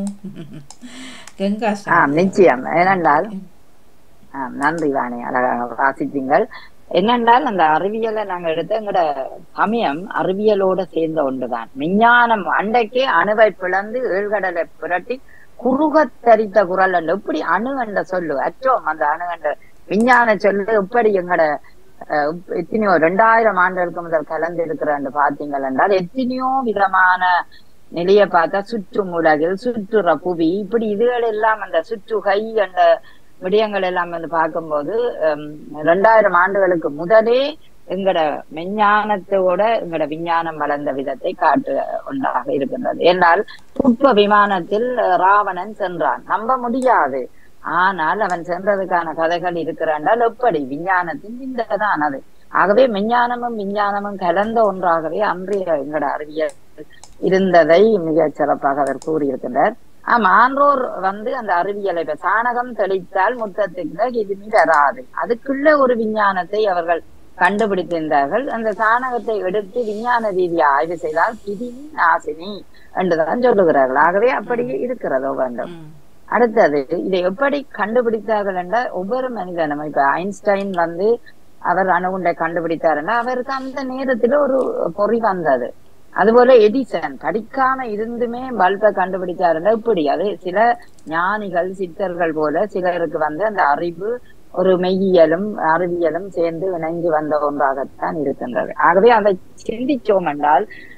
கங்கா ஆம் ஸ்டாண்டி நிச்சயம் ஏனென்றால் ஆம், நன்றி வாணி அழகாக வாசித்தீங்கள் என்னென்றால் அந்த அறிவியலை நாங்க எடுத்த எங்கட சமயம் அறிவியலோட சேர்ந்த ஒன்றுதான் விஞ்ஞானம் அண்டைக்கே அணுவை பிளந்து ஏழ்கடலை புரட்டி குறுகத் தரித்த குரல் என்று எப்படி அணு என்ற சொல்லு அச்சோம் அந்த அணு என்ற விஞ்ஞான சொல்லு எப்படி எங்கட அஹ், எத்தனையோ ரெண்டாயிரம் ஆண்டுகளுக்கு முதல் கலந்து இருக்கிறன்னு பார்த்தீங்கள் என்றால் எத்தனையோ விதமான நிலைய பார்த்தா சுற்றும் உலகில் சுற்றுற புவி இப்படி இதுகள் எல்லாம் அந்த சுற்றுகை என்ற விடயங்கள் எல்லாம் வந்து பார்க்கும்போது ஹம், ரெண்டாயிரம் ஆண்டுகளுக்கு முதலே எங்கட விஞ்ஞானத்தோட எங்கட விஞ்ஞானம் வளர்ந்த விதத்தை காட்டு ஒன்றாக இருக்கின்றது என்றால் புட்ப விமானத்தில் அஹ், ராவணன் சென்றான் நம்ப முடியாது ஆனால் அவன் சென்றதுக்கான கதைகள் இருக்கிறாண்டால் எப்படி விஞ்ஞானத்தின் சிந்ததான் அது ஆகவே விஞ்ஞானமும் விஞ்ஞானமும் கலந்த ஒன்றாகவே அன்றைய எங்கட அறிவியல் இருந்ததை மிகச் சிறப்பாக அவர் கூறியிருக்கின்றார் ஆமா ஆன்றோர் வந்து அந்த அறிவியலை இப்ப சாணகம் தெளித்தால் முத்தத்துக்கு எதுவுமே வராது அதுக்குள்ள ஒரு விஞ்ஞானத்தை அவர்கள் கண்டுபிடித்திருந்தார்கள் அந்த சாணகத்தை எடுத்து விஞ்ஞான ரீதியா ஆய்வு செய்தால் கிருமி நாசினி என்றுதான் சொல்லுகிறார்கள் ஆகவே அப்படியே இருக்கிறதோ வேண்டும் அடுத்தது இதை எப்படி கண்டுபிடித்தார்கள் என்ற ஒவ்வொரு மனிதனும் இப்ப ஐன்ஸ்டைன் வந்து அவர் அணுகுண்டை கண்டுபிடித்தாருன்னா அவருக்கு அந்த நேரத்துல ஒரு பொறி வந்தது அதுபோல எடிசன் படிக்காம இருந்துமே பல்பை கண்டுபிடிச்சாருன்னா இப்படி அது சில ஞானிகள் சித்தர்கள் போல சிலருக்கு வந்து அந்த அறிவு ஒரு மெய்யியலும் அறிவியலும் சேர்ந்து இணைந்து வந்த ஒன்றாகத்தான் இருக்கின்றது ஆகவே அதை சிந்திச்சோம் என்றால்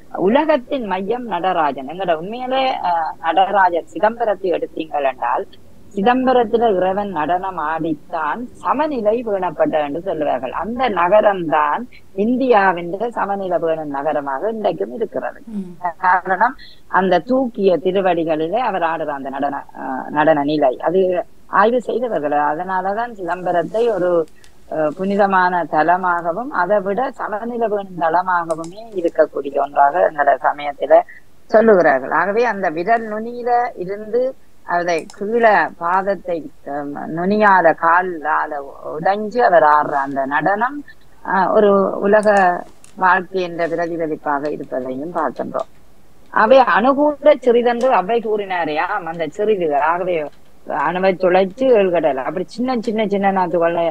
உலகத்தின் மையம் நடராஜன் எங்கட உண்மையிலே அஹ், நடராஜன் சிதம்பரத்தை எடுத்தீங்கள் என்றால் சிதம்பரத்துல இறைவன் நடனம் ஆடித்தான் சமநிலை பேணப்பட்ட என்று சொல்லுவார்கள் அந்த நகரம்தான் இந்தியாவின் சமநிலை பேணும் நகரமாக இன்றைக்கும் இருக்கிறது காரணம் அந்த தூக்கிய திருவடிகளிலே அவர் ஆடுற அந்த நடன அஹ், நடன நிலை அது ஆய்வு செய்தவர்கள் அதனாலதான் சிதம்பரத்தை ஒரு அஹ், புனிதமான தலமாகவும் அதை விட சமநிலை வேணும் தலமாகவுமே இருக்கக்கூடிய ஒன்றாக எங்களோட சமயத்துல சொல்லுகிறார்கள் ஆகவே அந்த விரல் நுனியில இருந்து அதை கீழே பாதத்தை அஹ், நுனியால காலால உடைஞ்சு அவர் ஆடுற அந்த நடனம் அஹ், ஒரு உலக வாழ்க்கை என்ற பிரதிபலிப்பாக இருப்பதையும் பார்க்கின்றோம் அவை அணுகூட சிறிதென்று அவை கூறினாரையாம் அந்த சிறிது ஆகவே அணுவை துளைச்சு ஏழ்கடல் அப்படி சின்ன சின்ன சின்ன நாத்துக்களை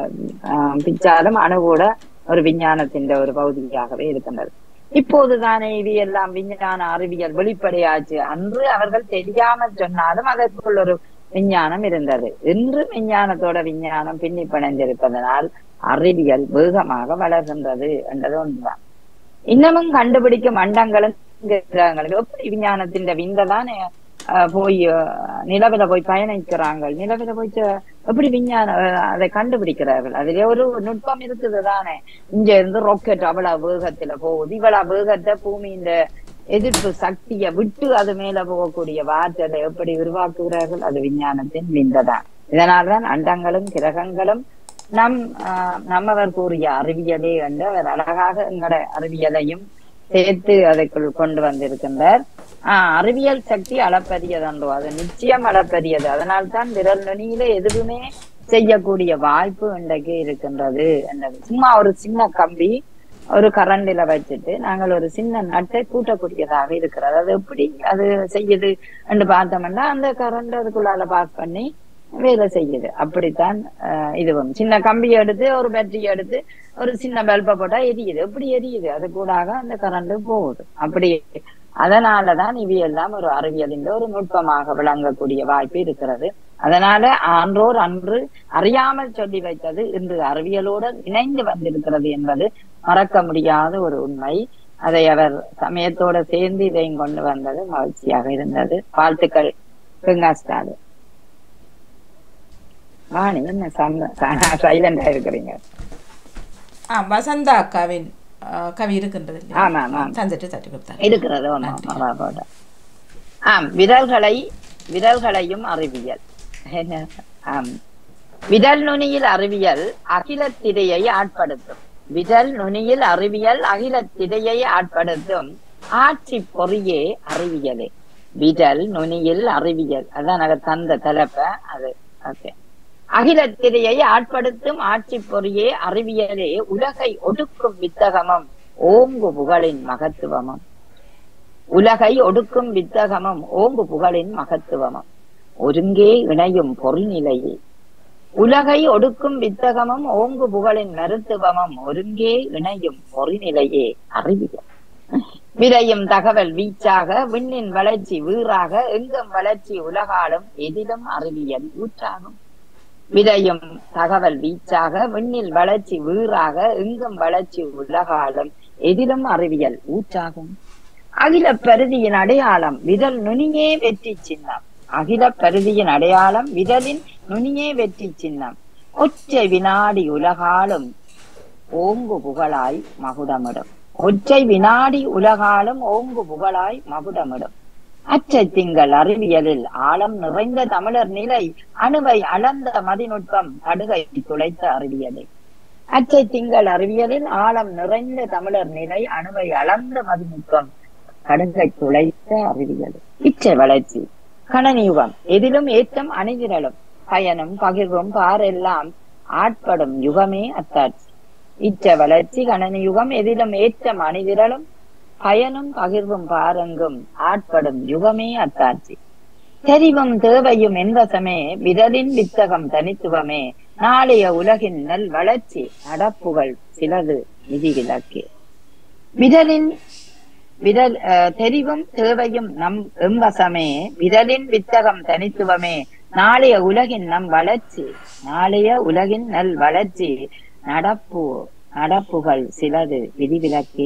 பிச்சாலும் அணுகூட ஒரு விஞ்ஞானத்தின் ஒரு பகுதியாகவே இருக்கின்றது இப்போதுதானே இது எல்லாம் விஞ்ஞான அறிவியல் வெளிப்படையாச்சு அன்று அவர்கள் தெரியாமல் சொன்னாலும் அதற்குள் ஒரு விஞ்ஞானம் இருந்தது இன்று விஞ்ஞானத்தோட விஞ்ஞானம் பின்னி பிணைந்திருப்பதனால் அறிவியல் வேகமாக வளர்கின்றது என்றது ஒன்றுதான் இன்னமும் கண்டுபிடிக்கும் அண்டங்களும் கிரகங்களும் எப்படி விஞ்ஞானத்தின் விந்த தானே அஹ், போய் அஹ், நிலவில போய் பயணிக்கிறாங்க நிலவில போய் ச- எப்படி விஞ்ஞான அஹ், அதை கண்டுபிடிக்கிறார்கள் அதிலே ஒரு நுட்பம் இருக்குது தானே இங்க இருந்து ராக்கெட் அவ்வளவு வேகத்துல போகுது இவ்வளவு வேகத்தை பூமியின் எதிர்ப்பு சக்தியை விட்டு அது மேல போகக்கூடிய வாற்றலை எப்படி உருவாக்குகிறார்கள் அது விஞ்ஞானத்தின் விந்ததான் இதனால்தான் அண்டங்களும் கிரகங்களும் நம் ஆஹ், நம்மவர் கூறிய அறிவியலே என்று அவர் அழகாக எங்கட அறிவியலையும் சேர்த்து அதற்குள் கொண்டு வந்திருக்கின்றார் ஆஹ் அறிவியல் சக்தி அளப்பரியதன்றோ அது நிச்சயம் அளப்பரியது அதனால்தான் விரல் நுனியில எதுவுமே செய்யக்கூடிய வாய்ப்பு இன்றைக்கு இருக்கின்றது என்றது சும்மா ஒரு சின்ன கம்பி ஒரு கரண்டில வச்சுட்டு நாங்கள் ஒரு சின்ன நட்டை கூட்டக்கூடியதாக இருக்கிறது அது எப்படி அது செய்யுது என்று பார்த்தோம்னா அந்த கரண்ட் அதுக்குள்ளால பாஸ் பண்ணி வேலை செய்யுது அப்படித்தான் அஹ், இதுவும் சின்ன கம்பி எடுத்து ஒரு பேட்டரி எடுத்து ஒரு சின்ன பல்பை போட்டா எரியுது எப்படி எரியுது அது கூடாக அந்த கரண்ட் போகுது அப்படி அதனாலதான் இவையெல்லாம் ஒரு அறிவியலின் ஒரு நுட்பமாக விளங்கக்கூடிய வாய்ப்பு இருக்கிறது அதனால ஆன்றோர் அன்று அறியாமல் சொல்லி வைத்தது இன்று அறிவியலோடு இணைந்து வந்திருக்கிறது என்பது மறக்க முடியாத ஒரு உண்மை அதை அவர் சமயத்தோட சேர்ந்து இதையும் கொண்டு வந்தது மகிழ்ச்சியாக இருந்தது வாழ்த்துக்கள் பிங்காஸ்டாது வாணி என்ன சைலண்டா இருக்கிறீங்க ஆ வசந்தா அக்காவின் ஆ, கவி இருக்கின்றது இல்லையா? ஆமா, ஆமா. தந்துட்டு தட்டி கொடுத்தாங்க இருக்கிறது ஆமா, ஆமா, ஆமா. ஆம் விரல்களை விரல்களையும் அறிவியல் என்ன? ஆம் விரல் நுனியில் அறிவியல் அகிலத்திரையை ஆட்படுத்தும் விரல் நுனியில் அறிவியல் அகிலத்திரையை ஆட்படுத்தும் ஆட்சி பொறியே அறிவியலே விரல் நுனியில் அறிவியல் அதான் நாங்க தந்த தலைப்ப அது ஓகே அகிலத்திரையை ஆட்படுத்தும் ஆட்சி பொறியே அறிவியலே உலகை ஒடுக்கும் வித்தகமும் ஓங்கு புகழின் மகத்துவமும் உலகை ஒடுக்கும் வித்தகமும் ஓங்கு புகழின் மகத்துவமும் ஒருங்கே இணையும் பொறிநிலையே உலகை ஒடுக்கும் வித்தகமும் ஓங்கு புகழின் மருத்துவமும் ஒருங்கே இணையும் பொறிநிலையே அறிவியல் விரையும் தகவல் வீச்சாக விண்ணின் வளர்ச்சி வீறாக எங்கும் வளர்ச்சி உலகாலும் எதிலும் அறிவியல் ஊற்றாகும் விதையும் தகவல் வீச்சாக விண்ணில் வளர்ச்சி வீறாக எங்கும் வளர்ச்சி உலகாலும் எதிலும் அறிவியல் ஊற்றாகும் அகில பருதியின் அடையாளம் விரல் நுனியே வெற்றி சின்னம் அகில பருதியின் அடையாளம் விரலின் நுனியே வெற்றி சின்னம் ஒற்றை வினாடி உலகாலும் ஓங்கு புகழாய் மகுடமிடும் ஒற்றை வினாடி உலகாலும் ஓங்கு புகழாய் மகுடமிடும் அச்சை திங்கள் அறிவியலில் ஆழம் நிறைந்த தமிழர் நிலை அணுவை அளந்த மதிநுட்பம் கடுகை துளைத்த அறிவியலே அச்சை திங்கள் அறிவியலில் ஆழம் நிறைந்த தமிழர் நிலை அணுவை அளந்த மதிநுட்பம் கடுகை துளைத்த அறிவியல் இச்சை வளர்ச்சி கணனியுகம் எதிலும் ஏற்றம் அணிதிரளும் பயனும் பகிர்வும் பாரெல்லாம் ஆட்படும் யுகமே அத்தாட்சி இச்ச வளர்ச்சி கணனி யுகம் எதிலும் ஏற்றம் அணிதிரளும் பயனும் பகிர்வும் பாருங்கும் ஆட்படும் யுகமே அத்தாட்சி தெரிவும் தேவையும் என்பசமே விரலின் வித்தகம் தனித்துவமே நாளைய உலகின் நல் வளர்ச்சி நடப்புகள் சிலது விதிவிலக்கே விரலின் விரல் அஹ், தெரிவும் தேவையும் நம் எம்பசமே விரலின் வித்தகம் தனித்துவமே நாளைய உலகின் நம் வளர்ச்சி நாளைய உலகின் நல் வளர்ச்சி நடப்பு நடப்புகள் சிலது விதிவிலக்கே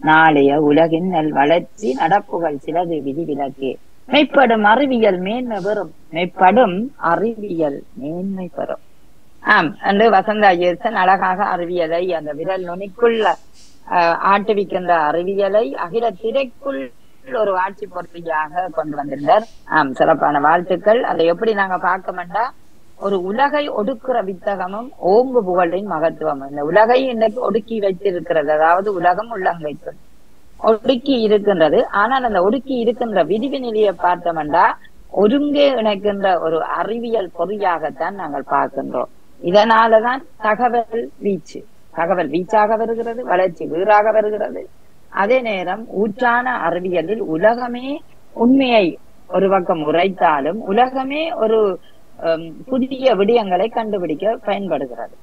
நாளைய உலகின் நல் வளர்ச்சி நடப்புகள் சிலது விதிவிலக்கே மெய்ப்படும் அறிவியல் மேன்மை பெறும் மெய்ப்படும் அறிவியல் மேன்மை பெறும் ஆம் என்று வசந்த ஐயர்சன் அழகாக அறிவியலை அந்த விரல் நுனிக்குள் ஆஹ், ஆட்டுவிக்கின்ற அறிவியலை அகில திரைக்குள் ஒரு ஆட்சி பொறுப்பியாக கொண்டு வந்திருந்தார் ஆம் சிறப்பான வாழ்த்துக்கள் அதை எப்படி நாங்க பார்க்கமெண்டா ஒரு உலகை ஒடுக்குற வித்தகமும் ஓங்கு புகழின் மகத்துவம் இந்த உலகை இன்றைக்கு ஒடுக்கி வைத்திருக்கிறது அதாவது உலகம் உள்ளங்கைக்குள் ஒடுக்கி இருக்கின்றது ஆனால் அந்த ஒடுக்கி இருக்கின்ற விரிவு நிலையை பார்த்தோம்னா ஒருங்கே இணைக்கின்ற ஒரு அறிவியல் பொறியாகத்தான் நாங்கள் பார்க்கின்றோம் இதனாலதான் தகவல் வீச்சு தகவல் வீச்சாக வருகிறது வளர்ச்சி வீறாக வருகிறது அதே நேரம் ஊற்றான அறிவியலில் உலகமே உண்மையை ஒரு பக்கம் உரைத்தாலும் உலகமே ஒரு ஹம், புதிய விடயங்களை கண்டுபிடிக்க பயன்படுகிறது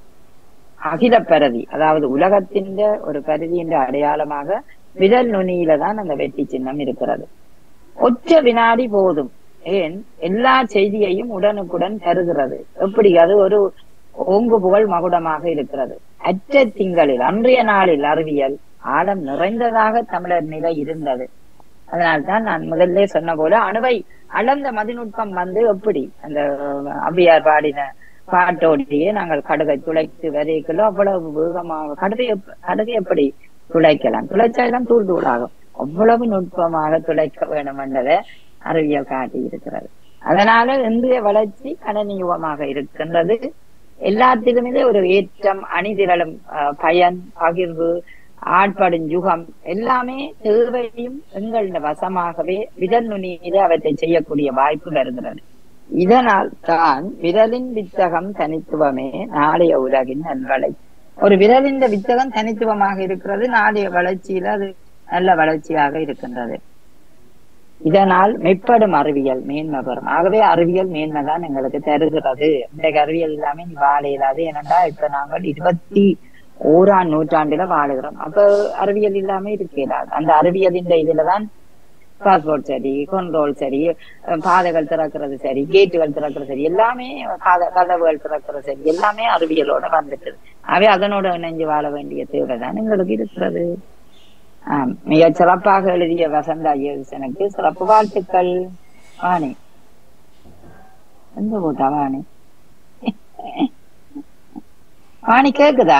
அகில பரதி அதாவது உலகத்தின் ஒரு பரதியின் அடையாளமாக விரல் நுனியில தான் அந்த வெற்றி சின்னம் இருக்கிறது ஒற்ற வினாடி போதும் ஏன் எல்லா செய்தியையும் உடனுக்குடன் தருகிறது எப்படி அது ஒரு ஓங்கு புகழ் மகுடமாக இருக்கிறது அற்ற திங்களில் அன்றைய நாளில் அறிவியல் ஆழம் நிறைந்ததாக தமிழர் நிலை இருந்தது அதனால்தான் நான் முதல்ல சொன்ன போல அணுவை அளந்த மதிநுட்பம் வந்து எப்படி அந்த அவ்வியார் பாடின பாட்டோடையே நாங்கள் கடுகை துளைத்து வரைக்கல அவ்வளவு வேகமாக கடுகை எப்- கடுகை எப்படி துளைக்கலாம் துளைச்சால்தான் தூள் தூளாகும் அவ்வளவு நுட்பமாக துளைக்க வேண்டும் என்றதை அறிவியல் காட்டி இருக்கிறது அதனால இன்றைய வளர்ச்சி கணனியுகமாக இருக்கின்றது எல்லாத்திலுமே ஒரு ஏற்றம் அணிதிரளும் அஹ், பயன் பகிர்வு ஆட்படும் யுகம் எல்லாமே தேவையும் எங்கள வசமாகவே விரல் நுனியிலே அவற்றை செய்யக்கூடிய வாய்ப்பு வருகிறது இதனால் தான் விரலின் வித்தகம் தனித்துவமே நாளைய உலகின் நல்வளை ஒரு விரலின் வித்தகம் தனித்துவமாக இருக்கிறது நாளைய வளர்ச்சியில அது நல்ல வளர்ச்சியாக இருக்கின்றது இதனால் மெப்படும் அறிவியல் மேன்மை பெறும் ஆகவே அறிவியல் மேன்மை தான் எங்களுக்கு தருகிறது இன்றைக்கு அறிவியல் இல்லாம நீ வாழ இயலாது ஏனென்றா இப்ப நாங்கள் இருபத்தி ஓராம் நூற்றாண்டுல வாழுகிறோம் அப்ப அறிவியல் இல்லாம இருக்க இயலாது அந்த அறிவியலின் இதுலதான் பாஸ்போர்ட் சரி கண்ட்ரோல் சரி அஹ் பாதைகள் திறக்கிறது சரி கேட்டுகள் திறக்கிறது சரி எல்லாமே பாத கதவுகள் திறக்கிறது சரி எல்லாமே அறிவியலோட வந்துட்டு அவை அதனோட இணைஞ்சு வாழ வேண்டிய தேவைதான் எங்களுக்கு இருக்கிறது ஆம் மிக சிறப்பாக எழுதிய வசந்த ஐயருக்கு சிறப்பு வாழ்த்துக்கள் வாணி எந்த போட்டா வாணி வாணி கேக்குதா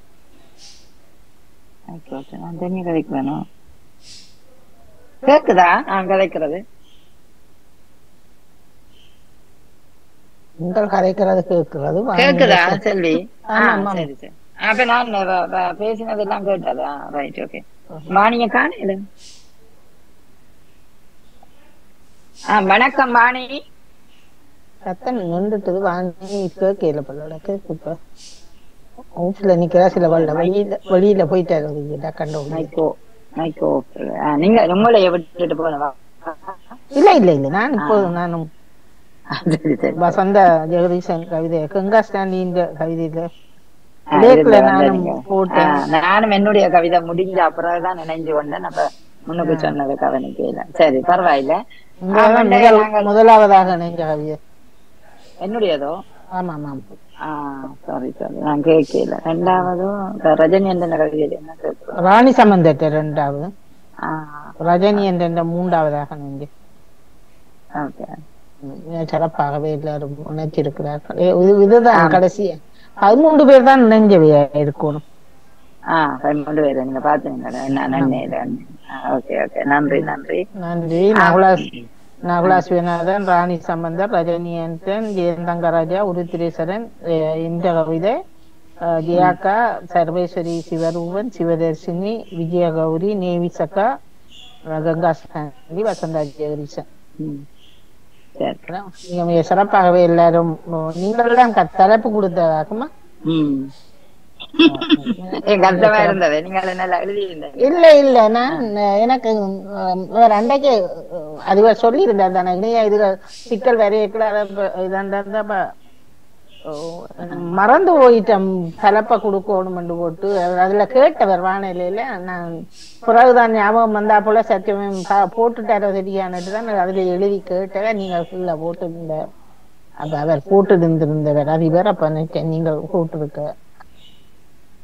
ஐயோ, நான் தனியா கதைக்கு வேணும் கேக்குதா நான் கதைக்கிறது நீங்கள் கதைக்கிறது கேட்கிறது வாங்க. கேக்குதா செல்வி ஆ, ஆமா, ஆமா. சரி சரி அப்ப நான் வ- வ- பேசினதெல்லாம் கேட்டதா ரைட் ஓகே வாணிய காணையில ஆ வணக்கம் வாணி சத்தம் நின்றுட்டது வாங்கி கேட்கல பல்லோட கேக்கு இப்ப ஆஃபீஸ்ல நிக்கிறா சில வல்ல வெளியில வெளியில போயிட்டாரு கண்ட மைக்கோ மைக்கோ ஆ, நீங்க உங்களை விட்டுட்டு போனவா இல்ல இல்ல இல்ல நான் இப்போ நானும் சரி சரி வசந்த ஜெகதீசன் கவிதை கங்கா ஸ்டாண்டின் கவிதையில ஆ, லேக்ல இதுல நானும் வந்தீங்க. போட்டேன் ஆ, நானும் என்னுடைய கவிதை முடிஞ்ச அப்புறம்தான் நினைஞ்சு கொண்டேன் அப்ப முன்னுக்கு சொன்னது கவனிக்கல சரி பரவாயில்ல இங்க ஆ, தான் மண்டே முதல் நாங்கள் முதலாவதாக நினைஞ்ச கவிதை என்னுடையதோ ஆமா ஆமா ஆ சாரி சாரி நான் கேட்கல ரெண்டாவதும் இந்த ரஜினி என்ற கவிதையில என்ன கேட்கிறோம் ராணி சம்பந்தத்தை ரெண்டாவது ஆ ரஜினி என்ற மூன்றாவதாக நினைஞ்ச ஓகே சிறப்பாகவே எல்லாரும் நினைச்சிருக்கிறார்கள் ஏ, இது- இதுதான் கடைசி பதிமூன்று பேர் தான் நினைஞ்சவையா இருக்கணும் ஆ பதிமூன்று பேர் நீங்க பாத்தீங்களா என்ன நன்மையில ஓகே ஓகே நன்றி நன்றி நன்றி நகுலாஸ் நகுலாஸ் விநாதன் ராணி சம்பந்தர் ரஜினியந்தன் ஜெயந்தங்கராஜா உருத்திரேஸ்வரன் அஹ் இந்த கவிதை அஹ் ஜெயாக்கா சர்வேஸ்வரி சிவரூபன் சிவதர்ஷினி விஜயகௌரி நேவிசக்கா அஹ் கங்கா சாந்தி வசந்தா ஜெகதீசன் ம். சரி நீங்க மிக சிறப்பாகவே எல்லாரும் நீங்கள் தான் க- தலைப்பு கொடுத்ததாக்குமா ம் என் கஷ்டமா இருந்தது நீங்க அதை நல்லா எழுதி இருந்தீங்க இல்ல இல்ல நான் அஹ், எனக்கு அஹ், வேற அன்றைக்கு அஹ், அதுவா சொல்லி இருந்தார் தானே இணைய இதுல சிக்கல் வரையக்கூட இதாண்டா மறந்து போயிட்டேன் தலைப்ப கொடுக்கணும்னு போட்டு அதுல கேட்டவர் வானிலையில நான் பிறகுதான் ஞாபகம் வந்தா போல சத்தியமே போட்டுட்டாரோ சரியானட்டு தான் நான் அதுல எழுதி கேட்டவ நீங்க ஃபுல்லா போட்டு அப்ப அவர் போட்டு இருந்திருந்தவர் அதிபர் அப்ப நினைச்சேன் நீங்கள் போட்டிருக்க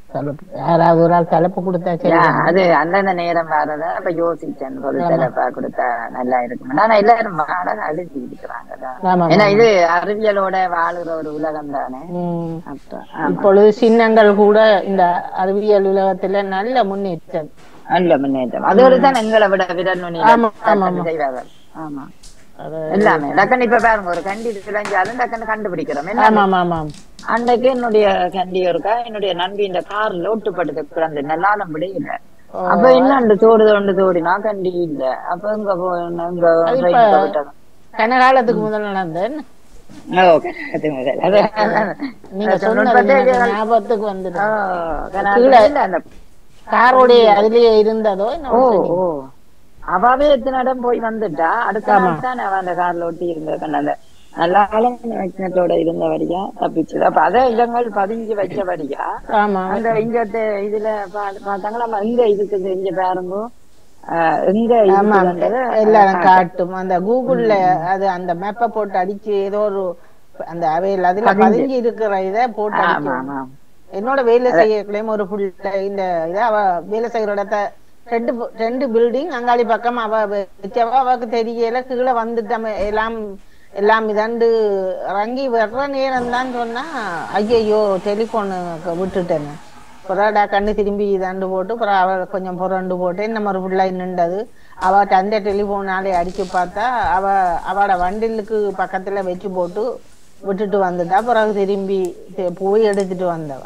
தலைப்பு யாராவது ஒரு ஆள் தலைப்பு கொடுத்தா சரி யா, தானே? அது அந்தந்த நேரம் வரத அப்ப யோசிச்சேன் பொது தலைப்பா கொடுத்தா நல்லா இருக்கும் ஆனா எல்லாரும் வாழ அழுதி இருக்கிறாங்க ஆமா, ஏன்னா ஆமா. இது அறிவியலோட வாழுற ஒரு உலகம் தானே ம். அப்ப ஆமா. இப்பொழுது சின்னங்கள் கூட இந்த அறிவியல் உலகத்துல நல்ல முன்னேற்றம் நல்ல முன்னேற்றம் அதோடு தான் எங்களை விட விரல் நுனியில ஆமா, ஆமா, ஆமா. செய்வார்கள் ஆமா அது எல்லாமே டக்குன்னு இப்ப பாருங்க ஒரு கண்டி விளைஞ்சாலும் டக்குன்னு கண்டுபிடிக்கிறோம் ஆமா எல்லாமே. ஆமா ஆமா அன்றைக்கு என்னுடைய கண்டி ஒருக்கா என்னுடைய நண்பி இந்த கார்ல ஓட்டுப்பட்டது கிடந்து நல்லாலும் விடையில ஓ. அப்ப என்ன தோடு தோண்டு தோடினா கண்டி இல்ல அப்ப இங்க போ இங்க அது train இப்ப ல விட்டது. கனகாலத்துக்கு முதல் நடந்தேன் ஓ, அது முதல். அது- நீங்க அது சொன்னது நுட்பத்தை எனக்கு கேள். ஞாபகத்துக்கு ஓ, வந்துடும் கனகாலத்துல கீழே இல்ல, அந்த காரோடைய அதுலயே இருந்ததோ ஓ என்னவோ ஓ தெரியும். அவாவே எத்தனை இடம் போய் வந்துட்டா அடுத்த ஆமா. நாள் தான் அவன் அந்த கார்ல ஒட்டி இருந்த அந்த நல்லாலும் வைக்கத்தோட இருந்தபடியா தப்பிச்சது அப்ப அதை இடங்கள் பதிஞ்சு வச்சபடியா ஆமா அந்த இங்க தெ- இதுல பா- பார்த்தாங்களா நம்ம எங்க இருக்குது இங்க பாருங்க ஆஹ் எங்க ஆமா இருக்குதுன்றத எல்லாரும் காட்டும். காட்டும் அந்த கூகுள்ல அது அந்த மேப்பை போட்டு அடிச்சு ஏதோ ஒரு அந்த அவையில் அதுல பதிஞ்சு. பதிஞ்சு இருக்கிற இதை போட்டு ஆமா அடிக்கும் ஆமா என்னோட வேலை செய்யக்குள்ளேயும் ஒரு புள்ள இந்த இதை அவ வேலை செய்யற இடத்த ரெண்டு பு- ரெண்டு பில்டிங் அங்காளி பக்கம் அவ வச்சவ அவக்கு தெரியல கீழே வந்துட்டோம் எல்லாம் எல்லாம் இதண்டு இறங்கி வர்ற நேரம் தான் சொன்னா ஐயையோ டெலிபோன் விட்டுட்டேன்னு புறாடா கண்ணு திரும்பி இதாண்டு போட்டு அப்புறம் அவ கொஞ்சம் புரண்டு போட்டு நம்ம ஒரு பிள்ளை நின்றது அவ அந்த டெலிபோனாலே அடிச்சு பார்த்தா அவ அவட வண்டிலுக்கு பக்கத்துல வச்சு போட்டு விட்டுட்டு வந்துட்டா பிறகு திரும்பி தி- போய் எடுத்துட்டு வந்தவ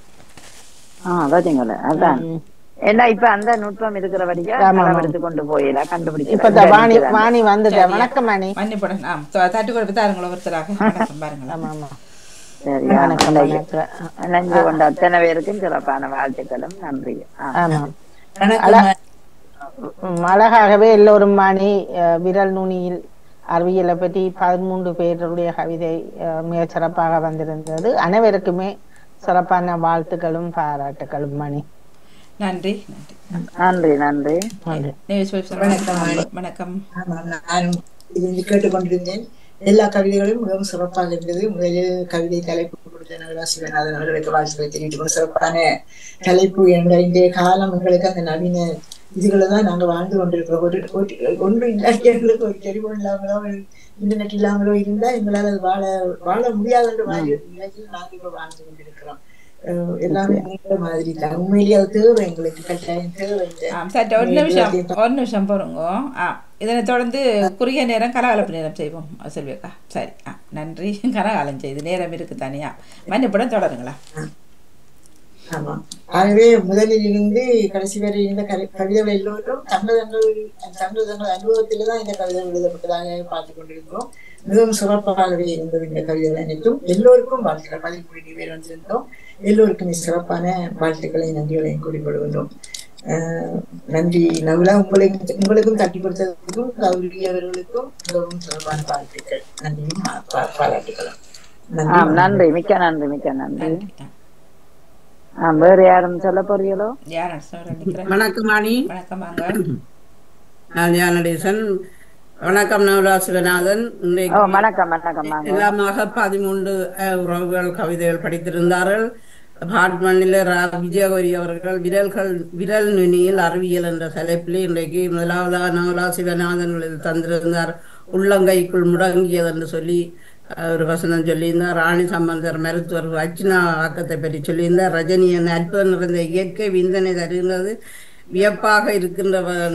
ஆஹ் பாத்தீங்களா அதான் ம். ஏன்னா இப்ப அந்த நுட்பம் இருக்கிறபடியா ஆமா, ஆமா. எடுத்து கொண்டு போயிடலாம் கண்டுபிடிச்சு இப்ப இந்த வாணி வாணி வந்துட்டா வணக்கம் வாணி மன்னிப்படன் ஆம் த- தட்டு கொடுத்து தாருங்களோ ஒருத்தராக வணக்கம் பாருங்களா ஆமா ஆமா சரி வணக்கம் ஆமா. வணக்கம் நன்றி கொண்ட அத்தனை பேருக்கும் சிறப்பான வாழ்த்துக்களும் நன்றி ஆ. ஆமா அழ- ம், அழகாகவே எல்லோரும் வாணி அஹ், விரல் நுனியில் அறிவியலை பற்றி பதிமூன்று பேருடைய கவிதை அஹ், மிகச் சிறப்பாக வந்திருந்தது அனைவருக்குமே சிறப்பான வாழ்த்துக்களும் பாராட்டுகளும் மணி நன்றி நன்றி நன்றி நன்றி நன்றி வணக்கம், வாணி. வணக்கம் ஆமாம் நானும் இருந்து கேட்டுக்கொண்டிருந்தேன் எல்லா கவிதைகளும் மிகவும் சிறப்பாக இருந்தது முதலில் கவிதை தலைப்பு கொடுத்த நகரா சிவநாதன் அவர்களுக்கு வாழ்த்துக்களை தெரிவித்துக் கொண்டு சிறப்பான தலைப்பு என்ற இன்றைய காலம் எங்களுக்கு அந்த நவீன இதுகளை தான் நாங்க வாழ்ந்து கொண்டிருக்கிறோம் ஒரு ஒரு- ஒன்று இல்லாட்டி எங்களுக்கு ஒரு டெலிபோன் இல்லாமலோ ஒரு இன்டர்நெட் இல்லாமலோ இருந்தா எங்களால் அது வாழ வாழ முடியாது என்ற மாதிரி ஒரு நிலையில் நாங்கள் இப்போ வாழ்ந்து கொண்டிருக்கிறோம் அஹ் எல்லாமே நீங்க மாதிரி தான் உண்மையிலேயே அது தேவை எங்களுக்கு கட்டாயம் தேவை இந்த ஆம் சரி ஒரு நிமிஷம் ஒரு நிமிஷம் பொறுங்க ஆ இதனை தொடர்ந்து குறுகிய நேரம் கரகாலப்பு நேரம் செய்வோம் செல்வியக்கா சரி ஆ நன்றி கரகாலம் செய்து நேரம் இருக்கு தனியா மன்னிப்புடன் தொடருங்களா ஆமா ஆகவே முதலில் இருந்து கடைசி வரை இருந்த கவி கவிதைகள் எல்லோரும் தங்கள் தங்கள் தங்கள் தங்கள் அனுபவத்தில தான் இந்த கவிதைகள் எழுதப்பட்டதாக பார்த்து கொண்டிருக்கிறோம் மிகவும் சிறப்பாகவே இருந்தது இந்த கவிதைகள் அனைத்தும் எல்லோருக்கும் வாழ்த்துக்கள் பதிமூணு பேர் வந்திருந்தோம் எல்லோருக்கும் சிறப்பான வாழ்த்துக்களை நன்றிகளையும் கூறிக்கொள்கின்றோம் ஆஹ் நன்றி நகுலா உங்களுக்கு உங்களுக்கும் தட்டி கொடுத்ததுக்கும் கௌரி அவர்களுக்கும் மிகவும் சிறப்பான வாழ்த்துக்கள் நன்றியும் பா- பாராட்டுகளும் ஆம் நன்றி மிக்க நன்றி மிக்க நன்றி ஆ, வேற யாரும் சொல்ல போறீங்களோ யார் நினைக்கிறேன் வணக்கம் மணி வணக்கம் வாங்க நான் ஞானடேசன் வணக்கம் நவரா சிவநாதன் ஓ இன்றைக்கு வணக்கம் வணக்கம் வாங்க எல்லாமாக பதிமூன்று அஹ், உறவுகள் கவிதைகள் படித்திருந்தார்கள் பாட்மண்ணில் ரா விஜயகோரி அவர்கள் விரல்கள் விரல் நுனியில் அறிவியல் என்ற தலைப்பில் இன்றைக்கு முதலாவதாக நவரா சிவநாதன் எழுதி தந்திருந்தார் உள்ளங்கைக்குள் முடங்கியது என்று சொல்லி அஹ், ஒரு வசனம் சொல்லியிருந்தார் ராணி சம்பந்தர் மருத்துவர் அர்ச்சனா ஆக்கத்தை பற்றி சொல்லியிருந்தார் ரஜினி என அற்புதம் நிறைந்த இயற்கை விந்தனை தருகின்றது வியப்பாக இருக்கின்ற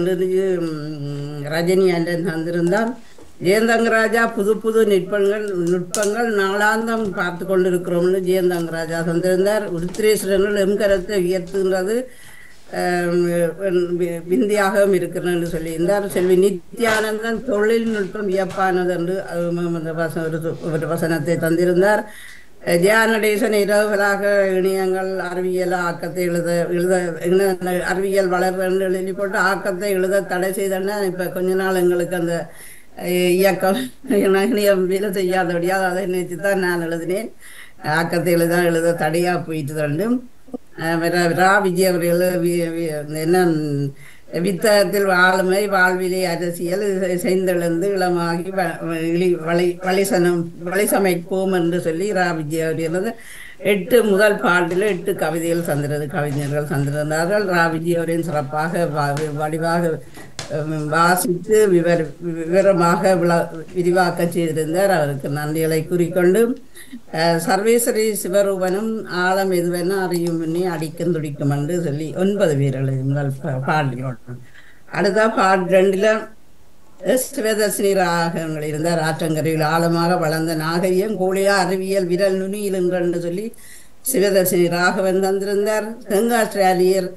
ரஜினி அண்டன் தந்திருந்தார் ஜெயந்தங்கராஜா புது புது நுட்பங்கள் நுட்பங்கள் நாளாந்தம் பார்த்து கொண்டிருக்கிறோம்னு ஜெயந்தங்கராஜா தந்திருந்தார் உருத்திரேஸ்வரர்கள் எம்கரத்தை உயர்த்துகின்றது ஆம், வி- விந்தியாகவும் இருக்கிறது சொல்லியிருந்தார் செல்வி நித்யானந்தன் தொழில்நுட்பம் வியப்பானது என்று அதுவும் அந்த வச- ஒரு து- ஒரு வசனத்தை தந்திருந்தார் ஜெயானடேசன் இரவுகளாக இணையங்கள் அறிவியல் ஆக்கத்தை எழுத எழுத இணை- அறிவியல் வளர்ந்து எழுதி போட்டு ஆக்கத்தை எழுத தடை செய்தன்னா இப்ப கொஞ்ச நாள் எங்களுக்கு அந்த அஹ், இயக்கம் இணையம் வேலை செய்யாதபடியா அதை நினைத்து தான் நான் எழுதினேன் ஆக்கத்தை எழுத எழுத தடையா போயிட்டு வேண்டும் அஹ், ரா- ரா விஜய் அவர்கள் வி- வி- என்ன ம், வித்தகத்தில் ஆளுமை வாழ்விலே அரசியல் செய்தெழுந்து இளமாகி வ- இழி- வழி வழிசனம் வழிசமைப்போம் என்று சொல்லி ரா விஜய் அவர்கள் எட்டு முதல் பாட்டில் எட்டு கவிதைகள் தந்திருந்தது கவிஞர்கள் தந்திருந்தார்கள் ரா விஜயவரின் சிறப்பாக வ- வடிவாக உம், வாசித்து விவர விவரமாக விள விரிவாக்க செய்திருந்தார் அவருக்கு நன்றிகளை கூறிக்கொண்டு அஹ், சர்வேஸ்வரி சிவரூபனும் ஆழம் எதுவென அறியும் முன்னே அடிக்கும் துடிக்கும் என்று சொல்லி ஒன்பது வீரர்கள் முதல் பா- பாடலோடு அடுத்த பாட் ரெண்டில் சிவதர்சினி ராகங்கள் இருந்தார் ஆற்றங்கரையில் ஆழமாக வளர்ந்த நாகரிகம் கோழியா அறிவியல் விரல் நுனியில் என்று சொல்லி சிவதர்சினி ராகவன் தந்திருந்தார் செங்காற்றாலியர்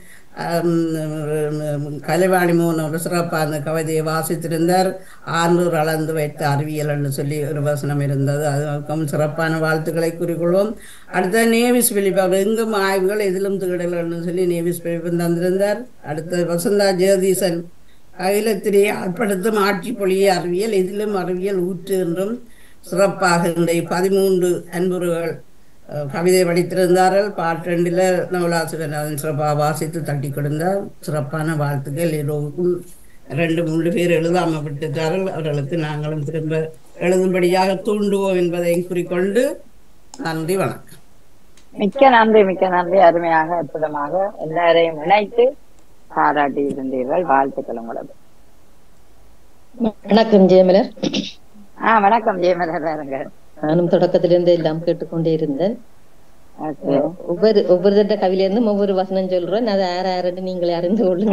கலைவாணி மோகன் ஒரு சிறப்பாக அந்த கவிதையை வாசித்திருந்தார் ஆறுநூறு அளந்து வைத்த அறிவியல் என்று சொல்லி ஒரு வசனம் இருந்தது அதுக்கும் சிறப்பான வாழ்த்துக்களை கூறிக்கொள்வோம் அடுத்த நேவிஸ் வெளிப்பாடு எங்கும் ஆய்வுகள் எதிலும் திகழல்னு சொல்லி நேவிஸ் வெளிப்பாடு தந்திருந்தார் அடுத்த வசந்தா ஜெகதீசன் அகிலத்திலே ஆட்படுத்தும் ஆட்சி பொழிய அறிவியல் இதிலும் அறிவியல் ஊற்று என்றும் சிறப்பாக இன்றைய பதிமூன்று அன்புறவுகள் அஹ், கவிதை படித்திருந்தார்கள் பாட்டெண்டில் நவலாசிவநாதன் சிறப்பாக வாசித்து தட்டி கொடுத்தார் சிறப்பான வாழ்த்துக்கள் எல்லோருக்கும் ரெண்டு மூன்று பேர் எழுதாமல் விட்டுட்டார்கள் அவர்களுக்கு நாங்களும் திரும்ப எழுதும்படியாக தூண்டுவோம் என்பதை குறிக்கொண்டு நன்றி வணக்கம் மிக்க நன்றி மிக்க நன்றி அருமையாக அற்புதமாக எல்லாரையும் இணைத்து பாராட்டி இருந்தீர்கள் வாழ்த்துக்கள் உங்களுக்கு வணக்கம் ஜெயமலர் ஆ வணக்கம் ஜெயமலர் பாருங்க நானும் தொடக்கத்திலிருந்து எல்லாம் கேட்டுக்கொண்டே இருந்தேன் Okay. ஒவ்வொரு ஒவ்வொரு கவில இருந்தும் ஒவ்வொரு வசனம் சொல்றேன் அதை யார் யாருன்னு நீங்களே அறிந்து கொள்ளுங்க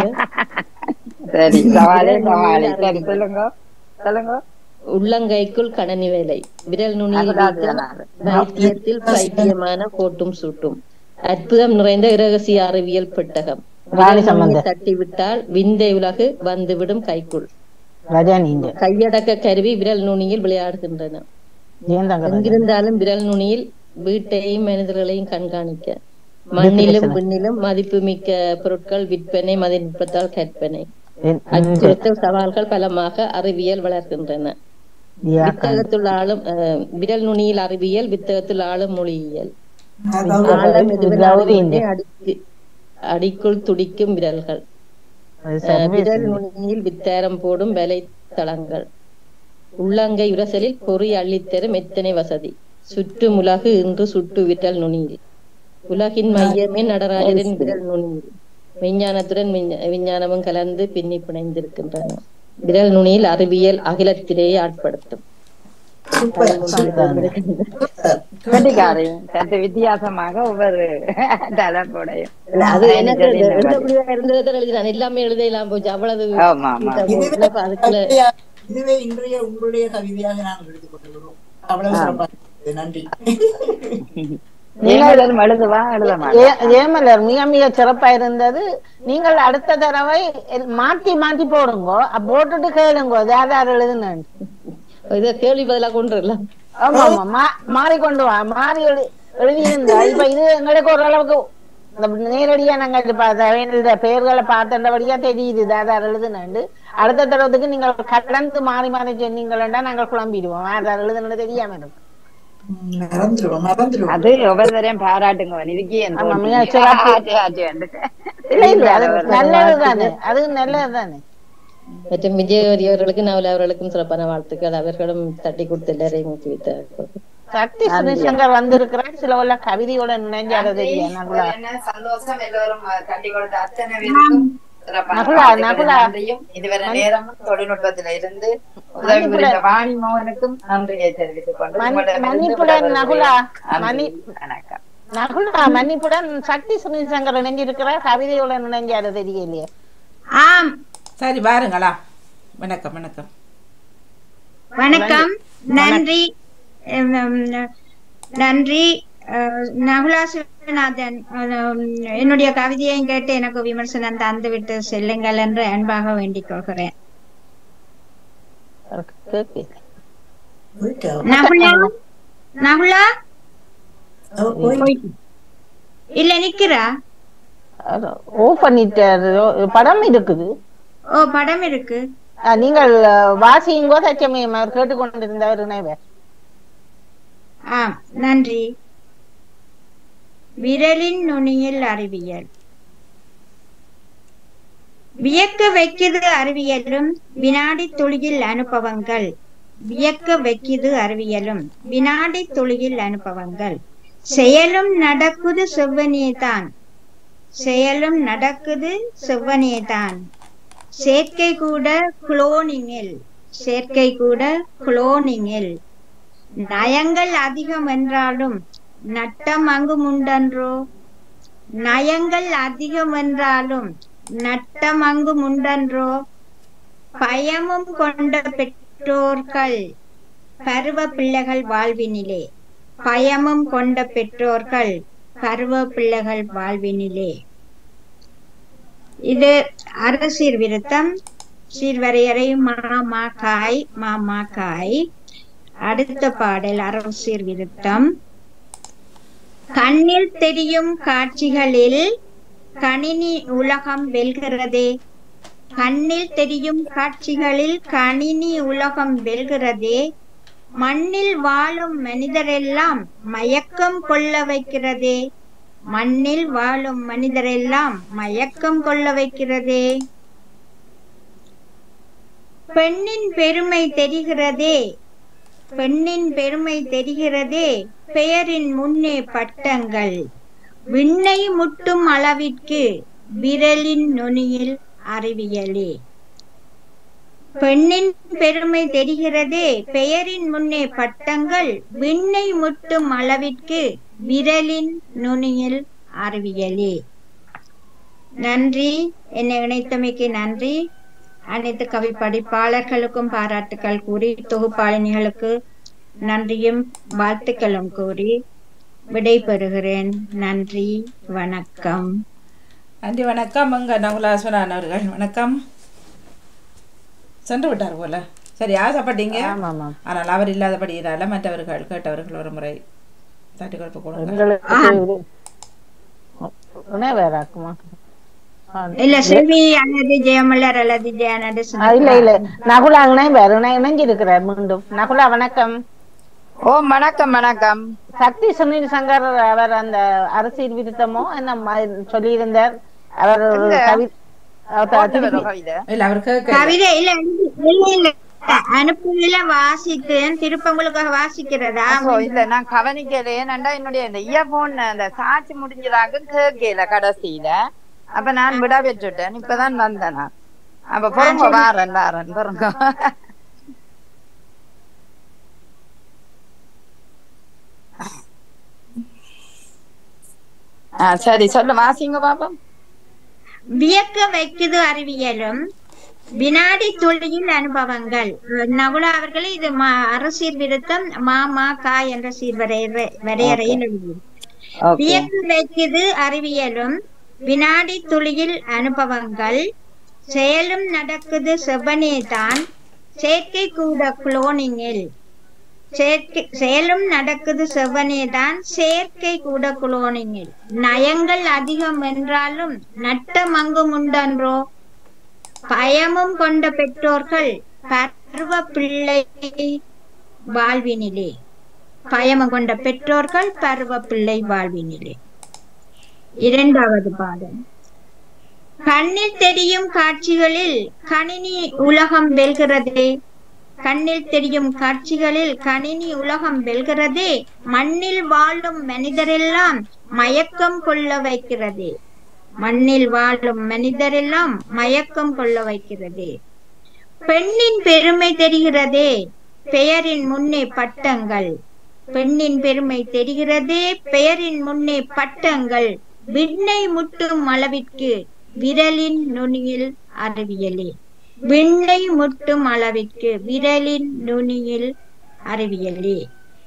சரி சவாலே சவாலே சரி சொல்லுங்க சொல்லுங்க உள்ளங்கைக்குள் கணனி வேலை விரல் நுனியில் அதாவது வீக்கம், அதாவது. வைத்தியத்தில் பைத்தியமான கோட்டும் சூட்டும் அற்புதம் நிறைந்த இரகசிய அறிவியல் பெட்டகம் ராணி விரல் நுனியை சம்பந்தர். தட்டிவிட்டால் விந்தை உலகு வந்துவிடும் கைக்குள் ரஜானி இங்க கையடக்க கருவி விரல் நுனியில் விளையாடுகின்றன ஜெயந்தங்க எங்கிருந்தாலும் விரல் நுனியில் வீட்டையும் மனிதர்களையும் கண்காணிக்க மண்ணிலும் விண்ணிலும் மதிப்புமிக்க பொருட்கள் விற்பனை மதிநுட்பத்தால் கற்பனை அச்சுறுத்தல் சவால்கள் பலமாக அறிவியல் வளர்க்கின்றன வித்தகத்துள் ஆளும் அஹ், விரல் நுனியில் அறிவியல் வித்தகத்துள் ஆளும் மொழியியல் ஆழம் எதுவென அறிவதே அடிக்கு அடிக்குள் துடிக்கும் விரல்கள் அஹ், விரல் நுனியில் வித்தாரம் போடும் வலைத்தளங்கள் உள்ளங்கை உரசலில் பொறி அள்ளித்தரும் எத்தனை வசதி சுற்றும் உலகு இன்று சுட்டு விரல் நுனியில் உலகின் மையமே நடராஜரின் விரல் நுனியில் விஞ்ஞானத்துடன் விஞ்ஞ- விஞ்ஞானமும் கலந்து பின்னி பிணைந்திருக்கின்றன விரல் நுனியில் அறிவியல் அகிலத்திலேயே ஆட்படுத்தும் கட்டிக்காரி சற்று வித்தியாசமாக ஒவ்வொரு தலைப்புடையும் அது எனக்கு இந்த எழுதக்கூடியதா இருந்ததை எழுதினான் எல்லாமே எழுதலாம் போச்சு அவ்வளவு ஆமா, ஆமா. இதுல அப்ப அதுக்குள்ள இதுவே இன்றைய உங்களுடைய கவிதையாக நாங்கள் எடுத்துக் கொண்டிருக்கிறோம் அவ்வளவு சிறப்பாக இருந்தது. நன்றி நீங்கள் எழுதும் எழுதுவா எழுத மாட்டேன் ஏ- ஏமலர் மிக மிக சிறப்பா இருந்தது நீங்கள் அடுத்த தடவை எல்- மாத்தி மாத்தி போடுங்க அப்ப போட்டுட்டு கேளுங்க அது யார் யார் எழுதுனேன் இதை கேள்வி பதிலா கொண்டு வரலாம் ஆமா ஆமா மா- மாறிக்கொண்டு வா மாறி எழு எழுதியிருந்தா இப்ப இது எங்களுக்கு ஓரளவுக்கு இந்த நேரடியா நாங்க இது பார்த்த இந்த பெயர்களை பார்த்தபடியா தெரியுது தாதார் எழுதுனு அடுத்த தடவைக்கு நீங்கள் கடந்து மாறி மாறி சொன்னீங்களா நாங்கள் குழம்பிடுவோம் யார் எழுதுனது தெரியாம இருக்கும் மறந்துடுவோம் மறந்துடுவோம் அது ஒவ்வொருத்தரையும் பாராட்டுங்க இதுக்கு என் ஆமா, தோல்வி. மிக சிறப்பு. ஆச்சு, ஆச்சு, வந்துட்டு. இல்ல இல்ல அது நல்லதுதானே அது நல்லதுதானே மற்றும் விஜய் அவர்களுக்கு நவல அவர்களுக்கும் சிறப்பான வாழ்த்துக்கள் அவர்களும் தட்டி கொடுத்து எல்லாரையும் ஊக்குவித்தார்கள் சக்தி சுனிசங்கர் வந்திருக்கிறார் சில உள்ள கவிதையோட நினைஞ்சாத தெரியும் நல்லா என்ன சந்தோஷம் எல்லோரும் தட்டி கொடுத்த அத்தனை பேருக்கும் சிறப்பான நகுலா, வாழ்த்துக்கள் நகுலா. நன்றியும் இதுவரை நேரமும் தொழில்நுட்பத்துல இருந்து உதவி புரிந்த வாணி மோகனுக்கும் நன்றியை தெரிவித்துக் கொண்டு மன்னி- உங்களிடமிருந்து மன்னிப்புடன் விடைபெறுகிறேன். நகுலா நன்றி. மன்னி வணக்கம் நகுலா மன்னிப்புடன் சக்தி சுனிசங்கர் நினைஞ்சிருக்கிறார் கவிதையோட நினைஞ்சாத தெரியலையே ஆம் சரி வாருங்களா வணக்கம் வணக்கம் வணக்கம் நன்றி உம், உம், நன்றி அஹ், நகுலா சிவநாதன் உம், என்னுடைய கவிதையையும் கேட்டு எனக்கு விமர்சனம் தந்து விட்டு செல்லுங்கள் என்று அன்பாக வேண்டிக் கொள்கிறேன் நகுலா நகுலா இல்ல நிக்கிறா ஓ பண்ணிட்டாரு ஓ, படம் இருக்குது ஓ படம் இருக்கு ஆ, நீங்கள் வாசியுங்கோ சச்சமயம் அவர் கேட்டுக்கொண்டிருந்தவர் இணைவர் ஆம் நன்றி விரலின் நுனியில் அறிவியல் வியக்க வைக்குது அறிவியலும் வினாடி துளியில் அனுபவங்கள் வியக்க வைக்குது அறிவியலும் வினாடி துளியில் அனுபவங்கள் செயலும் நடக்குது செவ்வனே தான் செயலும் நடக்குது செவ்வனே தான் சேர்க்கை கூட குளோனிங்கில் சேர்க்கை கூட குளோனிங்கில் நயங்கள் அதிகம் என்றாலும் நட்டம் அங்கும் உண்டன்றோ நயங்கள் அதிகம் என்றாலும் நட்டம் அங்கும் உண்டன்றோ பயமும் கொண்ட பெற்றோர்கள் பருவ பிள்ளைகள் வாழ்வினிலே பயமும் கொண்ட பெற்றோர்கள் பருவ பிள்ளைகள் வாழ்வினிலே இது அரசீர் விருத்தம் சீர்வரையறை மாமா காய் மாமா காய் அடுத்த பாடல் அரசீர் விருத்தம் கண்ணில் தெரியும் காட்சிகளில் கணினி உலகம் வெல்கிறதே கண்ணில் தெரியும் காட்சிகளில் கணினி உலகம் வெல்கிறதே மண்ணில் வாழும் மனிதரெல்லாம் மயக்கம் கொள்ள வைக்கிறதே மண்ணில் வாழும் மனிதரெல்லாம் மயக்கம் கொள்ள வைக்கிறதே பெண்ணின் பெருமை தெரிகிறதே பெண்ணின் பெருமை தெரிகிறதே பெயரின் முன்னே பட்டங்கள் விண்ணை முட்டும் அளவிற்கு விரலின் நுனியில் அறிவியலே பெண்ணின் பெருமை தெரிகிறதே பெயரின் முன்னே பட்டங்கள் விண்ணை முட்டும் அளவிற்கு விரலின் நுனியில் அறிவியலே நன்றி என்னை இணைத்தமைக்கு நன்றி அனைத்து கவி படிப்பாளர்களுக்கும் பாராட்டுக்கள் கூறி தொகுப்பாளினிகளுக்கு நன்றியும் வாழ்த்துக்களும் கூறி விடைபெறுகிறேன் நன்றி வணக்கம் நன்றி வணக்கம் அங்க நகுலாஸ்வரன் அவர்கள் வணக்கம் சென்று விட்டார் போல சரி ஆசைப்பட்டீங்க ஆனால் அவர் இல்லாதபடியினால மற்றவர்கள் கேட்டவர்கள் ஒரு முறை தட்டி கொடுப்பு கொடுங்க எங்களுக்கு வேறாக்குமா இல்ல செல்வி அல்லது ஜெயமலர் அல்லது ஜெயநடு இல்ல இல்ல நகுலா இணை வேற இணைஞ்சிருக்கிறார் மீண்டும் நகுலா வணக்கம் ஓ வணக்கம் வணக்கம் சக்தி சுனில் சங்கர் அவர் அந்த அரசியல் விருத்தமோ என்ன மாதிரி சொல்லியிருந்தார் அவர் ஒரு எங்க? கவி அவர் போட்டு திருப்பி- வரும் கவிதை. இல்ல அவர் கவிதை இல்ல இல்ல இல்ல அனுப்புல வாசிக்கிறேன் திருப்ப உங்களுக்காக வாசிக்கிறதா அப்போ இல்ல நான் கவனிக்கலையே ஏன்னாண்டா என்னுடைய இந்த இயர்போன் அந்த சாட்சி முடிஞ்சதாக கேட்கல கடைசியில அப்ப நான் விட வச்சுட்டேன் இப்பதான் வந்தேன் நான் அப்ப பொறுங்க சரி. வாரேன் வாரேன் பொறுங்க ஆ சரி சொல்லு வாசிங்க பாப்போம் வியக்க வைக்குது அறிவியலும் வினாடி துளியில் அனுபவங்கள் நகுலா அவர்களே இது மா- அரசியல் விருத்தம் மா மா கா என்ற சீர்வரையறை வரையறையில் எழுதியது Okay. வியக்க வைக்குது அறிவியலும் வினாடி துளியில் அனுபவங்கள் செயலும் நடக்குது செவ்வனே தான் செயற்கை கூட குளோனிங்கில் செயற்கை செயலும் நடக்குது செவ்வனே தான் செயற்கை கூட குளோனிங்கில் நயங்கள் அதிகம் என்றாலும் நட்டம் அங்கும் உண்டன்றோ பயமும் கொண்ட பெற்றோர்கள் பருவ பிள்ளை வாழ்வினிலே பயமும் கொண்ட பெற்றோர்கள் பருவ பிள்ளை வாழ்வினிலே இரண்டாவது பாடம் கண்ணில் தெரியும் காட்சிகளில் கணினி உலகம் வெல்கிறதே கண்ணில் தெரியும் காட்சிகளில் கணினி உலகம் வெல்கிறதே மண்ணில் வாழும் மனிதரெல்லாம் மயக்கம் கொள்ள வைக்கிறதே மண்ணில் வாழும் மனிதரெல்லாம் மயக்கம் கொள்ள வைக்கிறதே பெண்ணின் பெருமை தெரிகிறதே பெயரின் முன்னே பட்டங்கள் பெண்ணின் பெருமை தெரிகிறதே பெயரின் முன்னே பட்டங்கள் விண்ணை முட்டும் அளவிற்கு விரலின் நுனியில் அறிவியலே விண்ணை முட்டும் அளவிற்கு விரலின் நுனியில் அறிவியலே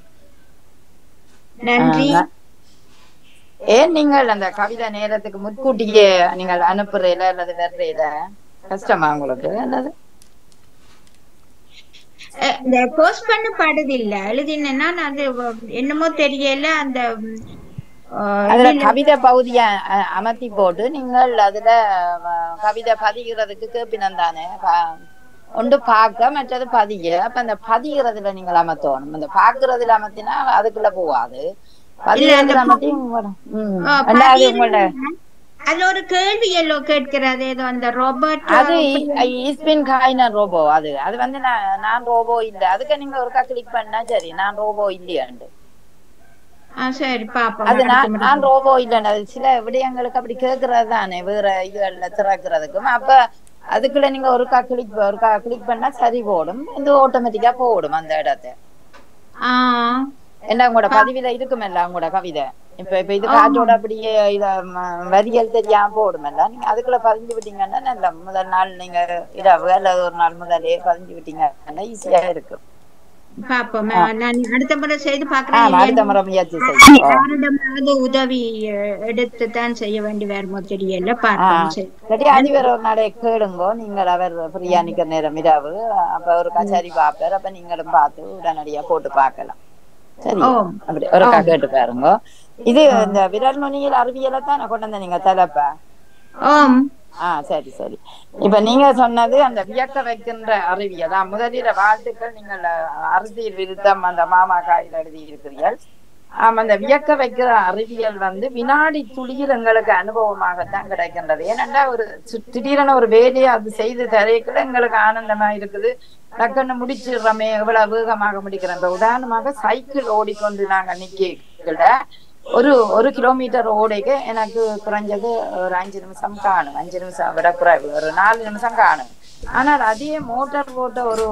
நன்றி ஆ, ஏன் நீங்கள் அந்த கவிதை நேரத்துக்கு முன்கூட்டியே நீங்கள் அனுப்புறீல அல்லது வர்றீல கஷ்டமா உங்களுக்கு அல்லது அஹ் இந்த போஸ்ட் பண்ண பாடுதில்ல எழுதினா அது வ- என்னமோ தெரியல அந்த ம், ஆஹ், அதுல இதுல- கவிதை பகுதிய அ- அமர்த்தி போட்டு நீங்கள் அதுல அஹ், கவிதை பதிகிறதுக்கு கேப்பினம் தானே ப- ஒன்று பார்க்க மற்றது பதிய அப்ப அந்த பதிகிறதுல நீங்கள் அமர்த்தணும் அந்த பாக்குறதுல அமர்த்தினா அதுக்குள்ள போகாது இல்ல, அந்த பதிகிறதுல அமர்த்தி உங்களோட- ம். ஆஹ், ரெண்டாவது பதிவு- உங்களோட அதுல ஒரு கேள்வி எல்லோ கேட்கிறது ஏதோ அந்த ரோபோட் அது இஸ்பின் காயின ரோபோ அது அது வந்து நான் நான் ரோபோ இல்ல அதுக்கு நீங்க ஒருக்கா கிளிக் பண்ணா சரி நான் ரோபோ இல்லையாண்டு சரி பாப்போம் அது நான் அடுத்த நான் முறை. ரோபோ இல்லைன்னு அது சில விடயங்களுக்கு அப்படி கேட்கறது தானே வேற இதுகள்ல திறக்கிறதுக்கும் அப்ப அதுக்குள்ள நீங்க ஒருக்கா கிளிக் ஒருக்கா கிளிக் பண்ணா சரி போடும் இது ஆட்டோமேட்டிக்கா போடும் அந்த இடத்தை ஆ என்ன உங்களோட பதிவில இருக்குமல்ல உங்களோட கவிதை இப்ப இப்ப இது ஆமா. காற்றோட அப்படியே இத ம- வரிகள் தெரியாம போடுமல்ல நீங்க அதுக்குள்ள பதிஞ்சு விட்டீங்கன்னா நல்ல முதல் நாள் நீங்க இரவு அல்லது ஒரு நாள் முதலே பதிஞ்சு விட்டீங்கன்னா ஈஸியா இருக்கும் பாப்போம் ஆ. நான் அடுத்த முறை செய்து ஆமா பாக்குறேன் அடுத்த முறை முயற்சி செய்யும் யாரிடமாவது உதவி அஹ், எடுத்து தான் செய்ய வேண்டி வருமோ தெரியல பார்ப்போம் சரி. சரி அதிபர் ஒரு நாளை கேளுங்கோ நீங்கள் அவர் ஃப்ரீயா நிக்கிற நேரம் இரவு அப்ப ஒரு கச்சேரி பாப்பார் அப்ப நீங்களும் பார்த்து உடனடியா போட்டு பார்க்கலாம் சரி ஓம். அப்படி ஒருக்கா ஓம். கேட்டு பாருங்க இது இந்த விரல் நுனியில் அறிவியலை தான் கொண்டு வந்த நீங்க தலைப்ப ஓம் ஆ சரி சரி இப்ப நீங்க சொன்னது அந்த வியக்க வைக்கின்ற அறிவியல் ஆ, முதலில் வாழ்த்துக்கள் நீங்கள் அஹ், அரசியல் விருத்தம் அந்த மாமா காயில் எழுதி இருக்கிறீர்கள் ஆமா அந்த வியக்க வைக்கிற அறிவியல் வந்து வினாடி துளியில் எங்களுக்கு அனுபவமாகத்தான் கிடைக்கின்றது ஏனென்றா ஒரு சி- திடீரென ஒரு வேலையை அது செய்து தரைக்குள்ள எங்களுக்கு ஆனந்தமா இருக்குது டக்குன்னு முடிச்சிடுறோமே எவ்வளவு வேகமாக முடிக்கிறோம் இப்ப உதாரணமாக சைக்கிள் ஓடிக்கொண்டு நாங்க நிக்கல ஒரு ஒரு கிலோமீட்டர் ஓடைக்கு எனக்கு குறைஞ்சது ஒரு அஞ்சு நிமிஷம் காணும் அஞ்சு நிமிஷம் விட குறைவு ஒரு நாலு நிமிஷம் காணும் ஆனால் அதே மோட்டார் போட்ட ஒரு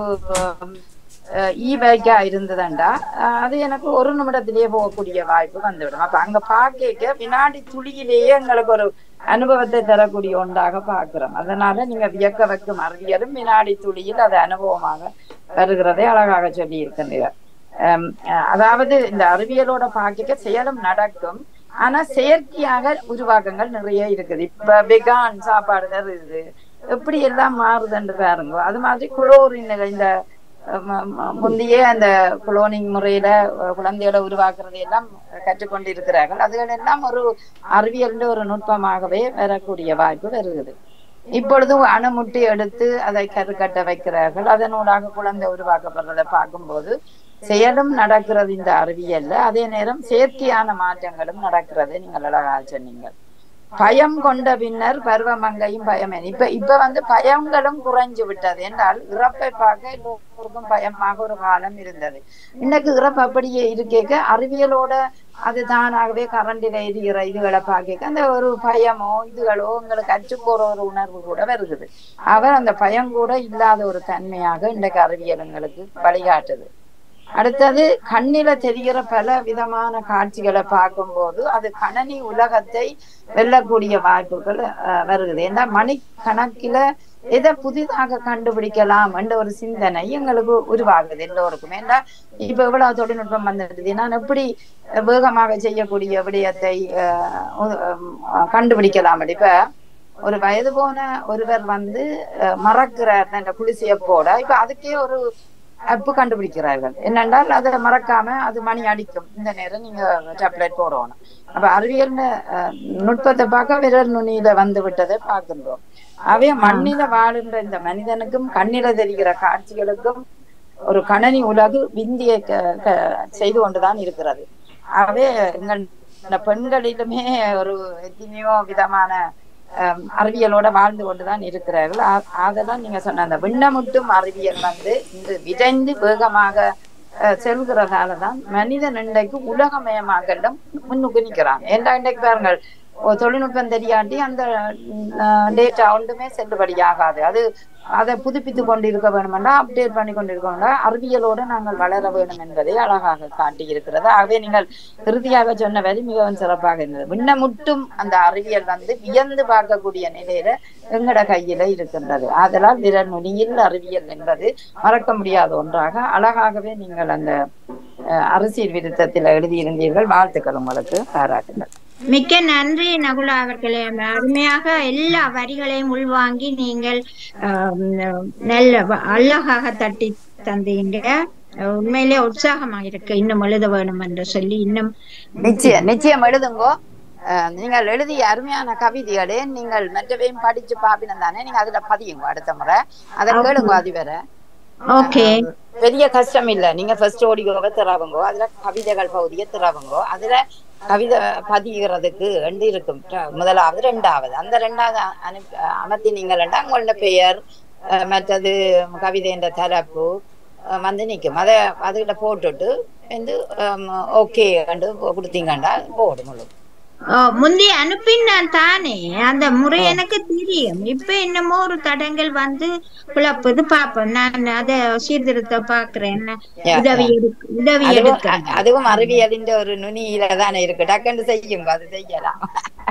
இ பைக்கா இருந்ததுண்டா அஹ் அது எனக்கு ஒரு நிமிடத்திலேயே போகக்கூடிய வாய்ப்பு வந்துவிடும் அப்ப அங்க பார்க்க வினாடி துளியிலேயே எங்களுக்கு ஒரு அனுபவத்தை தரக்கூடிய ஒன்றாக பார்க்கிறோம் அதனால நீங்க வியக்க வைக்கும் அறிவியலும் வினாடி துளியில் அது அனுபவமாக வருகிறதை அழகாக சொல்லி இருக்கின்றீர்கள் அம், அஹ் அதாவது இந்த அறிவியலோட பாக்கிக்க செயலும் நடக்கும் ஆனா செயற்கையாக உருவாக்கங்கள் நிறைய இருக்குது இப்ப வெகான் சாப்பாடு தருது எப்படி எல்லாம் மாறுதுன்னு பாருங்க அது மாதிரி குளோரின் இந்த அஹ், ம- ம- முந்தைய அந்த குளோனிங் முறையில அஹ், குழந்தைகளை உருவாக்குறது எல்லாம் கற்றுக்கொண்டு இருக்கிறார்கள் அதுகள் எல்லாம் ஒரு அறிவியல் ஒரு நுட்பமாகவே வரக்கூடிய வாய்ப்பு வருகிறது இப்பொழுது அணுமுட்டி எடுத்து அதை கருக்கட்ட வைக்கிறார்கள் அதனூடாக குழந்தை உருவாக்கப்படுறதை பார்க்கும்போது செயலும் நடக்கிறது இந்த அறிவியல்ல அதே நேரம் செயற்கையான மாற்றங்களும் நடக்கிறது நீங்கள் அழகாக சொன்னீங்க பயம் கொண்ட பின்னர் பருவமங்கையும் பயமே இப்ப இப்ப வந்து பயங்களும் குறைஞ்சு விட்டது என்றால் இறப்பை பார்க்க எல்லோருக்கும் பயமாக ஒரு காலம் இருந்தது இன்னைக்கு இறப்பு அப்படியே இருக்கேக்க அறிவியலோட அது தானாகவே கரண்டில எரிகிற இதுகளை பார்க்க அந்த ஒரு பயமோ இதுகளோ உங்களுக்கு அச்சு போற ஒரு உணர்வு கூட வருகிறது அவர் அந்த பயம் கூட இல்லாத ஒரு தன்மையாக இன்றைக்கு அறிவியல் எங்களுக்கு வழிகாட்டுது அடுத்தது கண்ணில தெரிகிற பல விதமான காட்சிகளை பார்க்கும்போது அது கணனி உலகத்தை வெல்லக்கூடிய வாய்ப்புகள் அஹ், வருகிறது ஏன்னா மணிக்கணக்கில எதை புதிதாக கண்டுபிடிக்கலாம் என்ற ஒரு சிந்தனை எங்களுக்கு உருவாகுது எல்லோருக்கும் ஏன்னா இப்ப இவ்வளவு தொழில்நுட்பம் வந்துடுது நான் எப்படி வேகமாக செய்யக்கூடிய விடயத்தை அஹ், உ- அஹ், கண்டுபிடிக்கலாம் இப்ப ஒரு வயது போன ஒருவர் வந்து அஹ், மறக்கிறார் அந்த குளிசிய போட இப்ப அதுக்கே ஒரு அப்பு கண்டுபிடிக்கிறார்கள் என்னென்றால் அதை மறக்காம அது மணி அடிக்கும் இந்த நேரம் நீங்க டேப்லெட் போடணும் அப்ப அறிவியல் அஹ், நுட்பத்தை பார்க்க விரல் நுனியில வந்து விட்டதை பார்க்கின்றோம் அவே மண்ணில வாழுகின்ற இந்த மனிதனுக்கும் கண்ணில தெரிகிற காட்சிகளுக்கும் ஒரு கணனி உலகு விந்திய க- க- செய்து கொண்டுதான் இருக்கிறது அவே எங்கள் இந்த பெண்களிலுமே ஒரு எத்தனையோ விதமான அஹ், அறிவியலோட வாழ்ந்து கொண்டுதான் இருக்கிறார்கள் ஆ- அதெல்லாம் நீங்க சொன்ன அந்த விண்ணமுட்டும் அறிவியல் வந்து இன்று விரைந்து வேகமாக அஹ், செல்கிறதால தான் மனிதன் இன்றைக்கு உலகமயமாக்கலும் முன்னுக்கு நிற்கிறான் ஏன்டா இன்றைக்கு பாருங்கள் ஒரு தொழில்நுட்பம் தெரியாட்டி அந்த டேட்டா ஒன்றுமே செல்லுபடியாகாது அது அதை புதுப்பித்து கொண்டு இருக்க வேணுமென்றா அப்டேட் பண்ணி கொண்டு இருக்க வேண்டாம் அறிவியலோடு நாங்கள் வளர வேண்டும் என்பதை அழகாக காட்டி இருக்கிறது ஆகவே நீங்கள் இறுதியாக சொன்ன வரி மிகவும் சிறப்பாக இருந்தது விண்ணமுட்டும் அந்த அறிவியல் வந்து வியந்து பார்க்கக்கூடிய நிலையில எங்கட கையில இருக்கின்றது ஆதலால் விரல் நுனியில் அறிவியல் என்பது மறக்க முடியாத ஒன்றாக அழகாகவே நீங்கள் அந்த அஹ், அரசியல் விருத்தத்தில் எழுதியிருந்தீர்கள் வாழ்த்துக்கள் உங்களுக்கு பாராட்டுங்கள் மிக்க நன்றி நகுலா அவர்களே அருமையாக எல்லா வரிகளையும் உள்வாங்கி நீங்கள் ஆம், நல்ல வ- அழகாக தட்டி தந்தீங்க உண்மையிலே உற்சாகமாக இருக்கு இன்னும் எழுத வேணும் என்று சொல்லி இன்னும் நிச்சயம் நிச்சயம் எழுதுங்கோ அஹ், நீங்கள் எழுதிய அருமையான கவிதைகளே நீங்கள் மற்றவையும் படிச்சு பாப்பினம் தானே நீங்க அதுல பதியுங்க அடுத்த முறை அதை கேளுங்க அதிபரை ஓகே பெரிய கஷ்டம் இல்ல நீங்க ஃபர்ஸ்ட் ஓடிக்கோவை திறவுங்கோ அதுல கவிதைகள் பகுதியை திறவுங்கோ அதுல கவிதை பதிகிறதுக்கு ரெண்டு இருக்கும் ட- முதலாவது ரெண்டாவது அந்த ரெண்டாவது அ- அனுப்பி அமர்த்தி நீங்கள் உங்களோட பெயர் அஹ், மற்றது கவிதை என்ற தலைப்பு அஹ், வந்து நிக்கும் அதை அதுகிட்ட போட்டுட்டு வந்து ஓகே கண்டு கொடுத்தீங்கண்டா போடும் முழு ஓ, முந்தி அனுப்பினான் தானே அந்த முறை எனக்கு தெரியும் இப்ப என்னமோ ஒரு தடங்கள் வந்து குழப்புது பாப்போம் நான் அத சீர்திருத்த பாக்குறேன் Yeah, உதவி yeah. எடுக்க உதவி அதுவும் எடுக்கிறேன் அ- அதுவும் அறிவியலின் ஒரு நுனியில தானே இருக்கு டக்குன்னு செய்யும் அது செய்யலாம்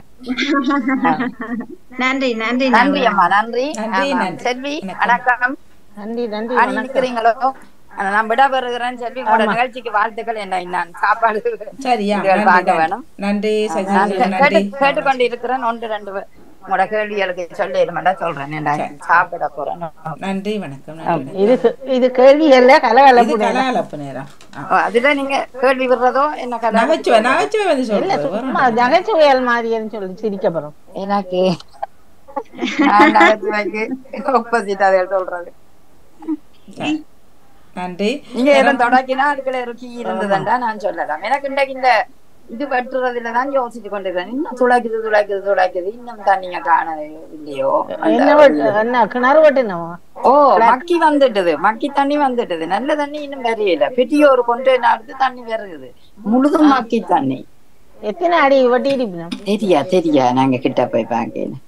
நன்றி நன்றி நன்றி அம்மா நன்றி நன்றி, ஆமாம். நன்றி. செல்வி வணக்கம் நன்றி நன்றி அணி வணக்கம் நிக்கிறீங்களோ ஆனா, நான் விட பெறுகிறேன் செல்வி உங்களோட ஆமா. நிகழ்ச்சிக்கு வாழ்த்துக்கள் என்ன நான் சாப்பாடு சரியா இதுகள் நன்றி, பார்க்க நன்றி. வேணும் நன்றி சஜி நான் நன்றி கேட்டு- கேட்டுக்கொண்டு இருக்கிறேன் ஒன்று ரெண்டு வே- உங்களோட கேள்விகளுக்கு சொல்லிடுமாடா சொல்றேன் நான் சாப்பிட போறேன் நன்றி வணக்கம் நன்றி இது இது கேள்வி அல்ல இது கலகலப்பு நேரம். கலாலப்பு நேரம் ஓ, அதுல நீங்க கேள்வி விடுறதோ என்ன கதை நகைச்சுவை நகைச்சுவை வந்து இல்ல சொல்றது சும்மா நகைச்சுவையல் மாதிரின்னு சொல்லி சிரிக்க போறோம் எனக்கு நான் நகைச்சுவைக்கு opposite அதை சொல்றது நன்றி நீங்க எதுவும் தொடக்கினா அதுக்குள்ள ஒரு கீ இருந்ததுண்டா நான் சொல்லலாம் எனக்கு இன்றைக்கு இந்த இது வெட்டுறதுல தான் யோசிச்சு கொண்டிருக்கேன் இன்னும் துளைக்குது துளைக்குது துளைக்குது இன்னும் தண்ணிய காணவில்லையோ அந்த என்ன வெட்டு- என்ன கிணறு வெட்டினவா ஓ மக்கி வந்துட்டுது மக்கி தண்ணி வந்துட்டுது நல்ல தண்ணி இன்னும் வரையில பெரிய ஒரு கொண்டேனர் எடுத்து தண்ணி வருகுது முழுதும் மக்கி தண்ணி எத்தனை அடி வெட்டி இருப்பினோம் தெரியா தெரியா நாங்க கிட்ட போய் பாக்கல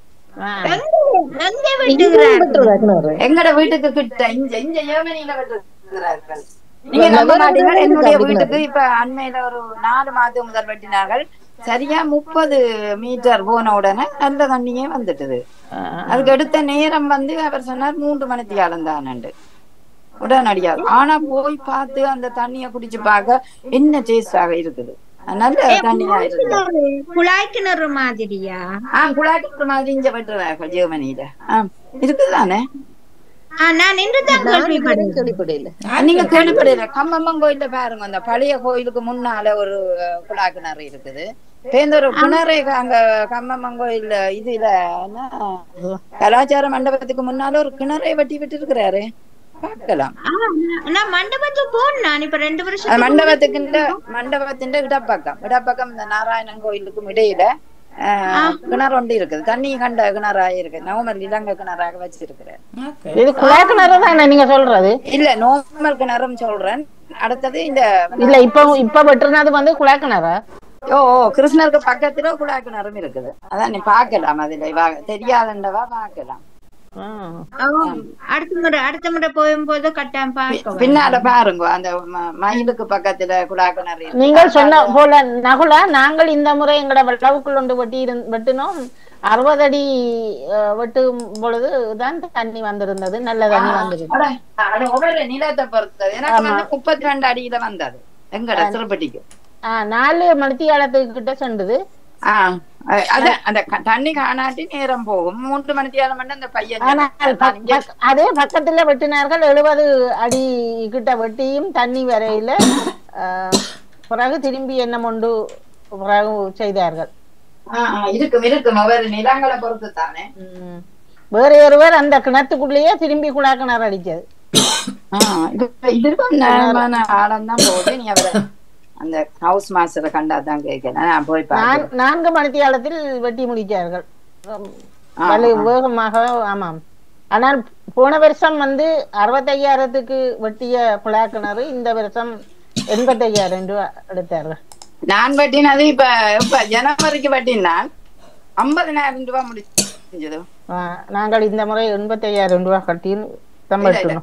எங்க வெட்டுகிறார் எங்கட வீட்டுக்கு கிட்ட இங்க இங்க ஏமனியில வெட்டுகிறார்கள் நீங்க நம்ப மாட்டீங்க என்னுடைய வீட்டுக்கு இப்ப அண்மையில ஒரு நாலு மாதம் முதல் வெட்டினார்கள் சரியா முப்பது மீட்டர் போன உடனே நல்ல தண்ணியே வந்துட்டுது அதுக்கு எடுத்த நேரம் வந்து அவர் சொன்னார் மூன்று மணிக்கு தான் உடனடியா ஆனா போய் பார்த்து அந்த தண்ணிய குடிச்சு பார்க்க என்ன டேஸ்டாக இருக்குது நல்ல தண்ணியா இருக்குது குழாய் கிணறு மாதிரியா ஆஹ் குழாய்க்கு மாதிரி இங்க வெட்டுறார்கள் ஜெர்மனியில ஆஹ் இருக்குதானே ஆ, நான் இன்றுதான் கேள்விப்பட்டேன் கேள்விப்படையில நீங்க கேள்விப்படையில கம்மம்மன் கோயில்ல பாருங்க அந்த பழைய கோயிலுக்கு முன்னால ஒரு அஹ், குழா கிணறு இருக்குது பேருந்து ஒரு கிணறு அங்க கம்மம்மன் கோயில் இதுல என்ன, கலாச்சார மண்டபத்துக்கு முன்னால ஒரு கிணறை வெட்டி விட்டு இருக்கிறாரு பார்க்கலாம் ஆ, நான் நான் மண்டபத்துக்கு போனேன் நான் இப்ப ரெண்டு அது வருஷம் மண்டபத்துக்கு மண்டபத்தின் இடப்பக்கம் இடப்பக்கம் இந்த நாராயணன் கோயிலுக்கும் இடையில அஹ், கிணறு ஒன்று இருக்குது தண்ணி கண்ட கிணறாக இருக்கு நவம்பர் இலங்கை கிணறாக வச்சிருக்கிறேன் இது குழாய் கிணறு தானே நீங்க சொல்றது இல்ல நோமல் கிணறும் சொல்றேன் அடுத்தது இந்த இல்ல இப்ப இப்ப வெட்டுனது வந்து குழாய் கிணறா ஓ ஓ, கிருஷ்ணருக்கு பக்கத்துல குழாய் கிணறும் இருக்குது அதான் நீ பாக்கலாம் அதுல வா- தெரியாதண்டவா பாக்கலாம் அடுத்த முறை அடுத்த முறை போகும்போது கட்டாயம் பார்க்க பின்னால பாருங்க அந்த ம- மயிலுக்கு பக்கத்துல குழாய் கிணறு இருக்கு. நீங்கள் சொன்ன போல நகுலா நாங்கள் இந்த முறை எங்கட வெள்ளவுக்குள் ஒன்று வெட்டி இருந்- வெட்டினோம் அறுபது அடி அஹ், வெட்டும் பொழுது தான் தண்ணி வந்திருந்தது நல்ல தண்ணி வந்திருந்தது அட, அட, ஒவ்வொரு நிலத்தை பொறுத்தது எனக்கு ஆமா. வந்து முப்பத்தி ரெண்டு அடியில வந்தது எங்கட திருப்பட்டிக்கு ஆ, நாலு மணித்தியாலத்துக்கு கிட்ட சென்றது ஆஹ் அத அந்த க- தண்ணி காணாட்டி நேரம் போகும் மூன்று மணிக்கு ஏழு மணி அந்த பையன் ஆனால் பக்- பக்- அதே பக்கத்துல வெட்டினார்கள் எழுபது அடி கிட்ட வெட்டியும் தண்ணி வரையில அஹ், பிறகு திரும்பி என்ன கொண்டு பிறகு செய்தார்கள் ஆஹ் ஆஹ் இருக்கும் இருக்கும் ஒவ்வொரு நிலங்களை பொறுத்து தானே வேற ஒருவர் அந்த கிணத்துக்குள்ளேயே திரும்பி குழா கிணறு அடிச்சது ஆஹ் இது- இதுக்கும் நியாயமான ஆழம் தான் போகுது நீ அவரை அந்த ஹவுஸ் மாஸ்டரை கண்டா தான் கேட்கல நான் போய் நான் பார்க்கிறேன் நான்கு மணித்தியாலத்தில் வெட்டி முடித்தார்கள் ஆ, வலு ஆ. வேகமாக ஆமாம் ஆனால் போன வருஷம் வந்து அறுபத்தையாயிரத்துக்கு வெட்டிய குழா கிணறு இந்த வருஷம் எண்பத்தையாயிரம் ரூபாய் எடுத்தார்கள் நான் வெட்டினது இப்ப இப்ப ஜனவரிக்கு வெட்டினான் ஐம்பதினாயிரம் ரூபாய் முடிஞ்சது ஆ, நாங்கள் இந்த முறை எண்பத்தையாயிரம் ரூபாய் கட்டின்னு தான் இல்ல, இல்ல. வெட்டணும்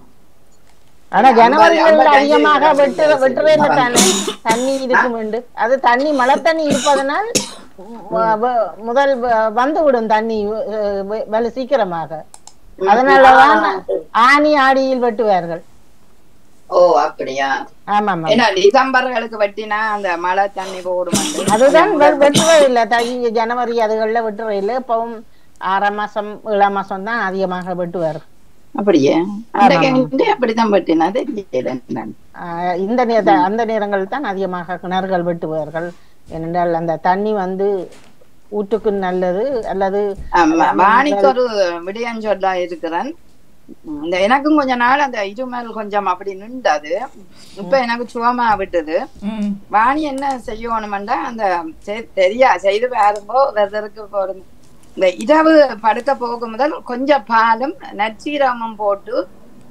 ஆனா ஐம்பது, ஜனவரியில் ஐம்பத்தஞ்சு அதிகமாக இருபது வெட்டு இருபது வெட்டுறேன்னு இருபது. தானே தண்ணி இருக்கும் உண்டு அது தண்ணி மழை தண்ணி இருப்பதனால் வ- வ- முதல் வ- வந்து விடும் தண்ணி அஹ், வெ- வெகு சீக்கிரமாக அதனாலதான் ஆனி ஆடியில் வெட்டுவார்கள் ஓ அப்படியா ஆமாம் ஏன்னா டிசம்பர்களுக்கு வெட்டினா அந்த மழை தண்ணி போடும் அதுதான் வெ- வெட்டுவே இல்லை தை ஜனவரி அதுகள்ல வெட்டுவே இல்லை இப்பவும் ஆறாம் மாசம் ஏழாம் மாசம் தான் அதிகமாக வெட்டுவார் அப்படியே ஆமா, அந்த ஆமா. கிணறு அப்படித்தான் வெட்டினா தெரியல என்னன்னு. ஆஹ் இந்த நேர அந்த நேரங்கள் தான் அதிகமாக கிணறுகள் வெட்டுவார்கள் ஏனென்றால் அந்த தண்ணி வந்து ஊற்றுக்கு நல்லது அல்லது ஆமா, வாணிக்கு ஒரு விடயம் சொல்ல இருக்கிறேன் உம், இந்த எனக்கும் கொஞ்ச நாள் அந்த இருமல் கொஞ்சம் அப்படி நின்றது இப்ப எனக்கு சுகமா விட்டது வாணி என்ன செய்யணும்டா அந்த செ- தெரியா செய்து பாருங்கோ வெதருக்கு போடுங்க இந்த இரவு படுக்க போகும் முதல் கொஞ்சம் பாலும் நச்சீரமும் போட்டு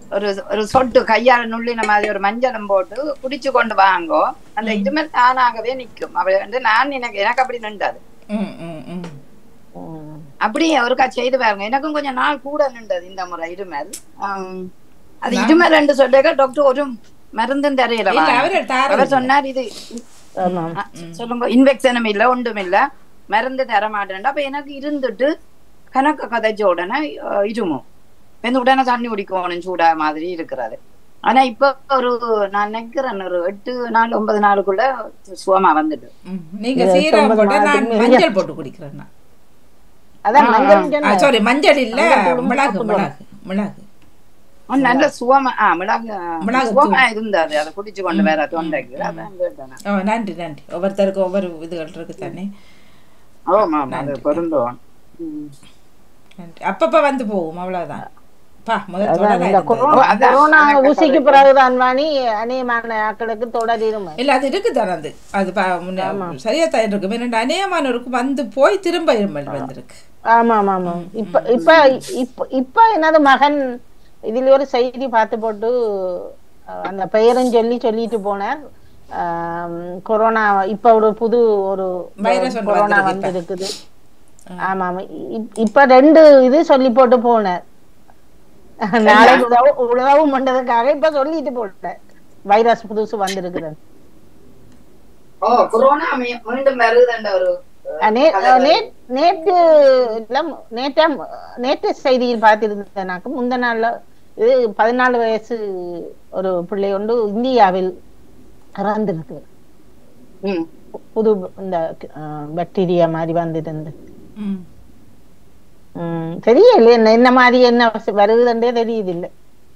ஒரு ஒரு சொட்டு கையால நுள்ளின மாதிரி ஒரு மஞ்சளும் போட்டு குடிச்சு கொண்டு வாங்கோ அந்த இருமல் தானாகவே நிக்கும் அவ வந்து நான் எனக்கு எனக்கு அப்படி நின்றது ம் ம் ம் அப்படி ஒருக்கா செய்து பாருங்க எனக்கும் கொஞ்சம் நாள் கூட நின்றது இந்த முறை இருமல் ஆம், அது இருமல் என்று சொல்லிக்க டாக்டர் ஒரு மருந்தும் தெரியல இல்ல, அவரு தாரது அவர் இல்ல. சொன்னார் இது ஆ, சொல்லுங்க இன்வெக்ஷனும் இல்ல ஒன்றும் இல்ல மருந்து தர மாட்டேன் அப்ப எனக்கு இருந்துட்டு கணக்கு கதைச்ச உடனே அஹ், இருமும் வந்து உடனே தண்ணி குடிக்கணும் சூடா மாதிரி இருக்கிறது ஆனா இப்ப ஒரு நான் நினைக்கிறேன் ஒரு எட்டு நாள் ஒன்பது நாளுக்குள்ள சுகமா வந்துட்டு நீங்க இது சீரகம் ஒன்பது போட்டு நான் மாதத்துக்கு மஞ்சள் போட்டு குடிக்கிறேன் நான் அதான் மஞ்சள் சொன்னேன். சாரி மஞ்சள் இல்ல மஞ்சள் தூளும் மிளகு சாப்பிடுவோம். மிளகு மிளகு ஆ, நல்ல சுகமா ஆ மிளகு மிளகு சுகமா தூள். இருந்தது அதை குடிச்சு கொண்டு வேற தொண்டைக்கு அதான் கேட்டேன் நான். ஓ நன்றி நன்றி ஒவ்வொருத்தருக்கும் ஒவ்வொரு இதுகள் இருக்கு தானே ஆமா ஆமா அது பொருந்தும் ம். நன்றி அப்பப்ப வந்து போகும் அவ்வளவுதான் பா முதல் அதான் தொடரா இந்த இருந்தது. கொரோனா கொரோனா ஊசிக்கு பிறகுதான் வாணி அநேகமான ஆட்களுக்கு தொடரிருமை இல்ல அது இருக்கு தானே அது அது பா- முன்ன- சரியா தான் இருக்கு இரண்டு அநேகமானவருக்கு வந்து போய் திரும்ப இருமல் வந்திருக்கு ஆமா ஆமா ஆமா இப்ப இப்ப இப்ப இப்ப எனது மகன் இதுல ஒரு செய்தி பார்த்து போட்டு அஹ், அந்த பெயரும் சொல்லி சொல்லிட்டு போனார் ஆம், கொரோனா இப்ப ஒரு புது ஒரு வைரஸ் ஒன்று கொரோனா வந்திருக்கு வந்து இப்ப. இருக்குது ஆமா ஆமா இப்- இப்ப ரெண்டு இது சொல்லி போட்டு போனார் நாளைக்கு உதவு உதவும் பண்றதுக்காக இப்ப சொல்லிட்டு போட்டேன் வைரஸ் புதுசு வந்திருக்கிறது ஓ கொரோனா மீ- மீண்டும் வருதுன்ற ஒரு அஹ் நே- அஹ் நே- நேற்று இல்ல, நேற்று நேற்று செய்தியில் பார்த்திருந்தேனாக்க முந்த நாள்ல இது பதினாலு வயசு ஒரு பிள்ளை ஒன்று இந்தியாவில் இறந்திருக்கு புது இந்த பாக்டீரியா மாதிரி வந்திருந்து ம். ம், தெரியல என்ன என்ன மாதிரி என்ன வருகுதுன்றே தெரியுது இல்ல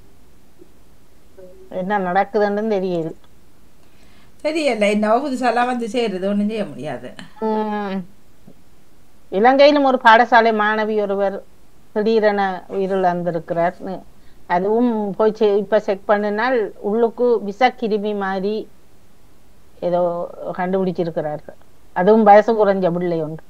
என்ன நடக்குதுன்னு தெரியல தெரியல என்ன புதுசாலாம் வந்து சேருது ஒண்ணும் செய்ய முடியாது உம் இலங்கையிலும் ஒரு பாடசாலை மாணவி ஒருவர் திடீரென உயிரிழந்திருக்கிறார் அதுவும் போய் செ- இப்ப செக் பண்ணினால் உள்ளுக்கு விஷக்கிருமி மாதிரி ஏதோ கண்டுபிடிச்சிருக்கிறார்கள் அதுவும் வயசு குறைஞ்ச பிள்ளை ஒன்று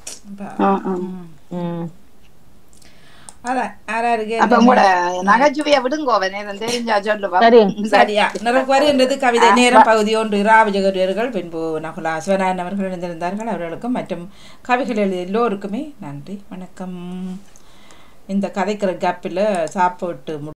உம் அதான் யாராருக்கு அப்ப உங்களோட நகைச்சுவையை விடுங்கோ நேரம் தெரிஞ்சா சொல்லுவா சரியா நிறைய வருகின்றது கவிதை நேரம் பகுதி ஒன்று ராவிஜகரியர்கள் பின்பு நகுலா சிவநாயன் அவர்கள் இணைந்திருந்தார்கள் அவர்களுக்கும் மற்றும் கவிகள் எழுதிய எல்லோருக்குமே நன்றி வணக்கம் இந்த கதைக்கிற கேப்பில் சாப்பிட்டு